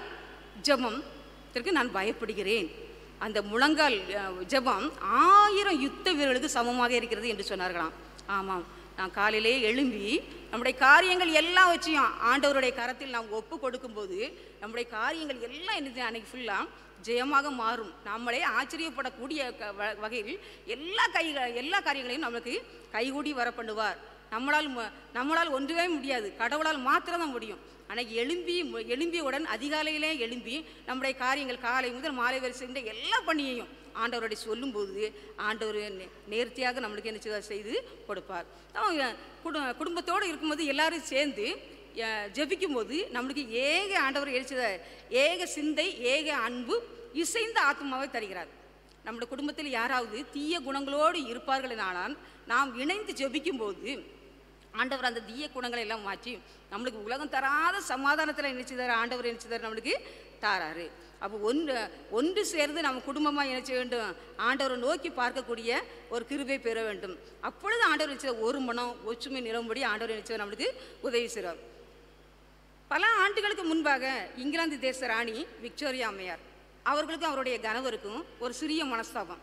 ஜெபம் நான் பயப்படுகிறேன் அந்த முழங்கால் அஹ், ஜெபம் ஆயிரம் யுத்த வீரர்களுக்கு சமமாக இருக்கிறது என்று சொன்னார்களாம் ஆமாம் நான் காலையிலே எழும்பி நம்முடைய காரியங்கள் எல்லாம் வச்சையும் ஆண்டவருடைய கரத்தில் நாம் ஒப்பு கொடுக்கும்போது நம்முடைய காரியங்கள் எல்லாம் என்னது அன்னைக்கு ஃபுல்லாக ஜெயமாக மாறும் நம்மளே ஆச்சரியப்படக்கூடிய க- வ- வகையில் எல்லா கை எல்லா காரியங்களையும் நம்மளுக்கு கைகூடி வர பண்ணுவார் நம்மளால் மு- நம்மளால் ஒன்றுமே முடியாது கடவுளால் மாத்திரம் தான் முடியும் ஆனால் எழும்பி மு- எழும்பியவுடன் அதிகாலையிலே எழும்பி நம்முடைய காரியங்கள் காலை முதல் மாலை வரை செய்த எல்லா பணியையும் ஆண்டவருடைய சொல்லும்போது ஆண்டவர் நே- நேர்த்தியாக நம்மளுக்கு என்ன செய்வார் செய்து கொடுப்பார் நம்ம குடு குடும்பத்தோடு இருக்கும்போது எல்லாரும் சேர்ந்து அஹ், ஜெபிக்கும்போது நம்மளுக்கு ஏக ஆண்டவர் எழுச்சத ஏக சிந்தை ஏக அன்பு இசைந்த ஆத்மாவை தருகிறார் நம்முடைய குடும்பத்தில் யாராவது தீய குணங்களோடு இருப்பார்களானால் நாம் இணைந்து ஜெபிக்கும்போது ஆண்டவர் அந்த தீய குணங்களை எல்லாம் மாற்றி நம்மளுக்கு உலகம் தராத சமாதானத்தில் நினைச்சுதார் ஆண்டவர் நினைச்சுதார் நம்மளுக்கு தாராரு அப்போ ஒன்று ஒன்று சேர்ந்து நம்ம குடும்பமாக என்ன செய்ய வேண்டும் ஆண்டவரை நோக்கி பார்க்கக்கூடிய ஒரு கிருபை பெற வேண்டும் அப்பொழுது ஆண்டவர் நினைச்ச ஒரு மனம் ஒற்றுமை நிலவும்படி ஆண்டவர் நினைச்சவர் நம்மளுக்கு உதவி செய்கிறார் பல ஆண்டுகளுக்கு முன்பாக இங்கிலாந்து தேச ராணி விக்டோரியா அம்மையார் அவர்களுக்கும் அவருடைய கணவருக்கும் ஒரு சிறிய மனஸ்தாபம்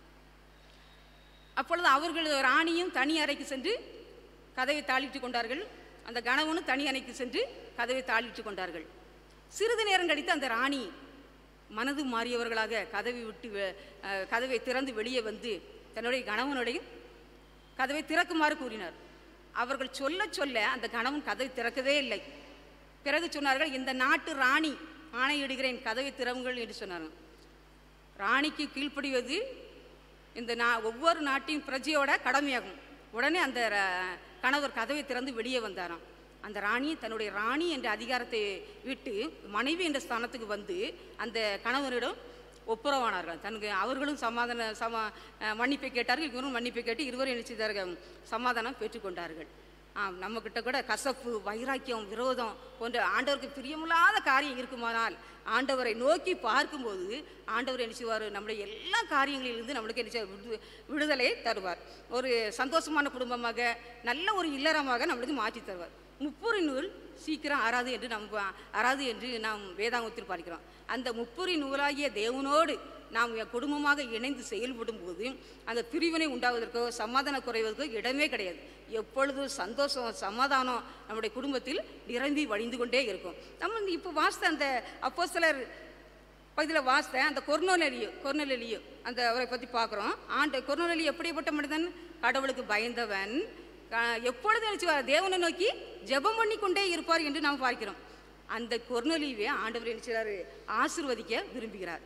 அப்பொழுது அவர்கள் ராணியும் தனி அறைக்கு சென்று கதவை தாளிட்டு கொண்டார்கள் அந்த கணவனும் தனி அறைக்கு சென்று கதவை தாளிட்டு கொண்டார்கள் சிறிது நேரம் கழித்து அந்த ராணி மனது மாறியவர்களாக கதவை விட்டு வெ- அஹ், கதவை திறந்து வெளியே வந்து தன்னுடைய கணவனுடைய கதவை திறக்குமாறு கூறினார் அவர்கள் சொல்ல சொல்ல அந்த கணவன் கதவை திறக்கவே இல்லை பிறகு சொன்னார்கள் இந்த நாட்டு ராணி ஆணையிடுகிறேன் கதவை திறவுங்கள் என்று சொன்னார்கள் ராணிக்கு கீழ்ப்படிவது இந்த நா ஒவ்வொரு நாட்டின் பிரஜையோட கடமையாகும் உடனே அந்த ர- கணவர் கதவை திறந்து வெளியே வந்தாராம் அந்த ராணி தன்னுடைய ராணி என்ற அதிகாரத்தை விட்டு மனைவி என்ற ஸ்தானத்துக்கு வந்து அந்த கணவரிடம் ஒப்புரவானார்கள் தனக்கு அவர்களும் சமாதான சமா அஹ் மன்னிப்பை கேட்டார்கள் இவரும் மன்னிப்பை கேட்டு இருவரும் என்ன செய்தார்கள் சமாதானம் பெற்றுக்கொண்டார்கள் ஆம் நம்மக்கிட்ட கூட கசப்பு வைராக்கியம் விரோதம் போன்ற ஆண்டவருக்கு பிரியமில்லாத காரியம் இருக்குமானால் ஆண்டவரை நோக்கி பார்க்கும்போது ஆண்டவர் என்ன செய்வார் நம்முடைய எல்லா காரியங்களிலிருந்து நம்மளுக்கு என்ன செய்வார் விடு விடுதலை தருவார் ஒரு சந்தோஷமான குடும்பமாக நல்ல ஒரு இல்லறமாக நம்மளுக்கு மாற்றி தருவார் முப்புரி நூல் சீக்கிரம் அறாது என்று நாம் பா- அறாது என்று நாம் வேதாங்கத்தில் பார்க்கிறோம் அந்த முப்புரி நூலாகிய தேவனோடு நாம் எ- குடும்பமாக இணைந்து செயல்படும் போது அந்த பிரிவினை உண்டாவதற்கோ சமாதான குறைவதற்கோ இடமே கிடையாது எப்பொழுதும் சந்தோஷம் சமாதானம் நம்முடைய குடும்பத்தில் நிரம்பி வழிந்து கொண்டே இருக்கும் நம்ம இந்த இப்போ வாசித்த அந்த அப்போஸ்தலர் பகுதியில் வாசித்த அந்த கொர்னோலெலியோ கொர்னோலெலியோ அந்த அவரை பற்றி பார்க்குறோம் ஆண்டு கொர்னோலெலி எப்படிப்பட்ட மனிதன் கடவுளுக்கு பயந்தவன் க- எப்பொழுது நினைச்சுவார் தேவனை நோக்கி ஜெபம் பண்ணி கொண்டே இருப்பார் என்று நாம் பார்க்கிறோம் அந்த கொர்னொலிவை ஆண்டவர் நினைச்சாரு ஆசிர்வதிக்க விரும்புகிறார்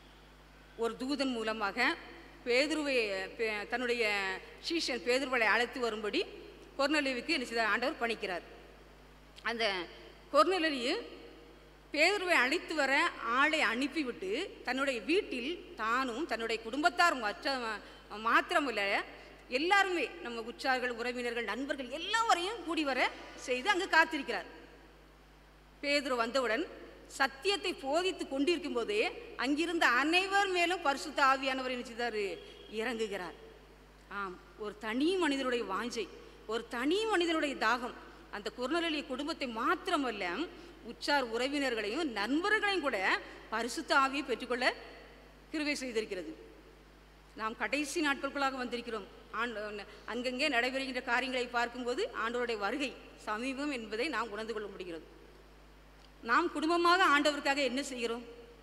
ஒரு தூதன் மூலமாக பேதுருவை பே- தன்னுடைய சீஷன் பேதுருவை அழைத்து வரும்படி கொர்னொலிவுக்கு என்ன செய்தார் ஆண்டவர் பணிக்கிறார் அந்த கொர்னொலியு பேதுருவை அழைத்து வர ஆளை அனுப்பிவிட்டு தன்னுடைய வீட்டில் தானும் தன்னுடைய குடும்பத்தாரும் மற்ற மாத்திரமில்ல எல்லாருமே நம்ம உற்றார்கள் உறவினர்கள் நண்பர்கள் எல்லாரையும் கூடி வர செய்து அங்கு காத்திருக்கிறார் பேதுரு வந்தவுடன் சத்தியத்தை போதித்து கொண்டிருக்கும் போதே அங்கிருந்த அனைவர் மேலும் பரிசுத்த ஆவியானவர் என்ன செய்தாரு இறங்குகிறார் ஆம் ஒரு தனி மனிதனுடைய வாஞ்சை ஒரு தனி மனிதனுடைய தாகம் அந்த குறுநலிய குடும்பத்தை மாத்திரமல்ல உற்றார் உறவினர்களையும் நண்பர்களையும் கூட பரிசுத்த ஆவியை பெற்றுக்கொள்ள கிருவை செய்திருக்கிறது நாம் கடைசி நாட்களுக்குள்ளாக வந்திருக்கிறோம் ஆண்டு அங்கங்கே நடைபெறுகின்ற காரியங்களை பார்க்கும்போது ஆண்டவருடைய வருகை சமீபம் என்பதை நாம் உணர்ந்து கொள்ள முடிகிறது நாம் குடும்பமாக ஆண்டவருக்காக என்ன செய்கிறோம்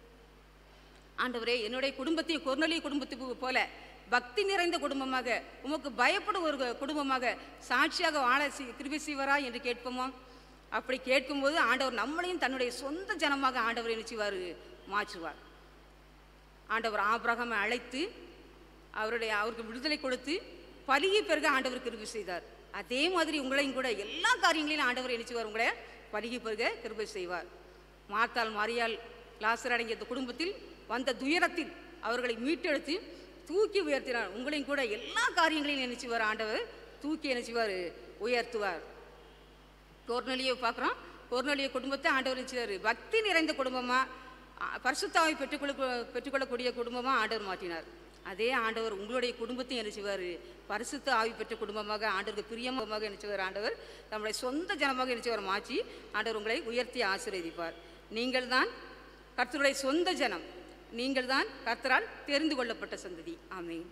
ஆண்டவரே என்னுடைய குடும்பத்தை கொர்நலிய குடும்பத்துக்கு போல பக்தி நிறைந்த குடும்பமாக உமக்கு பயப்படும் ஒரு குடும்பமாக சாட்சியாக வாழ செய்- கிருபை செய்வரா என்று கேட்போமா அப்படி கேட்கும்போது ஆண்டவர் நம்மளையும் தன்னுடைய சொந்த ஜனமாக ஆண்டவர் என்ன செய்வார் மாற்றுவார் ஆண்டவர் ஆபிரகாமை அழைத்து அவருடைய அவருக்கு விடுதலை கொடுத்து பலியை பிறகு ஆண்டவர் கிருபை செய்தார் அதே மாதிரி உங்களையும் கூட எல்லா காரியங்களிலும் ஆண்டவர் என்ன செய்வார் உங்களை பலிகை பிறகு கிருபை செய்வார் மாத்தாள் மாரியால் லாசர் அடங்கிய இந்த குடும்பத்தில் வந்த துயரத்தில் அவர்களை மீட்டெடுத்து தூக்கி உயர்த்தினார் உங்களையும் கூட எல்லா காரியங்களையும் என்ன செய்வார் ஆண்டவர் தூக்கி என்ன செய்வார் உயர்த்துவார் கோர்னலியை பார்க்குறோம் கோர்னலிய குடும்பத்தை ஆண்டவர் நினைச்சார் பக்தி நிறைந்த குடும்பமாக பரிசுத்தாவை பெற்றுக்கொள்ள பெற்றுக்கொள்ளக்கூடிய குடும்பமாக ஆண்டவர் மாற்றினார் அதே ஆண்டவர் உங்களுடைய குடும்பத்தையும் என்ன செய்வார் பரிசுத்த ஆவி பெற்ற குடும்பமாக ஆண்டவருக்கு பிரியமாக என்ன செய்வார் ஆண்டவர் நம்முடைய சொந்த ஜனமாக என்ன செய்வார் மாற்றி ஆண்டவர் உங்களை உயர்த்தி ஆசீர்வதிப்பார் நீங்கள் தான் கர்த்தருடைய சொந்த ஜனம் நீங்கள் தான் கர்த்தரால் தெரிந்து கொள்ளப்பட்ட சந்ததி ஆமென்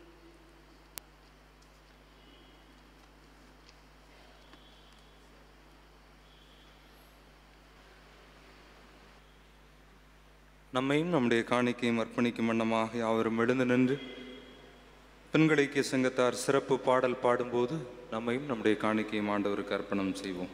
நம்மையும் நம்முடைய காணிக்கையும் அர்ப்பணிக்கும் வண்ணமாக யாவரும் எழுந்து நின்று பெண்கள் ஐக்கிய சங்கத்தார் சிறப்பு பாடல் பாடும்போது நம்மையும் நம்முடைய காணிக்கையும் ஆண்டவருக்கு அர்ப்பணம் செய்வோம்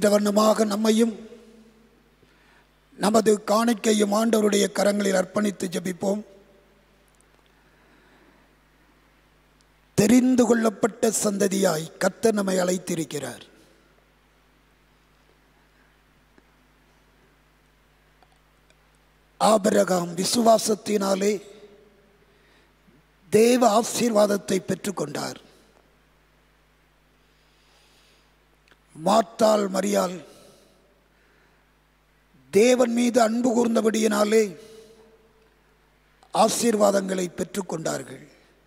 என்ற வண்ணமாக நம்மையும் நமது காணிக்கையும் ஆண்டவருடைய கரங்களில் அர்ப்பணித்து ஜெபிப்போம் தெரிந்து கொள்ளப்பட்ட சந்ததியாய் கர்த்தர் நம்மை அழைத்திருக்கிறார் ஆபிரகாம் விசுவாசத்தினாலே தேவ ஆசீர்வாதத்தை பெற்றுக்கொண்டார் மார்த்தாள் மரியாள் தேவன் மீது அன்பு கூர்ந்தபடியினாலே ஆசீர்வாதங்களை பெற்றுக்கொண்டார்கள்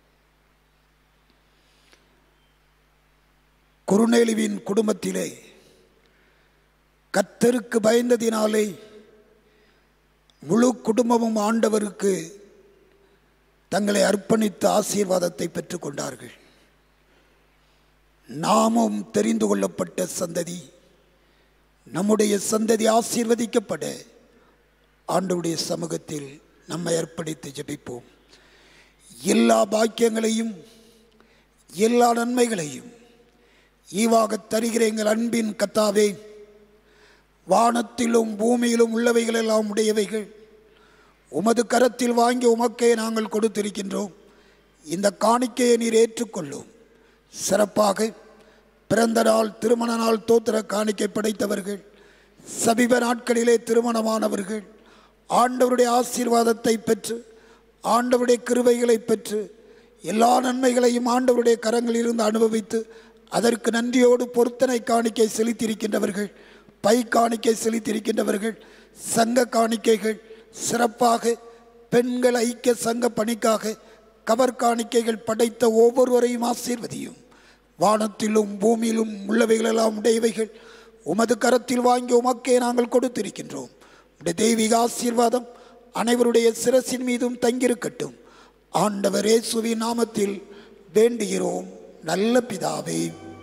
குருநேலுவின் குடும்பத்திலே கத்தருக்கு பயந்ததினாலே முழு குடும்பமும் ஆண்டவருக்கு தங்களை அர்ப்பணித்த ஆசீர்வாதத்தை பெற்றுக்கொண்டார்கள் நாமும் தெரிந்து கொள்ளப்பட்ட சந்ததி நம்முடைய சந்ததி ஆசீர்வதிக்கப்பட ஆண்டவருடைய சமூகத்தில் நம்மை அர்ப்பணித்து ஜெபிப்போம் எல்லா பாக்கியங்களையும் எல்லா நன்மைகளையும் ஈவாக தருகிற எங்கள் அன்பின் கத்தாவே வானத்திலும் பூமியிலும் உள்ளவைகள் எல்லாம் உடையவைகள் உமது கரத்தில் வாங்கி உமக்கே நாங்கள் கொடுத்திருக்கின்றோம் இந்த காணிக்கையை நீர் ஏற்றுக்கொள்ளும் சிறப்பாக பிறந்த நாள் திருமண நாள் தோத்திர காணிக்கை படைத்தவர்கள் சமீப நாட்களிலே திருமணமானவர்கள் ஆண்டவருடைய ஆசீர்வாதத்தை பெற்று ஆண்டவருடைய கிருபைகளை பெற்று எல்லா நன்மைகளையும் ஆண்டவருடைய கரங்களிலிருந்து அனுபவித்து அதற்கு நன்றியோடு பொருத்தனை காணிக்கை செலுத்தியிருக்கின்றவர்கள் பை காணிக்கை செலுத்தியிருக்கின்றவர்கள் சங்க காணிக்கைகள் சிறப்பாக பெண்கள் ஐக்கிய சங்க பணிக்காக கவர் காணிக்கைகள் படைத்த ஒவ்வொருவரையும் ஆசீர்வதியும் வானத்திலும் பூமியிலும் உள்ளவைகளெல்லாம் உடையவைகள் உமது கரத்தில் வாங்கி உமக்கே நாங்கள் கொடுத்திருக்கின்றோம் உடைய தெய்வீக ஆசீர்வாதம் அனைவருடைய சிரசின் மீதும் தங்கியிருக்கட்டும் ஆண்டவர் இயேசுவின் நாமத்தில் வேண்டுகிறோம் நல்ல பிதாவே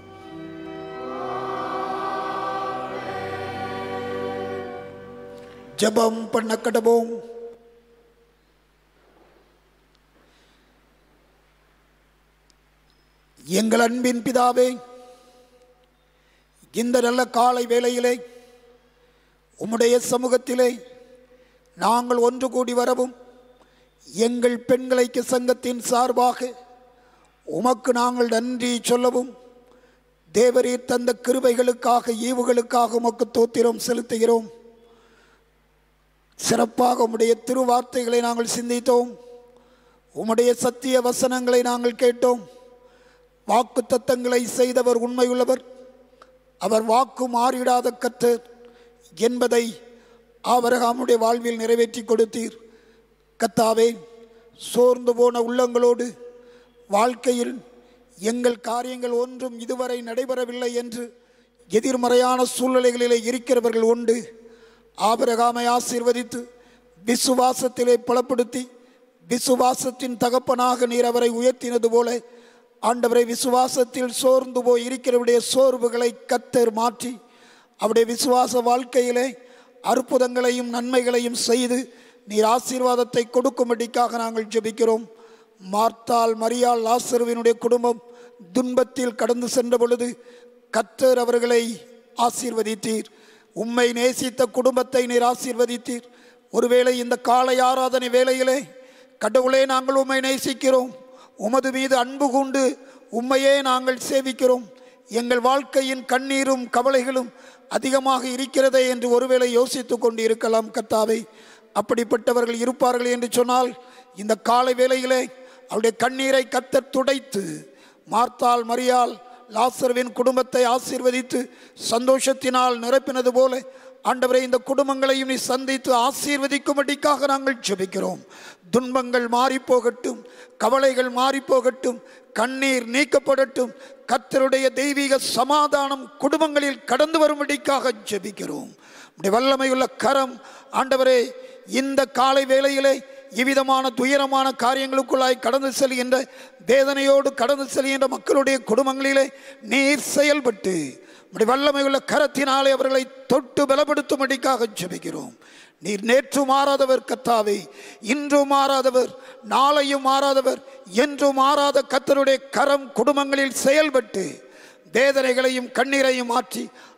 ஜெபம் பண்ண கடவோம் எங்கள் அன்பின் பிதாவே இந்த நல்ல காலை வேளையிலே உம்முடைய சமூகத்திலே நாங்கள் ஒன்று கூடி வரவும் எங்கள் பெண்களைக்கு சங்கத்தின் சார்பாக உமக்கு நாங்கள் நன்றி சொல்லவும் தேவரீர் தந்த கிருபைகளுக்காக ஈவுகளுக்காக உமக்கு தோத்திரம் செலுத்துகிறோம் சிறப்பாக உம்முடைய திருவார்த்தைகளை நாங்கள் சிந்தித்தோம் உம்முடைய சத்திய வசனங்களை நாங்கள் கேட்டோம் வாக்கு தத்தங்களை செய்தவர் உண்மையுள்ளவர் அவர் வாக்கு மாறிடாத கற்றர் என்பதை ஆபரகாமுடைய வாழ்வில் நிறைவேற்றி கொடுத்தீர் கத்தாவே சோர்ந்து போன உள்ளங்களோடு வாழ்க்கையில் எங்கள் காரியங்கள் ஒன்றும் இதுவரை நடைபெறவில்லை என்று எதிர்மறையான சூழ்நிலைகளிலே இருக்கிறவர்கள் உண்டு ஆபரகாமை ஆசீர்வதித்து விசுவாசத்திலே பலப்படுத்தி விசுவாசத்தின் தகப்பனாக நீர் அவரை உயர்த்தினது போல ஆண்டவரை விசுவாசத்தில் சோர்ந்து போய் இருக்கிறவருடைய சோர்வுகளை கத்தர் மாற்றி அவருடைய விசுவாச வாழ்க்கையிலே அற்புதங்களையும் நன்மைகளையும் செய்து நீர் ஆசீர்வாதத்தை கொடுக்கும்படிக்காக நாங்கள் ஜெபிக்கிறோம் மார்த்தால் மரியாள் லாசருவினுடைய குடும்பம் துன்பத்தில் கடந்து சென்ற பொழுது கத்தர் அவர்களை ஆசீர்வதித்தீர் உம்மை நேசித்த குடும்பத்தை நீர் ஆசீர்வதித்தீர் ஒருவேளை இந்த காலை ஆராதனை வேளையிலே கடவுளே நாங்கள் உம்மை நேசிக்கிறோம் உமது மீது அன்பு கொண்டு உம்மையே நாங்கள் சேவிக்கிறோம் எங்கள் வாழ்க்கையின் கண்ணீரும் கவலைகளும் அதிகமாக இருக்கிறதே என்று ஒருவேளை யோசித்து கொண்டு இருக்கலாம் கத்தாவை அப்படிப்பட்டவர்கள் இருப்பார்கள் என்று சொன்னால் இந்த காலை வேளையிலே அவருடைய கண்ணீரை கத்தர் துடைத்து மார்த்தால் மரியால் லாசர்வின் குடும்பத்தை ஆசீர்வதித்து சந்தோஷத்தினால் நிரப்பினது போல ஆண்டவரை இந்த குடும்பங்களையும் நீ சந்தித்து ஆசீர்வதிக்கும்படிக்காக நாங்கள் ஜெபிக்கிறோம் துன்பங்கள் மாறி போகட்டும் கவலைகள் மாறி போகட்டும் கண்ணீர் நீக்கப்படட்டும் கத்தருடைய தெய்வீக சமாதானம் குடும்பங்களில் கடந்து வரும்படிக்காக ஜெபிக்கிறோம் உடைய வல்லமையுள்ள கரம் ஆண்டவரே இந்த காலை வேளையிலே இவ்விதமான துயரமான காரியங்களுக்குள்ளாய் கடந்து செல்கின்ற வேதனையோடு கடந்து செல்கின்ற மக்களுடைய குடும்பங்களிலே நீர் செயல்பட்டு உடைய வல்லமையுள்ள கரத்தினாலே அவர்களை தொட்டு பலப்படுத்தும்படிக்காக ஜெபிக்கிறோம் நீர் நேற்று மாறாதவர் கத்தாவே இன்று மாறாதவர் நாளையும் மாறாதவர் என்று மாறாத கத்தருடைய கரம் குடும்பங்களில் செயல்பட்டு வேதனைகளையும் கண்ணீரையும் மாற்றி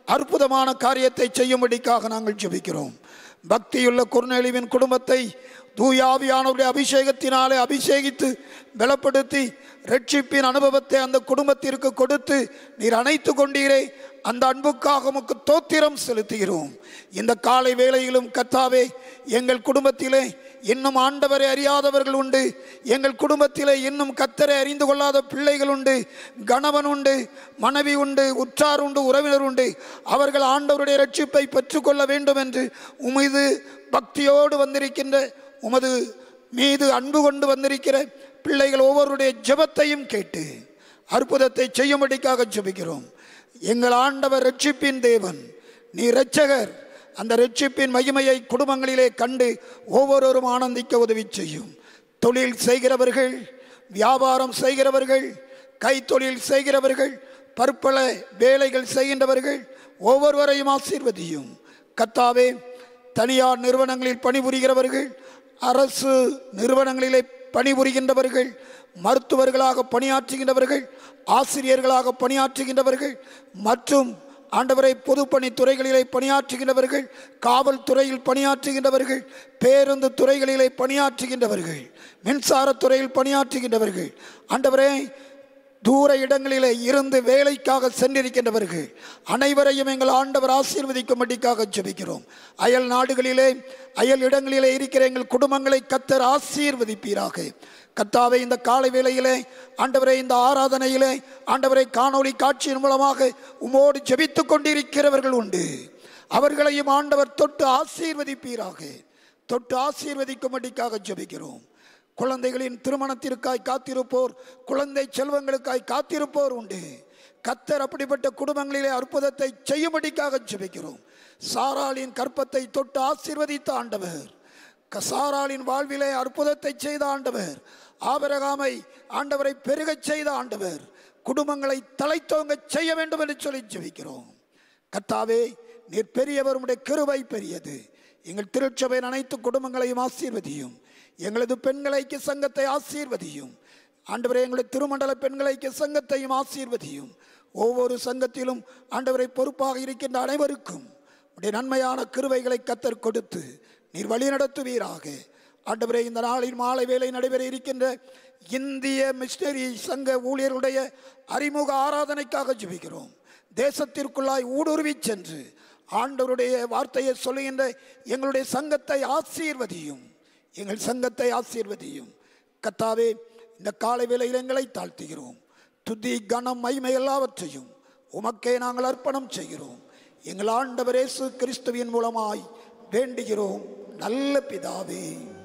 அற்புதமான காரியத்தை செய்யும்படிக்காக நாங்கள் ஜெபிக்கிறோம் பக்தியுள்ள குர்நெலிவின் குடும்பத்தை தூயாவியானவருடைய அபிஷேகத்தினாலே அபிஷேகித்து பலப்படுத்தி ரட்சிப்பின் அனுபவத்தை அந்த குடும்பத்திற்கு கொடுத்து நீர் அணைத்து கொண்டீரே அந்த அன்புக்காக உமக்கு தோத்திரம் செலுத்துகிறோம் இந்த காலை வேளையிலும் கத்தாவே எங்கள் குடும்பத்திலே இன்னும் ஆண்டவரை அறியாதவர்கள் உண்டு எங்கள் குடும்பத்திலே இன்னும் கத்தரை அறிந்து கொள்ளாத பிள்ளைகள் உண்டு கணவன் உண்டு மனைவி உண்டு உற்றார் உண்டு உறவினர் உண்டு அவர்கள் ஆண்டவருடைய ரட்சிப்பை பெற்றுக்கொள்ள வேண்டும் என்று உமது பக்தியோடு வந்திருக்கின்ற உமது மீது அன்பு கொண்டு வந்திருக்கிற பிள்ளைகள் ஒவ்வொருடைய ஜெபத்தையும் கேட்டு அற்புதத்தை செய்யும்படிக்காக ஜெபிக்கிறோம் எங்கள் ஆண்டவர் ரட்சிப்பின் தேவன் நீ இரட்சகர் அந்த ரட்சிப்பின் மகிமையை குடும்பங்களிலே கண்டு ஒவ்வொருவரும் ஆனந்திக்க உதவி செய்யும் தொழில் செய்கிறவர்கள் வியாபாரம் செய்கிறவர்கள் கைத்தொழில் செய்கிறவர்கள் பற்பல வேலைகள் செய்கின்றவர்கள் ஒவ்வொருவரையும் ஆசீர்வதியும் கத்தாவே தனியார் நிறுவனங்களில் பணிபுரிகிறவர்கள் அரசு நிறுவனங்களிலே பணிபுரிகின்றவர்கள் மருத்துவர்களாக பணியாற்றுகின்றவர்கள் ஆசிரியர்களாக பணியாற்றுகின்றவர்கள் மற்றும் ஆண்டவரை பொதுப்பணித்துறைகளிலே பணியாற்றுகின்றவர்கள் காவல்துறையில் பணியாற்றுகின்றவர்கள் பேருந்து துறைகளிலே பணியாற்றுகின்றவர்கள் மின்சாரத்துறையில் பணியாற்றுகின்றவர்கள் ஆண்டவரே தூர இடங்களிலே இருந்து வேலைக்காக சென்றிருக்கின்றவர்கள் அனைவரையும் எங்கள் ஆண்டவர் ஆசீர்வதிக்கும்படிக்காக ஜெபிக்கிறோம் அயல் நாடுகளிலே அயல் இடங்களிலே இருக்கிற எங்கள் குடும்பங்களை கத்தர் ஆசீர்வதிப்பீராக கத்தாவை இந்த காலை வேளையிலே ஆண்டவரை இந்த ஆராதனையிலே ஆண்டவரை காணொளி காட்சியின் மூலமாக உமோடு ஜெபித்துக் கொண்டிருக்கிறவர்கள் உண்டு அவர்களையும் ஆண்டவர் தொட்டு ஆசீர்வதிப்பீராக தொட்டு ஆசீர்வதிக்கும்படிக்காக ஜெபிக்கிறோம் குழந்தைகளின் திருமணத்திற்காய் காத்திருப்போர் குழந்தை செல்வங்களுக்காய் காத்திருப்போர் உண்டு கத்தர் அப்படிப்பட்ட குடும்பங்களிலே அற்புதத்தை செய்யும்படிக்காக ஜெபிக்கிறோம் சாராளின் கற்பத்தை தொட்டு ஆசீர்வதித்த ஆண்டவர் க- சாராளின் வாழ்விலே அற்புதத்தை செய்த ஆண்டவர் ஆபரகாமை ஆண்டவரை பெருகச் செய்த ஆண்டவர் குடும்பங்களை தலைத்தோங்க செய்ய வேண்டும் என்று சொல்லி ஜெபிக்கிறோம் கத்தாவே நீர் பெரியவர் உம்முடைய கிருபை பெரியது எங்கள் திருச்சபையின் அனைத்து குடும்பங்களையும் ஆசீர்வதியும் எங்களது பெண்கள் ஐக்கிய சங்கத்தை ஆசீர்வதியும் ஆண்டவரை எங்களுடைய திருமண்டல பெண்கள் ஐக்கிய சங்கத்தையும் ஆசீர்வதியும் ஒவ்வொரு சங்கத்திலும் ஆண்டவரை பொறுப்பாக இருக்கின்ற அனைவருக்கும் உடைய நன்மையான கிருபைகளை கத்தர் கொடுத்து நீர் வழி நடத்துவீராக ஆண்டவரே இந்த நாளில் மாலை வேலை நடைபெற இருக்கின்ற இந்திய மிஷனரி சங்க ஊழியர்களுடைய அறிமுக ஆராதனைக்காக ஜெபிக்கிறோம் தேசத்திற்குள்ளாய் ஊடுருவி சென்று ஆண்டவருடைய வார்த்தையை சொல்லுகின்ற எங்களுடைய சங்கத்தை ஆசீர்வதியும் எங்கள் சங்கத்தை ஆசீர்வதியும் கத்தாவே இந்த காலை வேளையில் எங்களை தாழ்த்துகிறோம் துதி கனம் மகிமை எல்லாவற்றையும் உமக்கே நாங்கள் அர்ப்பணம் செய்கிறோம் எங்கள் ஆண்டவர் இயேசு கிறிஸ்துவின் மூலமாய் வேண்டுகிறோம் நல்ல பிதாவே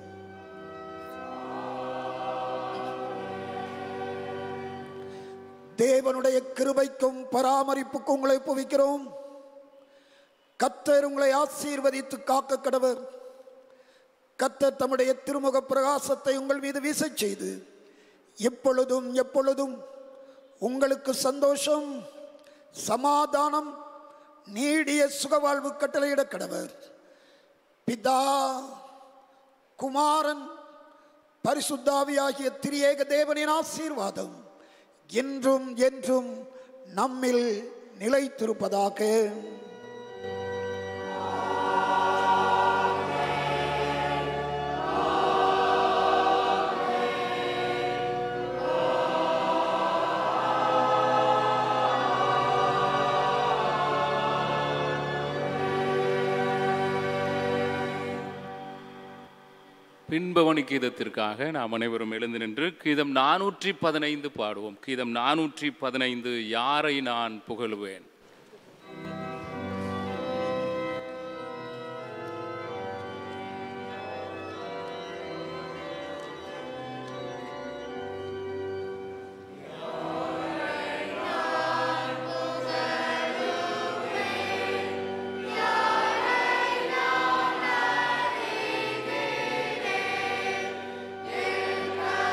தேவனுடைய கிருபைக்கும் பராமரிப்புக்கும் உங்களை புவிக்கிறோம் கத்தர் உங்களை ஆசீர்வதித்து காக்க கடவர் கத்தர் தம்முடைய திருமுக பிரகாசத்தை உங்கள் மீது வீசச் செய்து எப்பொழுதும் எப்பொழுதும் உங்களுக்கு சந்தோஷம் சமாதானம் நீடிய சுகவாழ்வு கட்டளையிட கடவர் பிதா குமாரன் பரிசுத்தாவி ஆகிய திரியேக தேவனின் ஆசீர்வாதம் என்றும் என்றும் நம்மில் நிலைத்திருப்பதாக பின்பவனி கீதத்திற்காக நாம் அனைவரும் எழுந்து நின்று கீதம் நானூற்றி பதினைந்து பாடுவோம் கீதம் நானூற்றி பதினைந்து யாரை நான் புகழுவேன்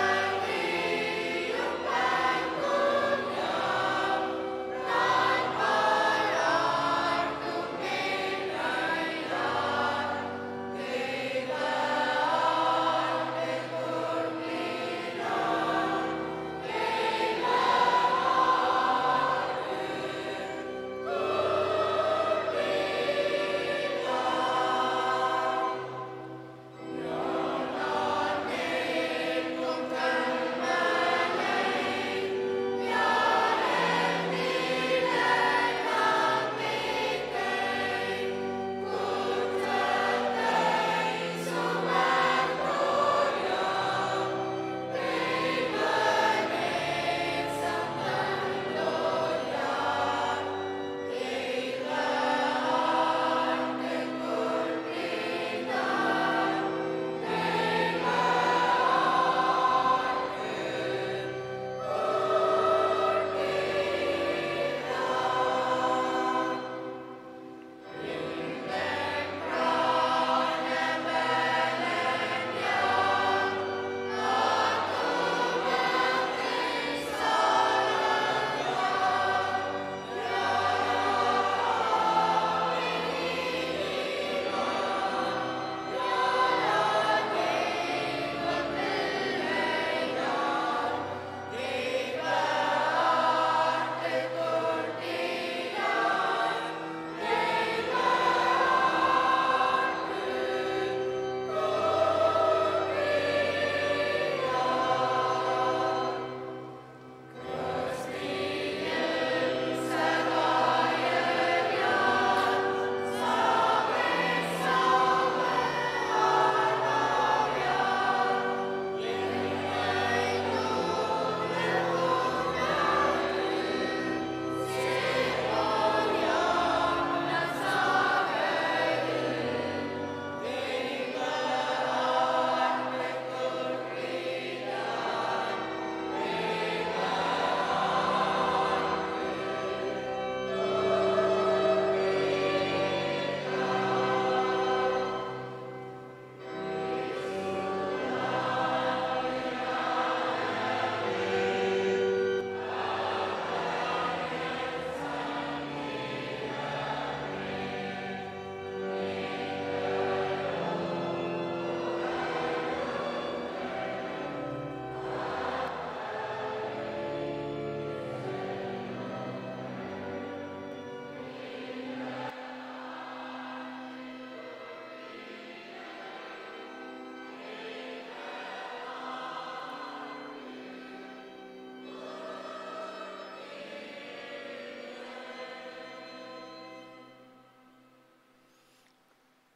நான்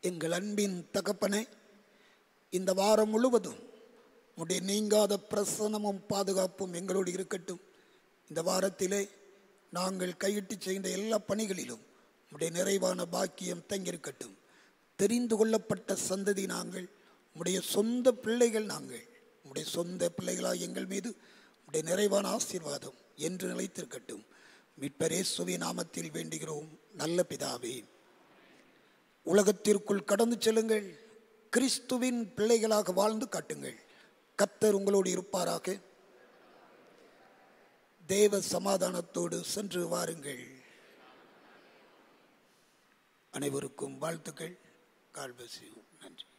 எங்கள் அன்பின் தகப்பனே இந்த வாரம் முழுவதும் உடைய நீங்காத பிரசனமும் பாதுகாப்பும் எங்களோடு இருக்கட்டும் இந்த வாரத்திலே நாங்கள் கையிட்டு செய்கின்ற எல்லா பணிகளிலும் உடைய நிறைவான பாக்கியம் தங்கியிருக்கட்டும் தெரிந்து கொள்ளப்பட்ட சந்ததி நாங்கள் உடைய சொந்த பிள்ளைகள் நாங்கள் உடைய சொந்த பிள்ளைகளாக எங்கள் மீது உடைய நிறைவான ஆசீர்வாதம் என்று நிலைத்திருக்கட்டும் மீட்பரேசுவி நாமத்தில் வேண்டுகிறோம் நல்ல பிதாவே உலகத்திற்குள் கடந்து செல்லுங்கள் கிறிஸ்துவின் பிள்ளைகளாக வாழ்ந்து காட்டுங்கள் கத்தர் உங்களோடு இருப்பாராக தேவ சமாதானத்தோடு சென்று வாருங்கள் அனைவருக்கும் வாழ்த்துக்கள் கால்பசியும் நன்றி